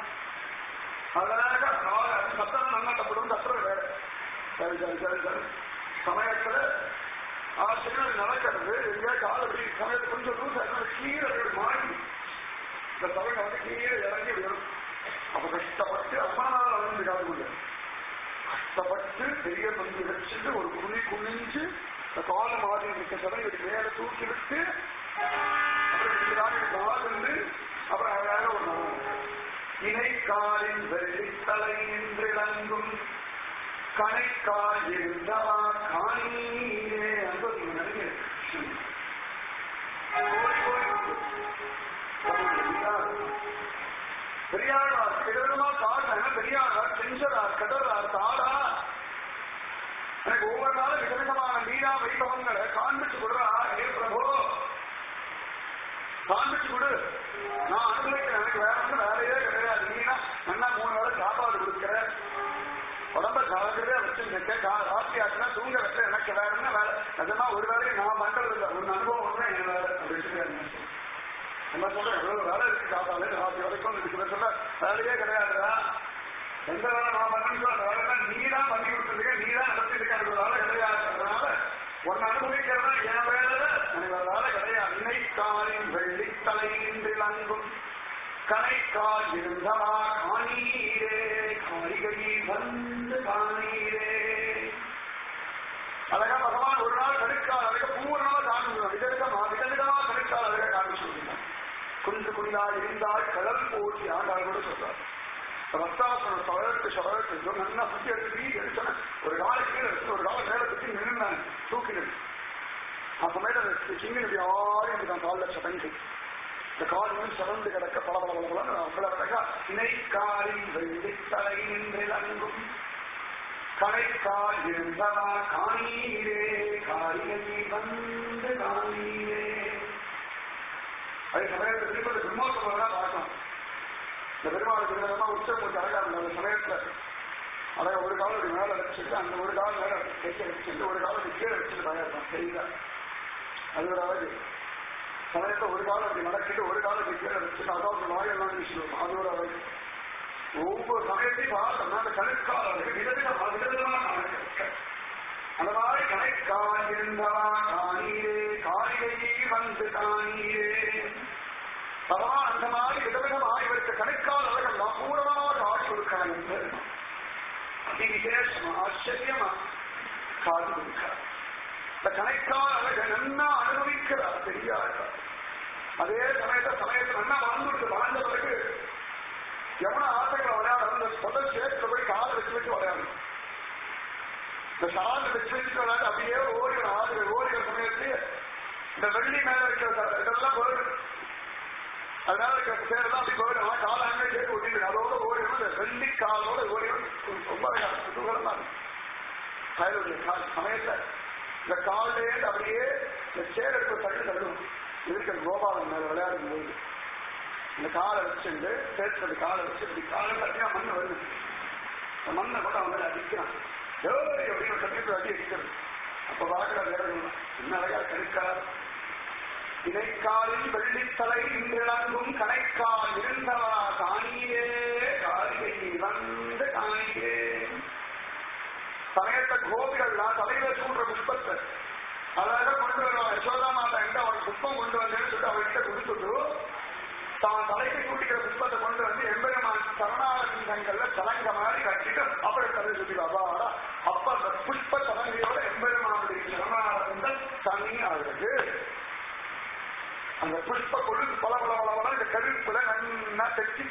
அழகாக கால சத்தம் நல்லா தப்படும் தப்புறம் வேற சரி சரி சரி சரி சமயத்துல ஆசிரியர் நடக்கிறது எங்கேயா கால அப்படி சமயத்தை கொஞ்சம் லூஸ் ஆகிட்டு கீழே அப்படி மாறி இந்த சமயம் வந்து கீழே இறங்கி வரும் அப்ப கஷ்டப்பட்டு அம்மா நாள் வளர்ந்து கால முடியாது கஷ்டப்பட்டு பெரிய பந்து வச்சுட்டு ஒரு குழி குனிஞ்சு இந்த கால மாதிரி இருக்க சமயம் இப்படி மேல தூக்கி விட்டு அப்புறம் இப்படிதான் கால் அப்புறம் அழகாக ஒரு நாள் இணைக்காலின் வெள்ளித்தலை நின்று இறங்கும் கணைக்கால் இருந்தவா காணீரே அன்பு நிறைய கோடி கோடி பெரியாழ்வார் விதவிதமா காரண பெரியாழ்வார் செஞ்சரார் கடலார் தாரா எனக்கு ஒவ்வொரு நாளும் விதவிதமான மீனா வைபவங்களை காண்பிச்சு கொடுறா ஹே பிரபு காண்பிச்சு கொடு நான் அனுபவிக்கிறேன் எனக்கு வேற ஒன்றும் வேலையே கிடையாது நீனா நல்லா மூணு வேளை சாப்பாடு கொடுக்குறேன் உடம்ப ஜாகிரதையா வச்சுருக்க ராத்திரி ஆச்சுன்னா தூங்க வைக்க எனக்கு வேற என்ன வேலை நிஜமா ஒரு வேலையும் நான் பண்றது இல்லை ஒரு அனுபவம் ஒண்ணு என் வேலை அப்படின்னு என்ன சொல்றேன் எவ்வளவு வேலை இருக்கு காத்தாலே ராத்திரி வரைக்கும் இருக்கு சொல்ல வேலையே கிடையாதுடா எந்த வேலை நான் பண்ணணும் அந்த வேலை நீ தான் பண்ணி கொடுத்துருக்க நீ தான் நடத்தி இருக்க எனக்கு வேலை கிடையாது அதனால உன்னை அனுபவிக்கிறதா என் வேலை எனக்கு வேற வேலை கிடையாது இணைக்காலின் வெள்ளித்தலையின்றி அங்கும் கணைக்கால் இருந்தவா காணீரே காரிகையில் வந்து காணீரே அழகா பகவான் ஒரு நாள் கடுக்கால் அழக பூர்ணமா காண்பிக்கணும் விதவிதமா விதவிதமா கடுக்கால் அழக காண்பிச்சு குன்று குடியால் இருந்தால் கடல் போட்டி ஆண்டாள் கூட சொல்றார் ரத்தாசனம் சவரத்து சவரத்து நல்லா சுத்தி எடுத்து வீடு எடுத்தன ஒரு கால கீழே எடுத்து ஒரு கால மேல தூக்கி நின்றுனாங்க தூக்கினது அப்ப மேல சிங்கிள் இப்படி ஆடி இருக்கான் காலில் சடங்கு இந்த கால் வந்து சடந்து கிடக்க பல பல பல பல அவ்வளவு அழகா இணைக்காலின் வெள்ளித்தலை நின்றில் அங்கும் கடைக்கால் இருந்தவா காணீரே காரிகை வந்து காணீரே அதே சமயத்தில் திருப்பதி பிரம்மோத்சவம் தான் பார்க்கணும் இந்த பெருமாளுக்கு விதமா உச்சம் கொஞ்சம் அழகா இருந்தது அந்த சமயத்துல அழகா ஒரு காலம் இப்படி மேல வச்சுட்டு அந்த ஒரு காலம் மேல கைக்க வச்சுட்டு ஒரு காலம் இப்படி கீழே வச்சுட்டு பயர்தான் சரிங்களா அது ஒரு அழகு சமயத்தை ஒரு காலம் இப்படி மடக்கிட்டு ஒரு காலம் இப்படி கீழே வச்சுட்டு அதாவது வாயெல்லாம் வீசுவோம் அது ஒரு அழகு ஒவ்வொரு சமயத்தையும் பார்த்தோம்னா அந்த கணக்கால் அழகு விதவிதமா விதவிதமா கணக்கு அந்த மாதிரி கணக்கால் இருந்தவா காணீரே காரிகையே வந்து காணீரே பகவான் அந்த மாதிரி விதவிதமா இவருக்கு கணக்கால் அழகெல்லாம் பூரணமாக ஆட்சி கொடுக்கிறான் என்று அதி விசேஷமா ஆச்சரியமா காது கொடுக்கிறார் இந்த கணக்கால் அழக நன்னா அனுபவிக்கிறார் பெரியார் அதே சமயத்தை சமயத்தை நன்னா வாழ்ந்துட்டு வாழ்ந்த பிறகு எவன ஆசைகளை விளையாட அந்த முதல் சேர்த்துல போய் காலை வச்சு வச்சு விளையாடணும் இந்த சாலை வச்சு வச்சு விளையாட அப்படியே ஓடிற ஆறு ஓடிற சமயத்துல இந்த வெள்ளி மேல இருக்கிற இதெல்லாம் போயிடும் அதனால இருக்கிற சேரெல்லாம் அப்படி போயிடும் காலை அங்கே சேர்த்து ஒட்டிட்டு அதோட ஓடிடும் இந்த வெள்ளி காலோட ஓடிடும் ரொம்ப குதூகலமா இருக்கும் காயலுடைய கால் சமயத்துல இந்த காலிலே அப்படியே இந்த சேருக்கு தள்ளி தள்ளும் இருக்கிற கோபாலன் மேல விளையாடும் போது இந்த காலை வச்சுட்டு சேர்த்து காலை வச்சு இப்படி காலை தட்டினா மண் வருது அந்த மண்ணை கூட அவன் அடிக்கிறான் ஏய் அப்படின்னு கட்டிட்டு அடி அடிக்கிறது அப்ப பார்க்கிற வேறு என்ன அழகா கணிக்கார் இணைக்காலில் வெள்ளித்தலை இங்கிழங்கும் கணைக்கால் இருந்தவா காணியே காரிகை வந்து காணியே சமயத்த கோபிகள்லாம் தலையில சூடுற புஷ்பத்தை அழகா கொண்டு வருவாங்க யசோதா மாதா எங்க அவள் புஷ்பம் கொண்டு வந்தேன்னு சொல்லிட்டு அவள்கிட்ட கொடுத்துட்டு தான் தலைக்கு கூட்டிக்கிற புஷ்பத்தை கொண்டு வந்து எம்பெருமான் சரணாரங்கள்ல சலங்க மாதிரி கட்டிட்டு அப்புறம் தலை சுத்தி அப்பாடா அப்ப அந்த புஷ்ப சலங்கையோட எம்பெருமானுடைய சரணாரங்கள் தனி அழகு அந்த புஷ்ப கொழுந்து பல பல பல பல இந்த கருப்புல நன்னா தைச்சி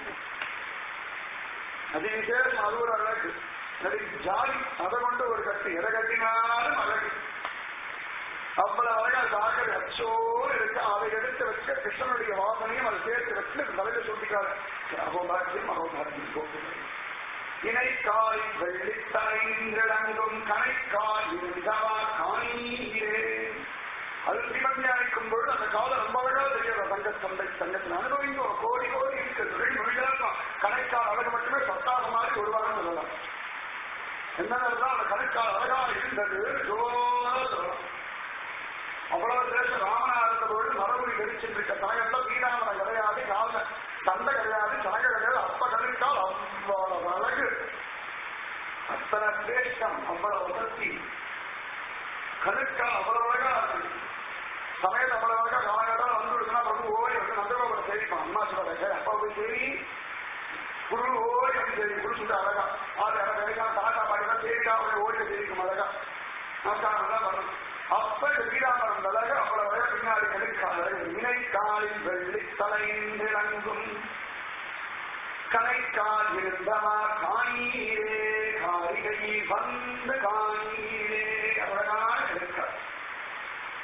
அது விசேஷம் அது ஒரு அழகு ஜாலி அதை கொண்டு ஒரு கட்டு எதை கட்டினாலும் அழகு அவ்வளவு அழகா தாகர் அச்சோடு இருக்கு அதை எடுத்து வச்ச கிருஷ்ணனுடைய வாசனையும் அதை சேர்த்து வச்சு தலையில சொல்லிக்காரு அகோபாக்கியம் அகோபாக்கியம் கோபுரம் இணைக்காய் வெள்ளித்தலைங்கும் கணைக்காய் இருந்தவா காணீரே அது திருமணியாக்கும் பொழுது அந்த காலம் ரொம்ப அழகா தெரியும் தங்க சந்தை சங்கத்தில் அனுபவிங்க கோடி கோடி இருக்கிறது மொழிதான் கணைக்கால் அழகு மட்டுமே சத்தாக மாதிரி ஒரு வாரம் சொல்லலாம் என்னதான் அந்த கணைக்கால் அழகா இருந்தது ஜோரா சொல்லலாம் அவ்வளவு தேசம் ராமநாதத்த பொழுது மரபுரி வெடிச்சுட்டு இருக்க தனகெல்லாம் வீராமரம் கிடையாது கால சண்டை கிடையாது சனக கிடையாது அப்ப கணித்தால் அவ்வளவு அழகு அத்தனை சிரேஷ்டம் அவ்வளவு உதர்த்தி கணுக்கா அவ்வளவு அழகா இருக்கு சமயத்து அவ்வளவு அழகா காலகட்டம் வந்து இருக்குன்னா பிரபு ஓடி வந்து நந்தகோபுரம் தெரிவிப்பான் அம்மா சொல்றாங்க அப்பா போய் சரி குரு ஓடி வந்து சரி குரு சொல்லிட்டு அழகா ஆறு அழகா கிடைக்காம தாத்தா பாட்டினா சரிக்கா அவனை ஓடி தெரிவிக்கும் அழகா நமஸ்காரம் தான் பண்ணணும் அப்ப இந்த வீராமரம் அழகு அவ்வளவு அழகா பின்னாடி கெடுக்காத இணைக்காலில் வெள்ளி தலைந்திறங்கும் கலைக்கால் இருந்தவா காணீரே காரிகை வந்து காணீரே அழகான கெடுக்கார்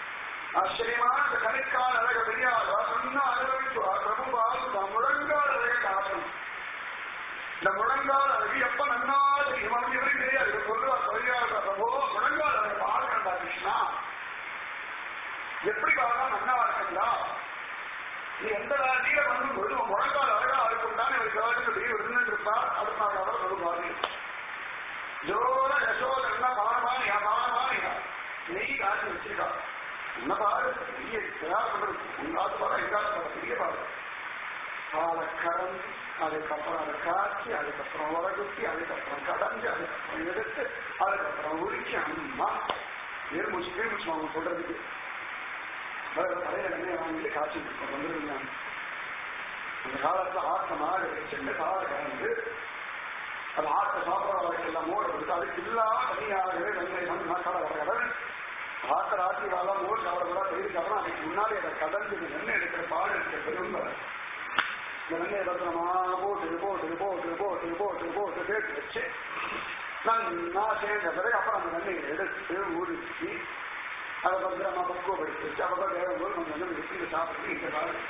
ஆச்சரியமான இந்த கணிக்கால் அழக பெரியார் சொன்னா அனுபவிச்சுவார் பிரபுபால் முழங்கால் அழக காட்டணும் இந்த முழங்கால் அழகு எப்ப நன்னாது இவன் இவருக்கு தெரியாது இவர் சொல்லுவார் பெரியார் பிரபு முழங்கால் அழகு பாருங்கண்டா கிருஷ்ணா எப்படி பார்த்தா நன்னா இருக்கா நீ எந்த ராஜியில வந்து பொழுது முழங்கால் அழகா இருக்கும்தான் இவர் கேட்டு வெளியே விருந்து இருப்பார் அதனால அவர் சொல்லுவாரு ஜோர யசோதன்னா பானமானியா பானமானியா நெய் காய்ச்சி வச்சிருக்கா என்ன பாரு பெரிய தயார் பண்றது உங்காத்து பாரு எங்காத்து பாரு பெரிய பாரு பாலை கறந்து அதுக்கப்புறம் அதை காய்ச்சி அதுக்கப்புறம் உலகுத்தி அதுக்கப்புறம் கடந்து அதுக்கப்புறம் எடுத்து அதுக்கப்புறம் உரிச்சு அம்மா வேறு முடிச்சு பேர் முடிச்சு அவங்க சொல்றதுக்கு தலையில எண்ணெய் வாங்கிட்டு காய்ச்சி வந்துருங்க அந்த காலத்துல ஆத்த மாடு சின்ன காலை கலந்து அது ஆட்ட சாப்பிட்றவர்களுக்கு எல்லாம் மோட கொடுத்து அதுக்கு இல்லாம தனியாகவே வெண்ணெய் மண் மசாலா வர ஆத்த ராத்தி வாழ மோர் சாப்பிடக்கூடா செய்துக்கு அப்புறம் அதுக்கு முன்னாடி அதை கடந்து இந்த வெண்ணெய் எடுக்கிற பால் எடுக்கிற பெருமை இந்த வெண்ணெய் பத்திரமா போட்டு போட்டு போட்டு போட்டு போட்டு போட்டு சேர்த்து வச்சு நல்லா சேர்ந்த பிறகு அப்புறம் அந்த வெண்ணெயை எடுத்து ஊறிச்சு அதை பத்திரமா பக்குவப்படுத்தி வச்சு அப்பப்போ தேவைப்போது நம்ம வந்து விட்டு சாப்பிட்டு இந்த காலம்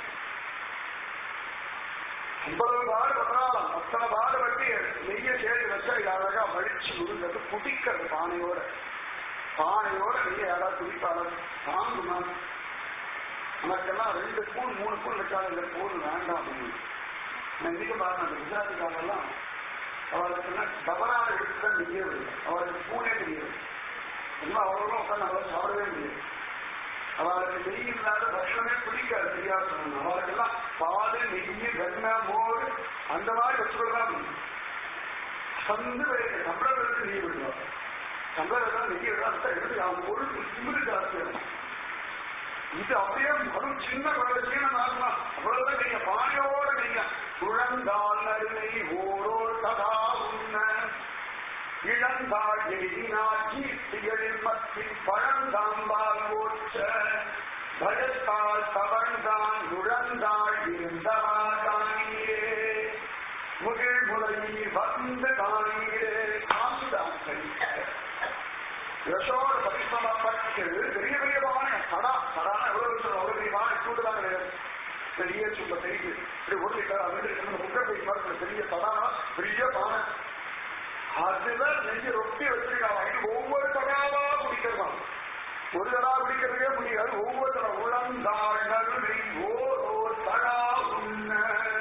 இவ்வளவு பாடுபடுறாலும் அத்தனை பாடுபட்டு நெய்ய சேர்த்து வச்சா இது அழகா வடிச்சு விழுந்தது குடிக்கிறது பானையோட பானையோட நெய்ய யாராவது குடிப்பாளர் தாங்குமா நமக்கெல்லாம் ரெண்டு ஸ்பூன் மூணு ஸ்பூன் வச்சாலும் இந்த ஸ்பூன் வேண்டாம் அப்படின்னு நான் இன்னைக்கு பாருங்க அந்த குஜராத்திக்காரெல்லாம் அவளுக்கு டபரான எடுத்து தான் நெய்யே விடுது அவளுக்கு ஸ்பூனே தெரியாது இன்னும் அவ்வளோ உட்காந்து அவளால் சாப்பிடவே முடியாது அவளுக்கு நெய் இல்லாத பட்சமே பிடிக்காது தெரியாது சொன்னாங்க அவளுக்கெல்லாம் பால் நெய் வெண்ணெய் மோர் அந்த மாதிரி வச்சுக்கலாம் சந்து சம்பளத்திற்கு நெய் விடுவாங்க சம்பளத்தான் நெய் விடாத எடுத்து அவன் பொருள் திமிரு ஜாஸ்தியாக இது அப்படியே அதுவும் சின்ன குழந்தை சீன நாள்னா அவ்வளவுதான் நீங்க பானையோட நீங்க குழந்தால் நறுமை ஓரோர் கதா உண்ண இளந்தாள் எழுதினார் கீர்த்திகளில் மத்தின் பழந்தாம்பால் ஓற்ற பயத்தால் தவழ்ந்தான் நுழந்தாள் இருந்தவா காணீரே முகில் முறையில் வந்த காணீரே காந்துதான் யசோட பரிசமப்பட்டு பெரிய பெரிய பானை கடா கடான எவ்வளவு சொல்லுவோம் அவ்வளவு பெரிய பானை கூட்டுதான் கிடையாது பெரிய சும்மா தெரியுது இப்படி ஒரு லிட்டர் அது லிட்டர் முட்டை போய் மாதிரி பெரிய கடானா பெரிய பானை அதுல நெஞ்சு ரொட்டி வச்சிருக்காங்க இது ஒவ்வொரு தடாவா குடிக்கிறதாம் ஒரு தடா குடிக்கிறதே முடியாது ஒவ்வொரு தடா உளந்தாள் நடுவை ஓர் ஓர் தடா உண்ண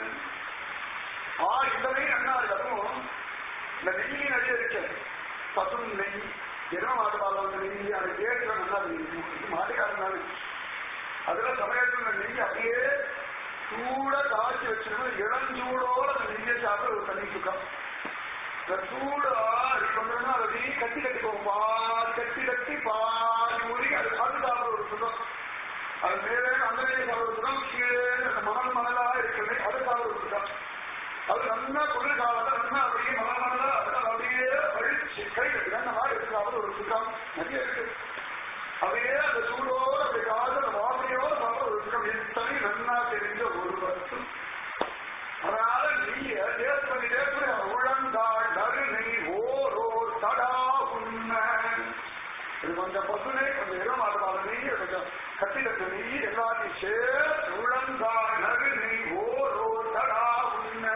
ஆ இந்த நெய் என்ன அதுக்கப்புறம் இந்த நெய் நிறைய இருக்கு பசும் நெய் என்ன மாட்டு பால் வந்து நெய் அதை கேட்கிற நல்லா மாட்டுக்காரனால அதுல சமயத்துல நெய் அப்படியே சூட காய்ச்சி வச்சிருக்கணும் இளஞ்சூடோட அந்த நெய்யை சாப்பிட்டு ஒரு தண்ணி சுக்கம் இந்த சூடா இருக்கணும்னா அதை நெய் கட்டி கட்டிக்குவோம் பால் கட்டி கட்டி பால் மூடி அது அது சாப்பிட ஒரு சுகம் அது மேலே அந்த நெய் சாப்பிட ஒரு சுகம் கீழே அந்த மணல் மணலா இருக்கிறது அது சாப்பிட ஒரு சுகம் அது நல்லா குளிர் காலத்துல நல்லா அப்படியே மணல் மணலா அதெல்லாம் அப்படியே அழிச்சு கை கட்டி அந்த மாதிரி இருக்கிறாவது ஒரு சுகம் நிறைய இருக்கு அப்படியே அந்த சூடோட அப்படி காது அந்த வாசனையோட சாப்பிட ஒரு சுகம் எத்தனை நன்னா தெரிஞ்ச ஒரு வருஷம் அதனால நீங்க தேச பண்ணி தேச உழந்தாள் நறு நெய் ஓரோர் தடா உண்மை இது கொஞ்சம் பசுனை கொஞ்சம் இடம் மாட்டமான நெய் கொஞ்சம் கட்டி கட்ட நெய் எல்லாத்தையும் சேர்த்து உழந்தாள் நறு நெய் ஓரோர் தடா உண்மை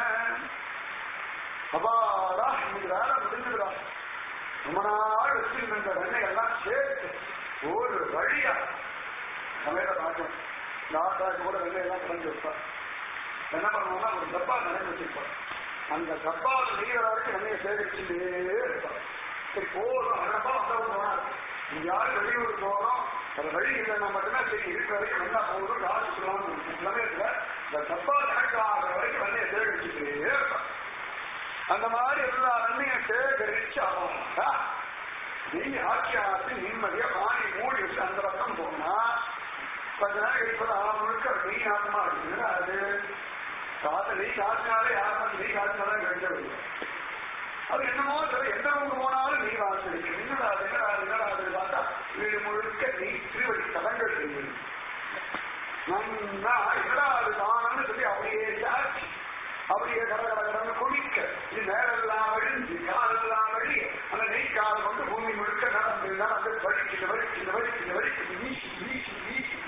அப்பாடா இன்னைக்கு வேலை முடிஞ்சுடா ரொம்ப நாள் வச்சிருந்த வெண்ணெய் எல்லாம் சேர்த்து ஒரு வழியா சமையல பார்க்கணும் லாஸ்டாக்கு கூட வெண்ணெய் எல்லாம் கலந்து வைப்பா என்ன பண்ணுவோம்னா ஒரு டப்பா நினைவு வச்சிருப்போம் அந்த டப்பாவில் நெய்கிற வரைக்கும் வெண்ணெயை சேகரிச்சுட்டே இருப்பான் சரி போதும் அந்த டப்பா வந்தவங்க நீங்க யாரும் வெளியூர் போகிறோம் அது வழி இல்லைன்னா மட்டும்தான் சரி இருக்கிற வரைக்கும் நல்லா போதும் காசு சொல்லலாம்னு சமயத்துல இந்த டப்பா கணக்காகிற வரைக்கும் வெண்ணெயை சேகரிச்சுட்டே இருப்பான் அந்த மாதிரி எல்லா நன்மையும் சேகரிச்சு ஆவாங்க நெய் ஆட்சி ஆச்சு நிம்மதியா பாணி மூடி வச்சு அந்த பக்கம் போனா கொஞ்ச நேரம் இருப்பது ஆ முழுக்க நெய் ஆத்மா இருக்குங்க அது காத்த நெய் காத்தினாலே யாரும் நெய் காத்தினாலும் கிடைக்கிறது அது என்னமோ தெரியல எந்த ஊருக்கு போனாலும் நெய் வாசலிக்கு என்னடா அது, என்னடா அது, என்னடா அது பார்த்தா வீடு முழுக்க நெய் திருவடி தலங்கள் தெரியுது நன்னா என்னடா அது தானம்னு சொல்லி அப்படியே சாட்சி அப்படியே கட கட கடன்னு குளிக்க இது நேரெல்லாம் வழிஞ்சு காலெல்லாம் வழி அந்த நெய் காலம் வந்து பூமி முழுக்க நடந்து நடந்து வலிக்குது வலிக்குது வலிக்குது வலிக்குது வீசி வீசி வீசி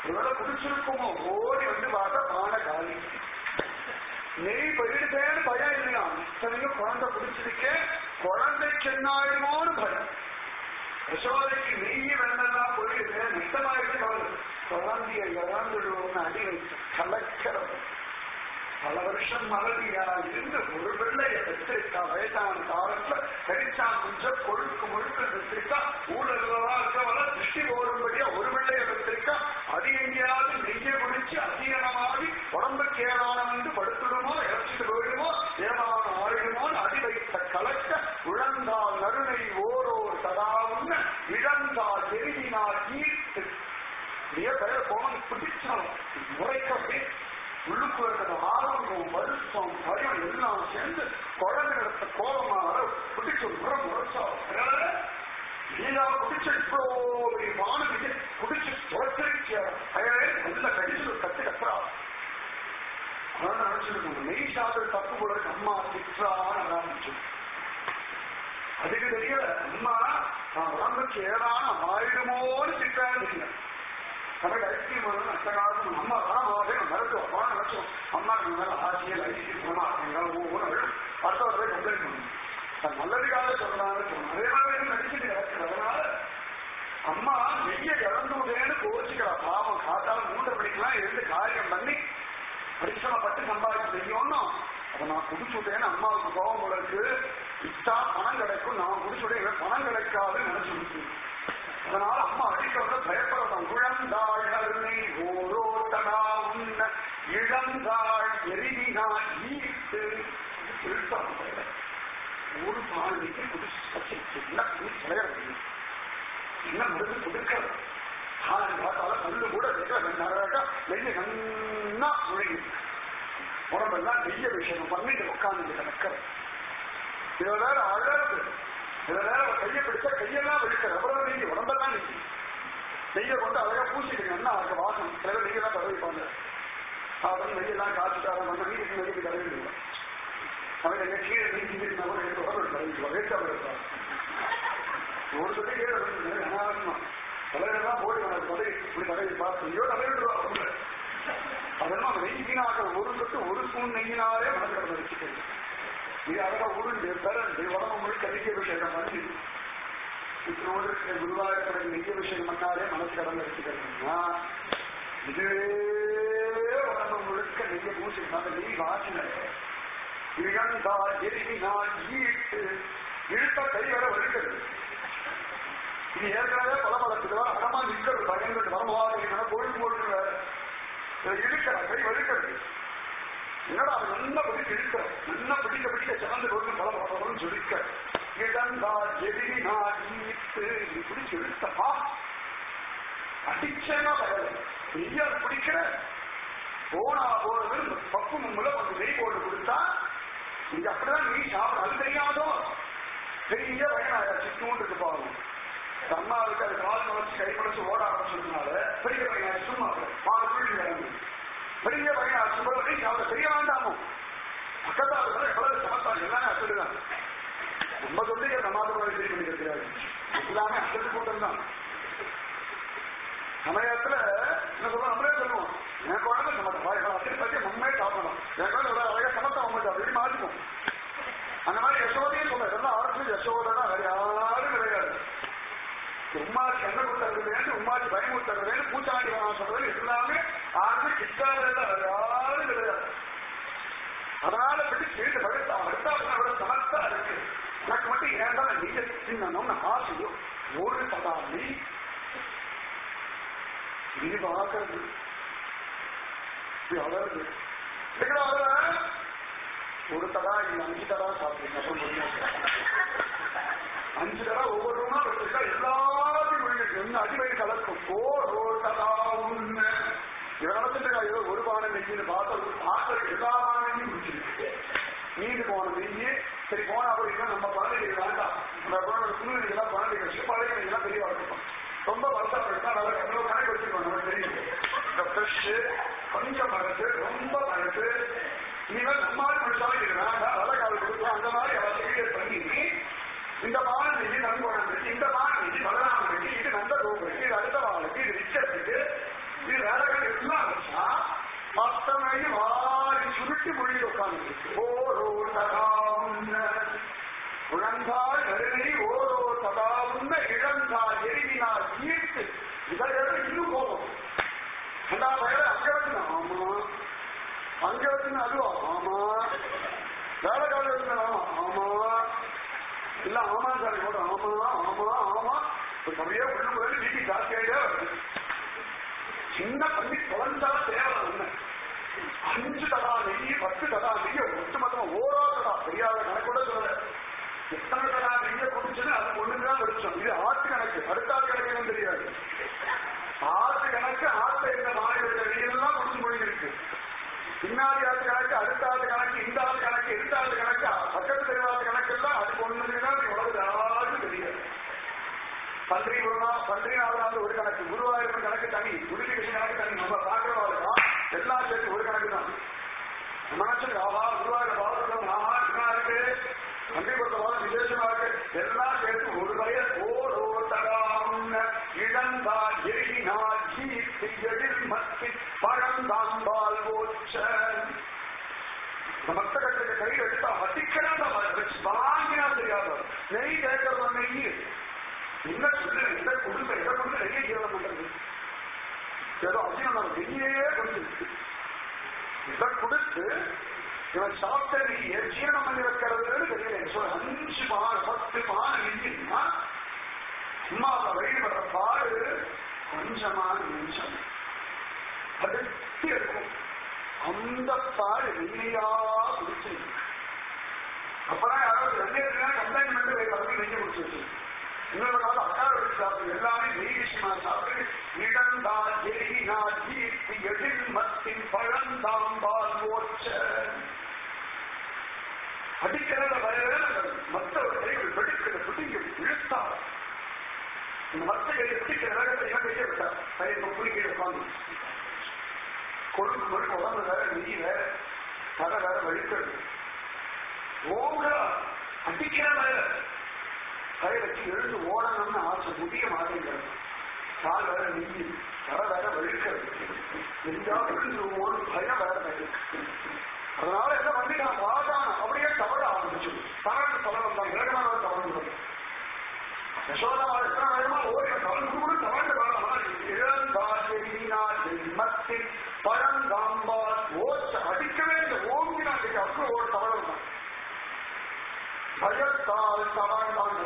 ஒருவேளை குடிச்சிருக்குமோ ஓடி வந்து பார்த்தா பானை காலி நெய் போயிடுதேன்னு பயம் இல்லையா இத்தனையும் குழந்தை குடிச்சிருக்கேன் குழந்தைக்கு என்ன ஆயிடுமோன்னு பயம் யசோதைக்கு நெய் வெண்ணெல்லாம் போயிடுது மித்தமாயிட்டு கவலை குழந்தைய இறந்துடுவோம்னு அடி வைத்து கலக்கிறது பல வருஷம் மலடியா இருந்து ஒரு பிள்ளைய பெற்றிருக்கா வயசான காலத்துல கடிச்சான் கொஞ்சம் கொழுக்கு முழுக்க பெற்றிருக்கா ஊழல்லாம் இருக்கவள திருஷ்டி போடும்படியா ஒரு பிள்ளைய பெற்றிருக்கா அது எங்கேயாவது நெய்ய குடிச்சு அதிகமாகி உடம்புக்கு ஏதானம் வந்து படுத்துடுமோ இறச்சிட்டு போயிடுமோ ஏதான ஆயிடுமோ அடி வைத்த கலக்க உழந்தால் நறுனை ஓரோர் தடாவுன்னு இழந்தால் எரிவினால் ஈர்த்து நிறைய பேர் போன பிடிச்சாலும் முறைக்கவே உள்ளுக்கு இருக்கிற ஆரம்பம் வருஷம் பயம் எல்லாம் சேர்ந்து குழந்தை எடுத்த கோபமாக பிடிச்சு முறம் முறைச்சா நீலா குடிச்சு இப்போ வானதிக்கு குடிச்சு துரத்திருக்க அயலே நல்ல கடிச்சு கத்து கத்துறா அதான் நினைச்சிருக்கோம் நெய் சாப்பிட தப்பு கூட அம்மா திட்டான்னு ஆரம்பிச்சு அதுக்கு தெரியல அம்மா நான் உடம்புக்கு ஏதான ஆயிடுமோன்னு திட்டான்னு தெரியல நமக்கு ஐஸ்கிரீம் வந்து அந்த காலத்துல அம்மா தான் போதே மருந்து அப்பான்னு நினைச்சோம் அம்மா நீங்க மேல ஆசையில் ஐஸ்கிரீம் போனா ஒவ்வொரு அடுத்த வரவே கம்ப்ளைண்ட் பண்ணும் அது நல்லதுக்காக சொல்றாங்க அதே மாதிரி நடிச்சுட்டு கிடக்குது அதனால அம்மா நெய்ய இறந்து விட்டேன்னு கோச்சிக்கிறா பாவம் காத்தால மூன்றரை மணிக்கெல்லாம் இருந்து காரியம் பண்ணி பரிசிரமப்பட்டு சம்பாதிச்சு செய்யணும்னு அதை நான் குடிச்சு விட்டேன்னு அம்மாவுக்கு கோபம் போல இருக்கு இத்தா பணம் கிடைக்கும் நான் குடிச்சு விட்டேன் பணம் கிடைக்காதுன்னு நினைச்சு விட்டு அதனால அம்மா அடிக்கிறத பயப்படணும் குழந்தாள் கருணை ஓரோட்டனா உன்ன இழந்தாள் எரிவினாள் ஈர்த்து இருட்டான் ஒரு பாண்டிக்கு குடிச்சு என்ன குடிச்சு விளையாடுறது என்ன மருந்து கொடுக்கிறது காலம் பார்த்தால கல்லு கூட நிறைய நெய்ய நன்னா முழுகி உடம்பெல்லாம் நெய்ய விஷயம் பண்ணிட்டு உட்கார்ந்து கிடக்கிறது இதை வேற அழகு இதை வேற கையை பிடிச்சா கையெல்லாம் வெடிக்கிற எவ்வளவு நெய்ய உடம்பெல்லாம் நெய்ய நெய்யை கொண்டு அழகா பூசிட்டு என்ன அதுக்கு வாசம் சில பேர் நெய்யெல்லாம் தடவிப்பாங்க அவன் நெய்யெல்லாம் காய்ச்சிட்டாரன் நம்ம வீட்டுக்கு நெய்யுக்கு தடவிடுவாங்க அவன் எங்க கீழே நெய் சிந்திருந்தா கூட எனக்கு உடம்பு தடவிடுவாங்க வேஸ்டா இருப்பாங்க ஒரு சொல்லி கீழே அனாவசியமா தலைவரெல்லாம் போட்டு எனக்கு தடவி இப்படி தடவி பார்த்து ஐயோ தடவிடுவா உள்ள அதெல்லாம் நெய் வீணாக்க ஒரு சொட்டு ஒரு ஸ்பூன் நெய்யினாலே மனதில் வச்சுக்கிறது இது அழகா உருண்டு பிறந்து உடம்பு முழுக்க நெய்ய விஷயம் பண்ணி இத்தனோடு இருக்கிற குருவாயூர் நெய்ய விஷயம் பண்ணாலே மனசு கடந்து வச்சுக்கிறதுனா இதுவே உடம்பு முழுக்க நெய்ய பூசிருந்தாங்க நெய் வாசின இழந்தால் எரிவினால் ஈட்டு இழுத்த கை வர வருகிறது இது ஏற்கனவே பல பலத்துக்கு அகமா நிற்கிறது பயங்கள் வரமாறு கோயில் போட்டு இழுக்கிற கை வலுக்கிறது என்னடா அது நல்லா பிடிக்க இழுக்கிற நல்லா பிடிக்க பிடிக்க சிறந்து கொண்டு பல பலன்னு சொல்லிக்க இழந்தா எதிரினா ஈட்டு நீ பிடிச்சு இழுத்தப்பா அடிச்சேனா பயல நீயா பிடிக்கிற போனா போறது பப்பு மும்முல கொஞ்சம் நெய் போட்டு கொடுத்தா இது அப்படிதான் நீ சாப்பிட அது தெரியாதோ பெரிய வயனாயாச்சு தூண்டுக்கு பாவம் அம்மாவுக்கு அது கால் முளைச்சு கை முளைச்சு ஓட ஆரம்பிச்சதுனால பெரிய பையன் சும்மா பால் புள்ளி இறங்கு பெரிய பையன் சுபவரை சாப்பிட தெரிய வேண்டாமோ பக்கத்தால் எவ்வளவு சமத்தான் எல்லாமே அசடுதான் நம்ம சொல்லிக்கிற சமாதான சரி பண்ணிக்க தெரியாது எல்லாமே அசடு கூட்டம் தான் சமயத்துல என்ன சொல்றோம் நம்மளே சொல்லுவோம் என் குழந்தை சமத்தம் அப்படி பற்றி நம்மே சாப்பிடணும் என் குழந்தை அழகா சமத்தம் அவங்க அப்படி மாறிக்கும் அந்த மாதிரி யசோதையும் சொல்ல இதெல்லாம் ஆரம்பிச்சு யசோதனா வேற யாரும் கிடையாது உமாக்கு என்ன கொடுத்தது உமாக்கு பயமுறுத்தது பூச்சாண்டி நான் சொல்றது எல்லாமே ஆறு கிட்டாத யாரும் கிடையாது அதனால பிடிச்சு வீட்டு படுத்தா படுத்தா சமத்தா இருக்கு எனக்கு மட்டும் ஏன்டா நீங்க தின்னணும்னு ஆசையோ ஒரு சதா நீ இது பார்க்கறது இது அழகு ஒரு தடா இல்ல அஞ்சு தடா சாப்பிடுங்க அப்புறம் முடியாது அஞ்சு தடவை ஒவ்வொரு ரூமா வச்சிருக்கா எல்லாத்தையும் விழுந்து என்ன அடிவழி கலக்கும் ஓர் ஓர் தடா உண்மை இவன் நடந்துட்டு ஏதோ ஒரு பானை நெய்யின்னு பார்த்தா பார்த்த எல்லா பானையும் முடிச்சிருக்கு மீது போன நெய்யி சரி போனா அப்படின்னா நம்ம குழந்தைகள் வேண்டாம் நம்ம குழந்தை குழந்தைகள்லாம் குழந்தைகள் வச்சு பழகினீங்கலாம் பெரிய வளர்க்கப்போம் ரொம்ப வருஷப்படுத்தா நல்லா எவ்வளவு கணக்கு வச்சிருக்கோம் நமக்கு தெரியும் இந்த ஃப்ரெஷ் கொஞ்சம் மனசு ரொம்ப மனசு இனிமேல் நம்மால் மனுஷாலும் இது வேண்டாம் நல்ல காலம் கொடுக்கும் அந்த மாதிரி அவள் கிரியேட் பண்ணி இந்த பால் நிதி நண்பன் வச்சு இந்த பால் நிதி பலராமன் வச்சு இது நந்த ரூபம் வச்சு இது அடுத்த வாளுக்கு இது ரிச்சத்துக்கு இது வேற பாதமையை வாரி சுருட்டி மொழி உட்கார்ந்து ஓரோ தகாவுன்ன குழந்தாள் நடுநெறி ஓரோ தகாவுன்ன இழந்தாள் எரிவினால் ஈர்த்து இதழோட இன்னும் கோபம் அந்த வயல அங்க வச்சு ஆமா அங்க வச்சு அதுவா ஆமா வேலை கால வச்சு ஆமா ஆமா இல்ல ஆமா சார் கூட ஆமா ஆமா ஆமா இப்ப நிறைய உள்ளுக்குள்ள வீட்டு ஜாஸ்தியாயிட்டே வருது சின்ன பண்ணி குழந்தா தேவை உண்மை அஞ்சு தடா நெய் பத்து தடா நெய்ய ஒட்டுமொத்தமா ஓராதடா பெரியாத கணக்கோட சொல்ல எத்தனை தடா நெய்ய குடிச்சுன்னு அது ஒண்ணுதான் வெளிச்சம் இது ஆட்டு கணக்கு அடுத்த ஆட்டு கணக்கு தெரியாது ஆட்டு கணக்கு ஆட்டு என்ன மாநில நெய்யெல்லாம் குடிச்சு மொழி இருக்கு பின்னாடி ஆட்டு கணக்கு அடுத்த ஆட்டு கணக்கு இந்த ஆட்டு கணக்கு எந்த ஆட்டு கணக்கு பக்கத்து தெரியாத கணக்கு எல்லாம் அதுக்கு ஒண்ணுதான் எவ்வளவு யாருக்கும் தெரியாது பன்றி குருநா பன்றிநாதனாவது ஒரு கணக்கு குருவாயூர் கணக்கு தனி குருகிருஷ்ண கணக்கு தனி நம்ம பாக்குறவாளுக்கா எல்லாம் சேர்த்து ஒரு கணக்கு தான் மனசுக்கு ஆஹா குருவாயூர் பாவம் ஆஹா என்ன இருக்கு பன்றிபுரத்த பாவம் விசேஷமா இருக்கு எல்லாம் சேர்த்து ஒரு வயல் ஓர் ஓர் தடாம் இழந்தா எரினா கீர்த்தி எதிர் மத்தி பழந்தாம்பால் போச்ச மத்த கட்டுக்கு கை எடுத்தா வட்டிக்கிறா வச்சு வாங்கினா தெரியாத நெய் கேட்கறது நெய் என்ன சொல்லு என்ன கொடுத்த எதை கொண்டு நெய்ய ஜீவனம் பண்றது ஏதோ அஜீவனம் நெய்யே கொடுத்து இதை கொடுத்து இவன் சாப்பிட்ட நெய்ய ஜீரணம் பண்ணி வைக்கிறதுன்னு தெரியல சொல்ல அஞ்சு பானை பத்து பானை நெய்யுன்னா அம்மாவை வழிபடுற பாடு கொஞ்சமான நிமிஷம் அடுத்து இருக்கும் அந்த பாடு நெய்யா குடிச்சு அப்பதான் யாராவது ரெண்டு கம்ப்ளைண்ட் பண்ணி பதவி நெய்ய குடிச்சு வச்சு இன்னொரு நாள் அக்கா எடுத்து சாப்பிட்டு எல்லாமே நெய் விஷயமா சாப்பிட்டு இடந்தா எரினா கீர்த்தி எதிர் மத்தின் பழந்தாம்பால் ஓச்ச அடிக்கிறத வயல மற்ற கைகள் வெடிக்கிற பிடிங்க இழுத்தா இந்த மற்ற கையை பிடிக்கிற வேகத்தை என்ன கையை விட்டா கையை குளிக்கிற உட்காந்து கொழுக்கு கொழுக்கு உடம்பு வேற நெய் வேற தலை வேற வலிக்கிறது ஓங்க அடிக்கிற வயல கை வச்சு எழுந்து ஓடணும்னு ஆசை முடிய மாட்டேங்கிறது கால் வேற நெய்யி தர வேற வழுக்கிறது எங்கா விழுந்துருவோன்னு பயம் வேற இருக்கு அதனால என்ன பண்ணி நான் வாதான அப்படியே தவற ஆரம்பிச்சு தவறு தவறு தான் இலகமான தவறு யசோதா எத்தனை வேகமா ஓடி தவறு கூட தவறு வேணாம் இழந்தால் மத்தின் பழங்காம்பால் ஓச்ச அடிக்கவே இந்த ஓங்கினா அப்புறம் ஒரு தவறு தான் பயத்தால் தவழ்ந்தான்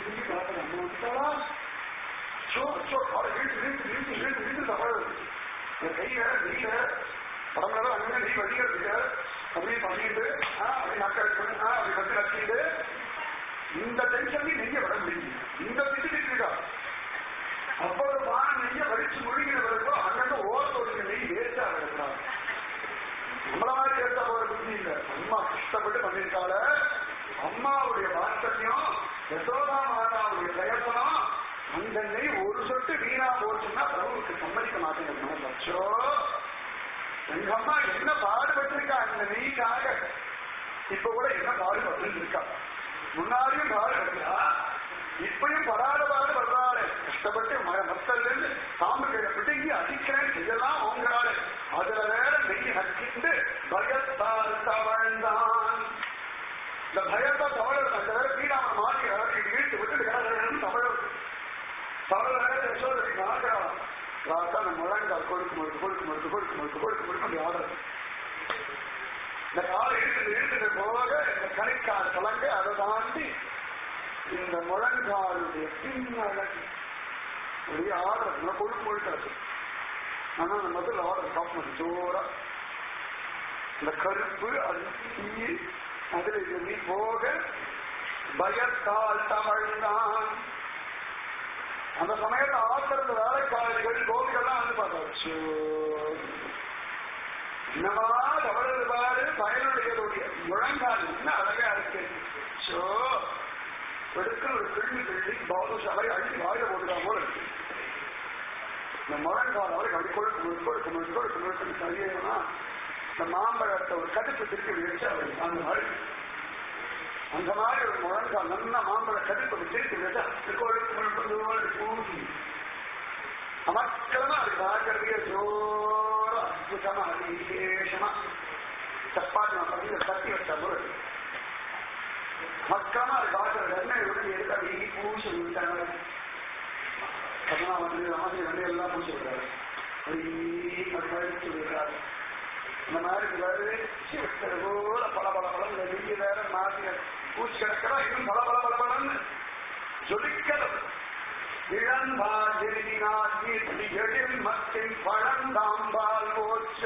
கையில நெய்ய உடம்புல அங்கே நெய் வடிக்கிறதுக்கு அப்படி பண்ணிட்டு அப்படி நக்க அப்படி கட்டு நக்கிட்டு இந்த டென்ஷன் நெய்ய விட முடியும் இந்த திட்டு இருக்கா அப்போ ஒரு பானை நெய்ய வடிச்சு முழுகிறவருக்கோ அங்கே ஓரத்தோடு நெய் வேஸ்டா இருக்கிறாங்க நம்மள மாதிரி வேஸ்டா போற புத்தி இல்ல அம்மா கஷ்டப்பட்டு பண்ணிருக்கால அம்மாவுடைய வார்த்தன்யம் யசோதா மாதாவுடைய பிரயத்தனம் அந்த நெய் ஒரு சொட்டு வீணா போச்சுன்னா பிரபுவுக்கு சம்மதிக்க மாட்டேங்கிறது லட்சோ எங்க அம்மா என்ன பாடுபட்டிருக்கா இந்த நெய்க்காக இப்ப கூட என்ன பாடுபட்டு இருக்கா முன்னாடியும் பாடுபட்டா இப்பயும் படாத பாடு வர்றாளே கஷ்டப்பட்டு மத்தல்ல இருந்து சாம்பு கையில பிடுங்கி அடிக்கிறேன் இதெல்லாம் ஓங்குறாளே அதுல வேற நெய் நக்கிண்டு பயத்தால் தவழ்ந்தான் இந்த பயத்தை தவழ அந்த வேற வீணாம மாறி இழுத்து விட்டு தமிழ தமிழ யசோதரி நாகரம் ராசா நம்ம முழங்கால் கொடுக்கு முழுக்கு கொடுக்கு முழுக்கு கொடுக்கு முழுக்கு கொடுக்கு முழுக்கு அப்படி ஆடுறது இந்த காலை இழுத்துட்டு இழுத்துட்டு போக இந்த கணைக்கால் கலங்க அதை தாண்டி இந்த முழங்காலுடைய பின்னழகு அப்படியே ஆடுறது நான் கொழுக்கு முழுக்காது ஆனா அந்த முதல்ல ஆடுறது சாப்பிடணும் ஜோரா இந்த கருப்பு அது தீ அதுல இது போக பயத்தால் தவழ்ந்தான் அந்த சமயத்துல ஆத்திரந்த வேலைக்காரர்கள் கோபிகள்லாம் வந்து பார்த்தாச்சு என்னவா தவறது பாரு பயனுடையதுடைய முழங்கால் என்ன அழகா இருக்கு சோ எடுக்க ஒரு கிள்ளி கிள்ளி பாதுஷாலை அள்ளி வாயில போட்டுதான் போல இருக்கு இந்த முழங்கால் அவருக்கு அப்படி கொழுக்கு முழுக்க கொழுக்கு முழுக்க கொழுக்கு முழுக்க சரியா இந்த மாம்பழத்தை ஒரு கடுப்பு திருப்பி வச்சு அவர் அந்த மாதிரி அந்த மாதிரி ஒரு முழங்கால் நல்ல மாம்பழ கடுப்பு திருப்பி வச்சா கொழுக்கு முழுக்க பூசி அமக்கலமா அது பார்க்கறதுக்கே ஜோரா அற்புதமா அது விசேஷமா சப்பாத்தி நான் பகுதியில தட்டி வச்ச பொருள் மக்கமா அது பார்க்கறது எண்ணெய் விட்டு எடுத்து அப்படி பூசி விட்டாங்க அதெல்லாம் வந்து ஆசிரியர் வந்து எல்லாம் பூசி விடுறாரு அப்படி அது மாதிரி சொல்லியிருக்காரு இந்த மாதிரி வருது விட்டது போல பல பல பலம் இந்த நெய்ய வேற மாற்றி பூச்சி கிடக்கிறா இன்னும் பல பல பல பலன்னு ஜொலிக்கிறது இளந்தாஜெழினால் எழில் மத்தின் பழந்தாம்பால் போச்ச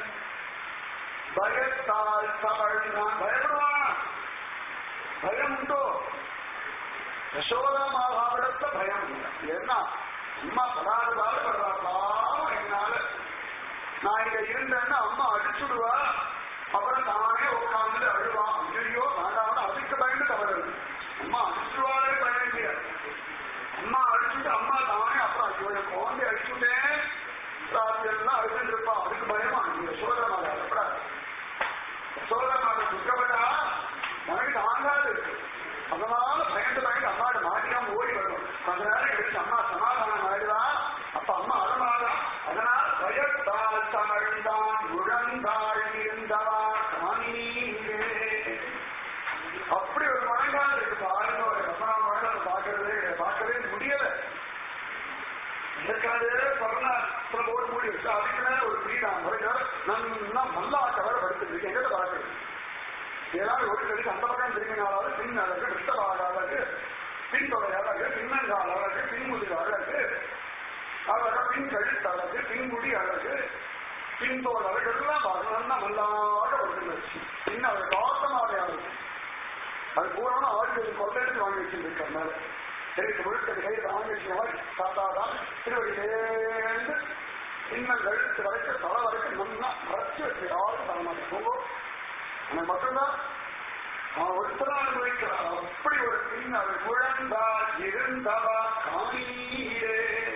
பயத்தால் தவழ்ந்தான் பயப்படுவான் பயம் உண்டோ யசோதா மாதாவிடத்த பயம் இல்லை ஏன்னா அம்மா படாததால படுறா பாவம் என்னால நான் இங்க இருந்தேன்னா அம்மா அடிச்சுடுவா அப்புறம் தானே உட்கார்ந்து அழுவான் ஐயோ வேண்டாம் அதுக்கு பயந்து தவறு அம்மா அடிச்சுடுவாளே பயம் இல்லையா அம்மா அடிச்சுட்டு அம்மா தானே அப்புறம் ஐயோ என் குழந்தை அடிச்சுட்டேன் ராத்திரி எல்லாம் அழுதுட்டு இருப்பா அதுக்கு பயமா நீங்க சோதரமாக அழப்படாது சோதரமாக துக்கப்பட்டா எனக்கு தாங்காது அதனால பயந்து பயந்து அம்மாட்ட மாட்டிக்காம ஓடி வரணும் கொஞ்ச நேரம் எடுத்து அம்மா சமாதானம் ஆயிடுவா அப்ப அம்மா அழமாடா அதனால் பயத்தால் தமிழ்ந்தான் முழந்தாள் இருந்தவா காணீரே அப்படி ஒரு மழங்கால் இருக்கு பாருங்க ஒரு ரமணா மழை பார்க்கறதே பார்க்கவே முடியல இதற்காக கொரோனா போட்டு மூடி வச்சு அதுக்கு மேல ஒரு வீடா முறையாக நல்லா மல்லாட்டவரை படுத்துட்டு இருக்கு எங்கிட்ட பார்க்கறது ஏதாவது ஒரு கடிக்கு அந்த பக்கம் திரும்பினாலாவது பின் அழகு விட்டவாக அழகு பின்தொடை அழகு பின்னங்கால் அழகு பின்முதுகு அழகு அழகு பின் கழுத்து அழகு பின்முடி அழகு பின்தோல் அழகு எல்லாம் நல்லா மல்லாட படுத்துருச்சு பின் அவர் காத்தமாக அழகு அது பூரான ஆட்கள் கொள்ளெடுத்து வாங்கி வச்சிருக்காரு மேல சரி முழுக்க கையில் வாங்கி வச்ச தாத்தா தான் திருவடியிலேருந்து இன்னும் கழுத்து வரைக்கும் தலை வரைக்கும் நல்லா மறைச்சு வச்சு யாரும் தரமாட்டேன் போகும் அவன் மட்டும்தான் அவன் ஒருத்தராக அனுபவிக்கிறான் அப்படி ஒரு பின் அவள் குழந்தா இருந்தவா காணீரே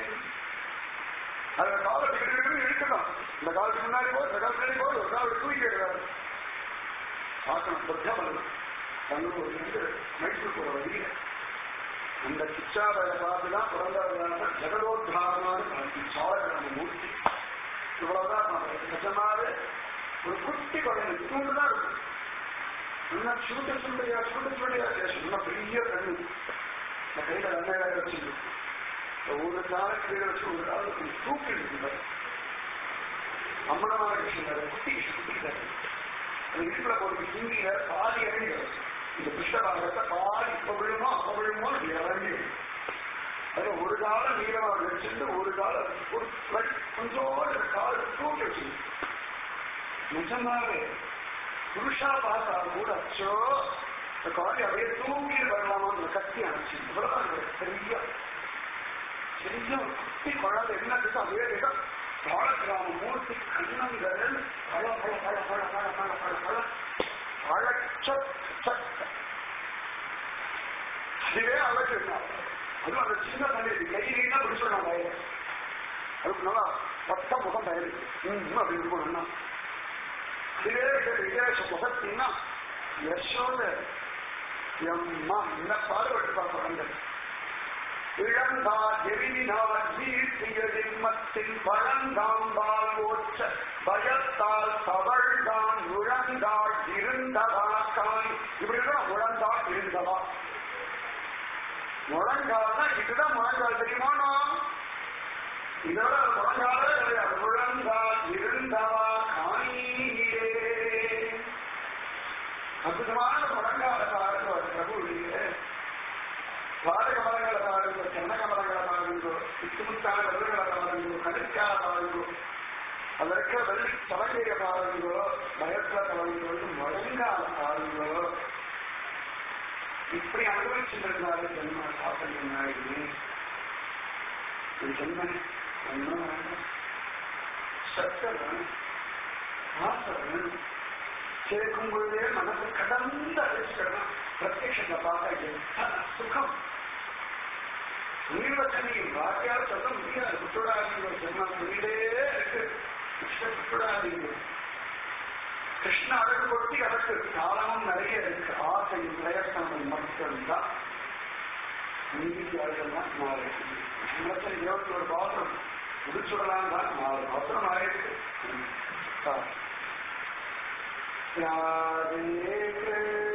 அந்த காலத்துக்கு இருக்கணும் இந்த காலத்துக்கு முன்னாடி போய் இந்த காலத்துக்கு போய் ஒரு காலம் தூக்கி எடுக்கிறாரு பார்க்கணும் புத்தம் தங்களுக்கு மைசூர் போற வழியில அந்த சிச்சாவை பார்த்துதான் பிறந்தவர்களான ஜெகதோத்தாரமான சாதன மூர்த்தி இவ்வளவுதான் நிஜமாவே ஒரு குட்டி குழந்தை தூண்டு தான் இருக்கும் இன்னும் சுருட்ட சுண்டையா சுருட்ட சுண்டையா இன்னும் பெரிய கண்ணு இந்த கையில வெண்ணையாக வச்சிருக்கு ஒரு கால கீழே வச்சு ஒரு காலத்துக்கு தூக்கி இருக்கிறார் அம்மனமான விஷயம் குட்டி குட்டி அந்த இடுப்புல போட்டு ஹிந்தியில பாதி இறங்கிறது இந்த புஷ்டபாகத்தை பாதி இப்ப விழுமோ அப்ப விழுமோ இறங்கி அது ஒரு காலம் நீளமாக வச்சுட்டு ஒரு காலம் ஒரு கொஞ்சோடு கால் தூக்கி வச்சு நிஜமாவே புருஷா பார்த்தா கூட அச்சோ இந்த குழந்தை அப்படியே தூக்கி வரலாமா அந்த கத்தி அணைச்சு இவ்வளவுதான் சரியா சரியா குட்டி குழந்தை என்ன இருக்கு அப்படியே இடம் பாலகிராம மூர்த்தி கண்ணங்கள் பழ பழ பழ பழ பழ பழ பழ பழ அழச்ச அதுவே அழகு அதுவும் அந்த சின்ன தண்ணி கையிலேயே பிடிச்சிடலாம் வயல அதுக்கு நல்லா பத்த முகம் தயாரி இன்னும் அப்படி இருக்கணும்னா இதுவே விசேஷ முகத்தின்னா யசோத எம்மா என்ன பாடுபட்டு பார்ப்பாங்க இழந்தா எரிவினால் வீழ்த்தியதில் மத்தின் பழந்தாம்பால் ஓச்ச பயத்தால் தவழ்தான் முழந்தாள் இருந்தவா காய் இப்படிதான் முழந்தாள் இருந்தவா முழங்கால்னா இதுதான் முழங்கால் தெரியுமானோ இதோட முழங்காலே கிடையாது முழங்கால் இருந்தவா காணீரே அற்புதமான முழங்கால பாருங்க பிரபு வாடக மரங்களை பாருங்க சென்னக மரங்களை பாருங்க சுத்துமுத்தான வெள்ளுகளை பாருங்க கடுக்கால பாருங்க அதுல இருக்கிற வெள்ளி சலகைய பாருங்க பயத்துல பாருங்க முழங்கால பாருங்க இப்படி அனுபவிச்சுருந்தாரு ஜென்ம சாப்பிட்டு நாயகி ஜென்மன் சத்தவன் ஆசவன் சேர்க்கும் பொழுதே மனசு கடந்த அரிசிடணும் பிரத்யட்சத்தை பார்த்தா சுகம் நீர்வச்சனையும் வாக்கியால் சொல்ல முடியாது குட்டுடாதீங்க ஜென்மம் சொல்லிட்டே இருக்கு கிருஷ்ண குட்டுடாதீங்க கிருஷ்ண அழகு கொட்டி அதற்கு காலமும் நிறைய இருக்கு ஆசையும் பிரயத்தனமும் மட்டும்தான் நீதி அழகெல்லாம் மாறி இருபத்தி ஒரு பாத்திரம் முடிச்சுடலாம் தான் நான் அவசரம் ஆயிடுச்சு ராதே கிருஷ்ண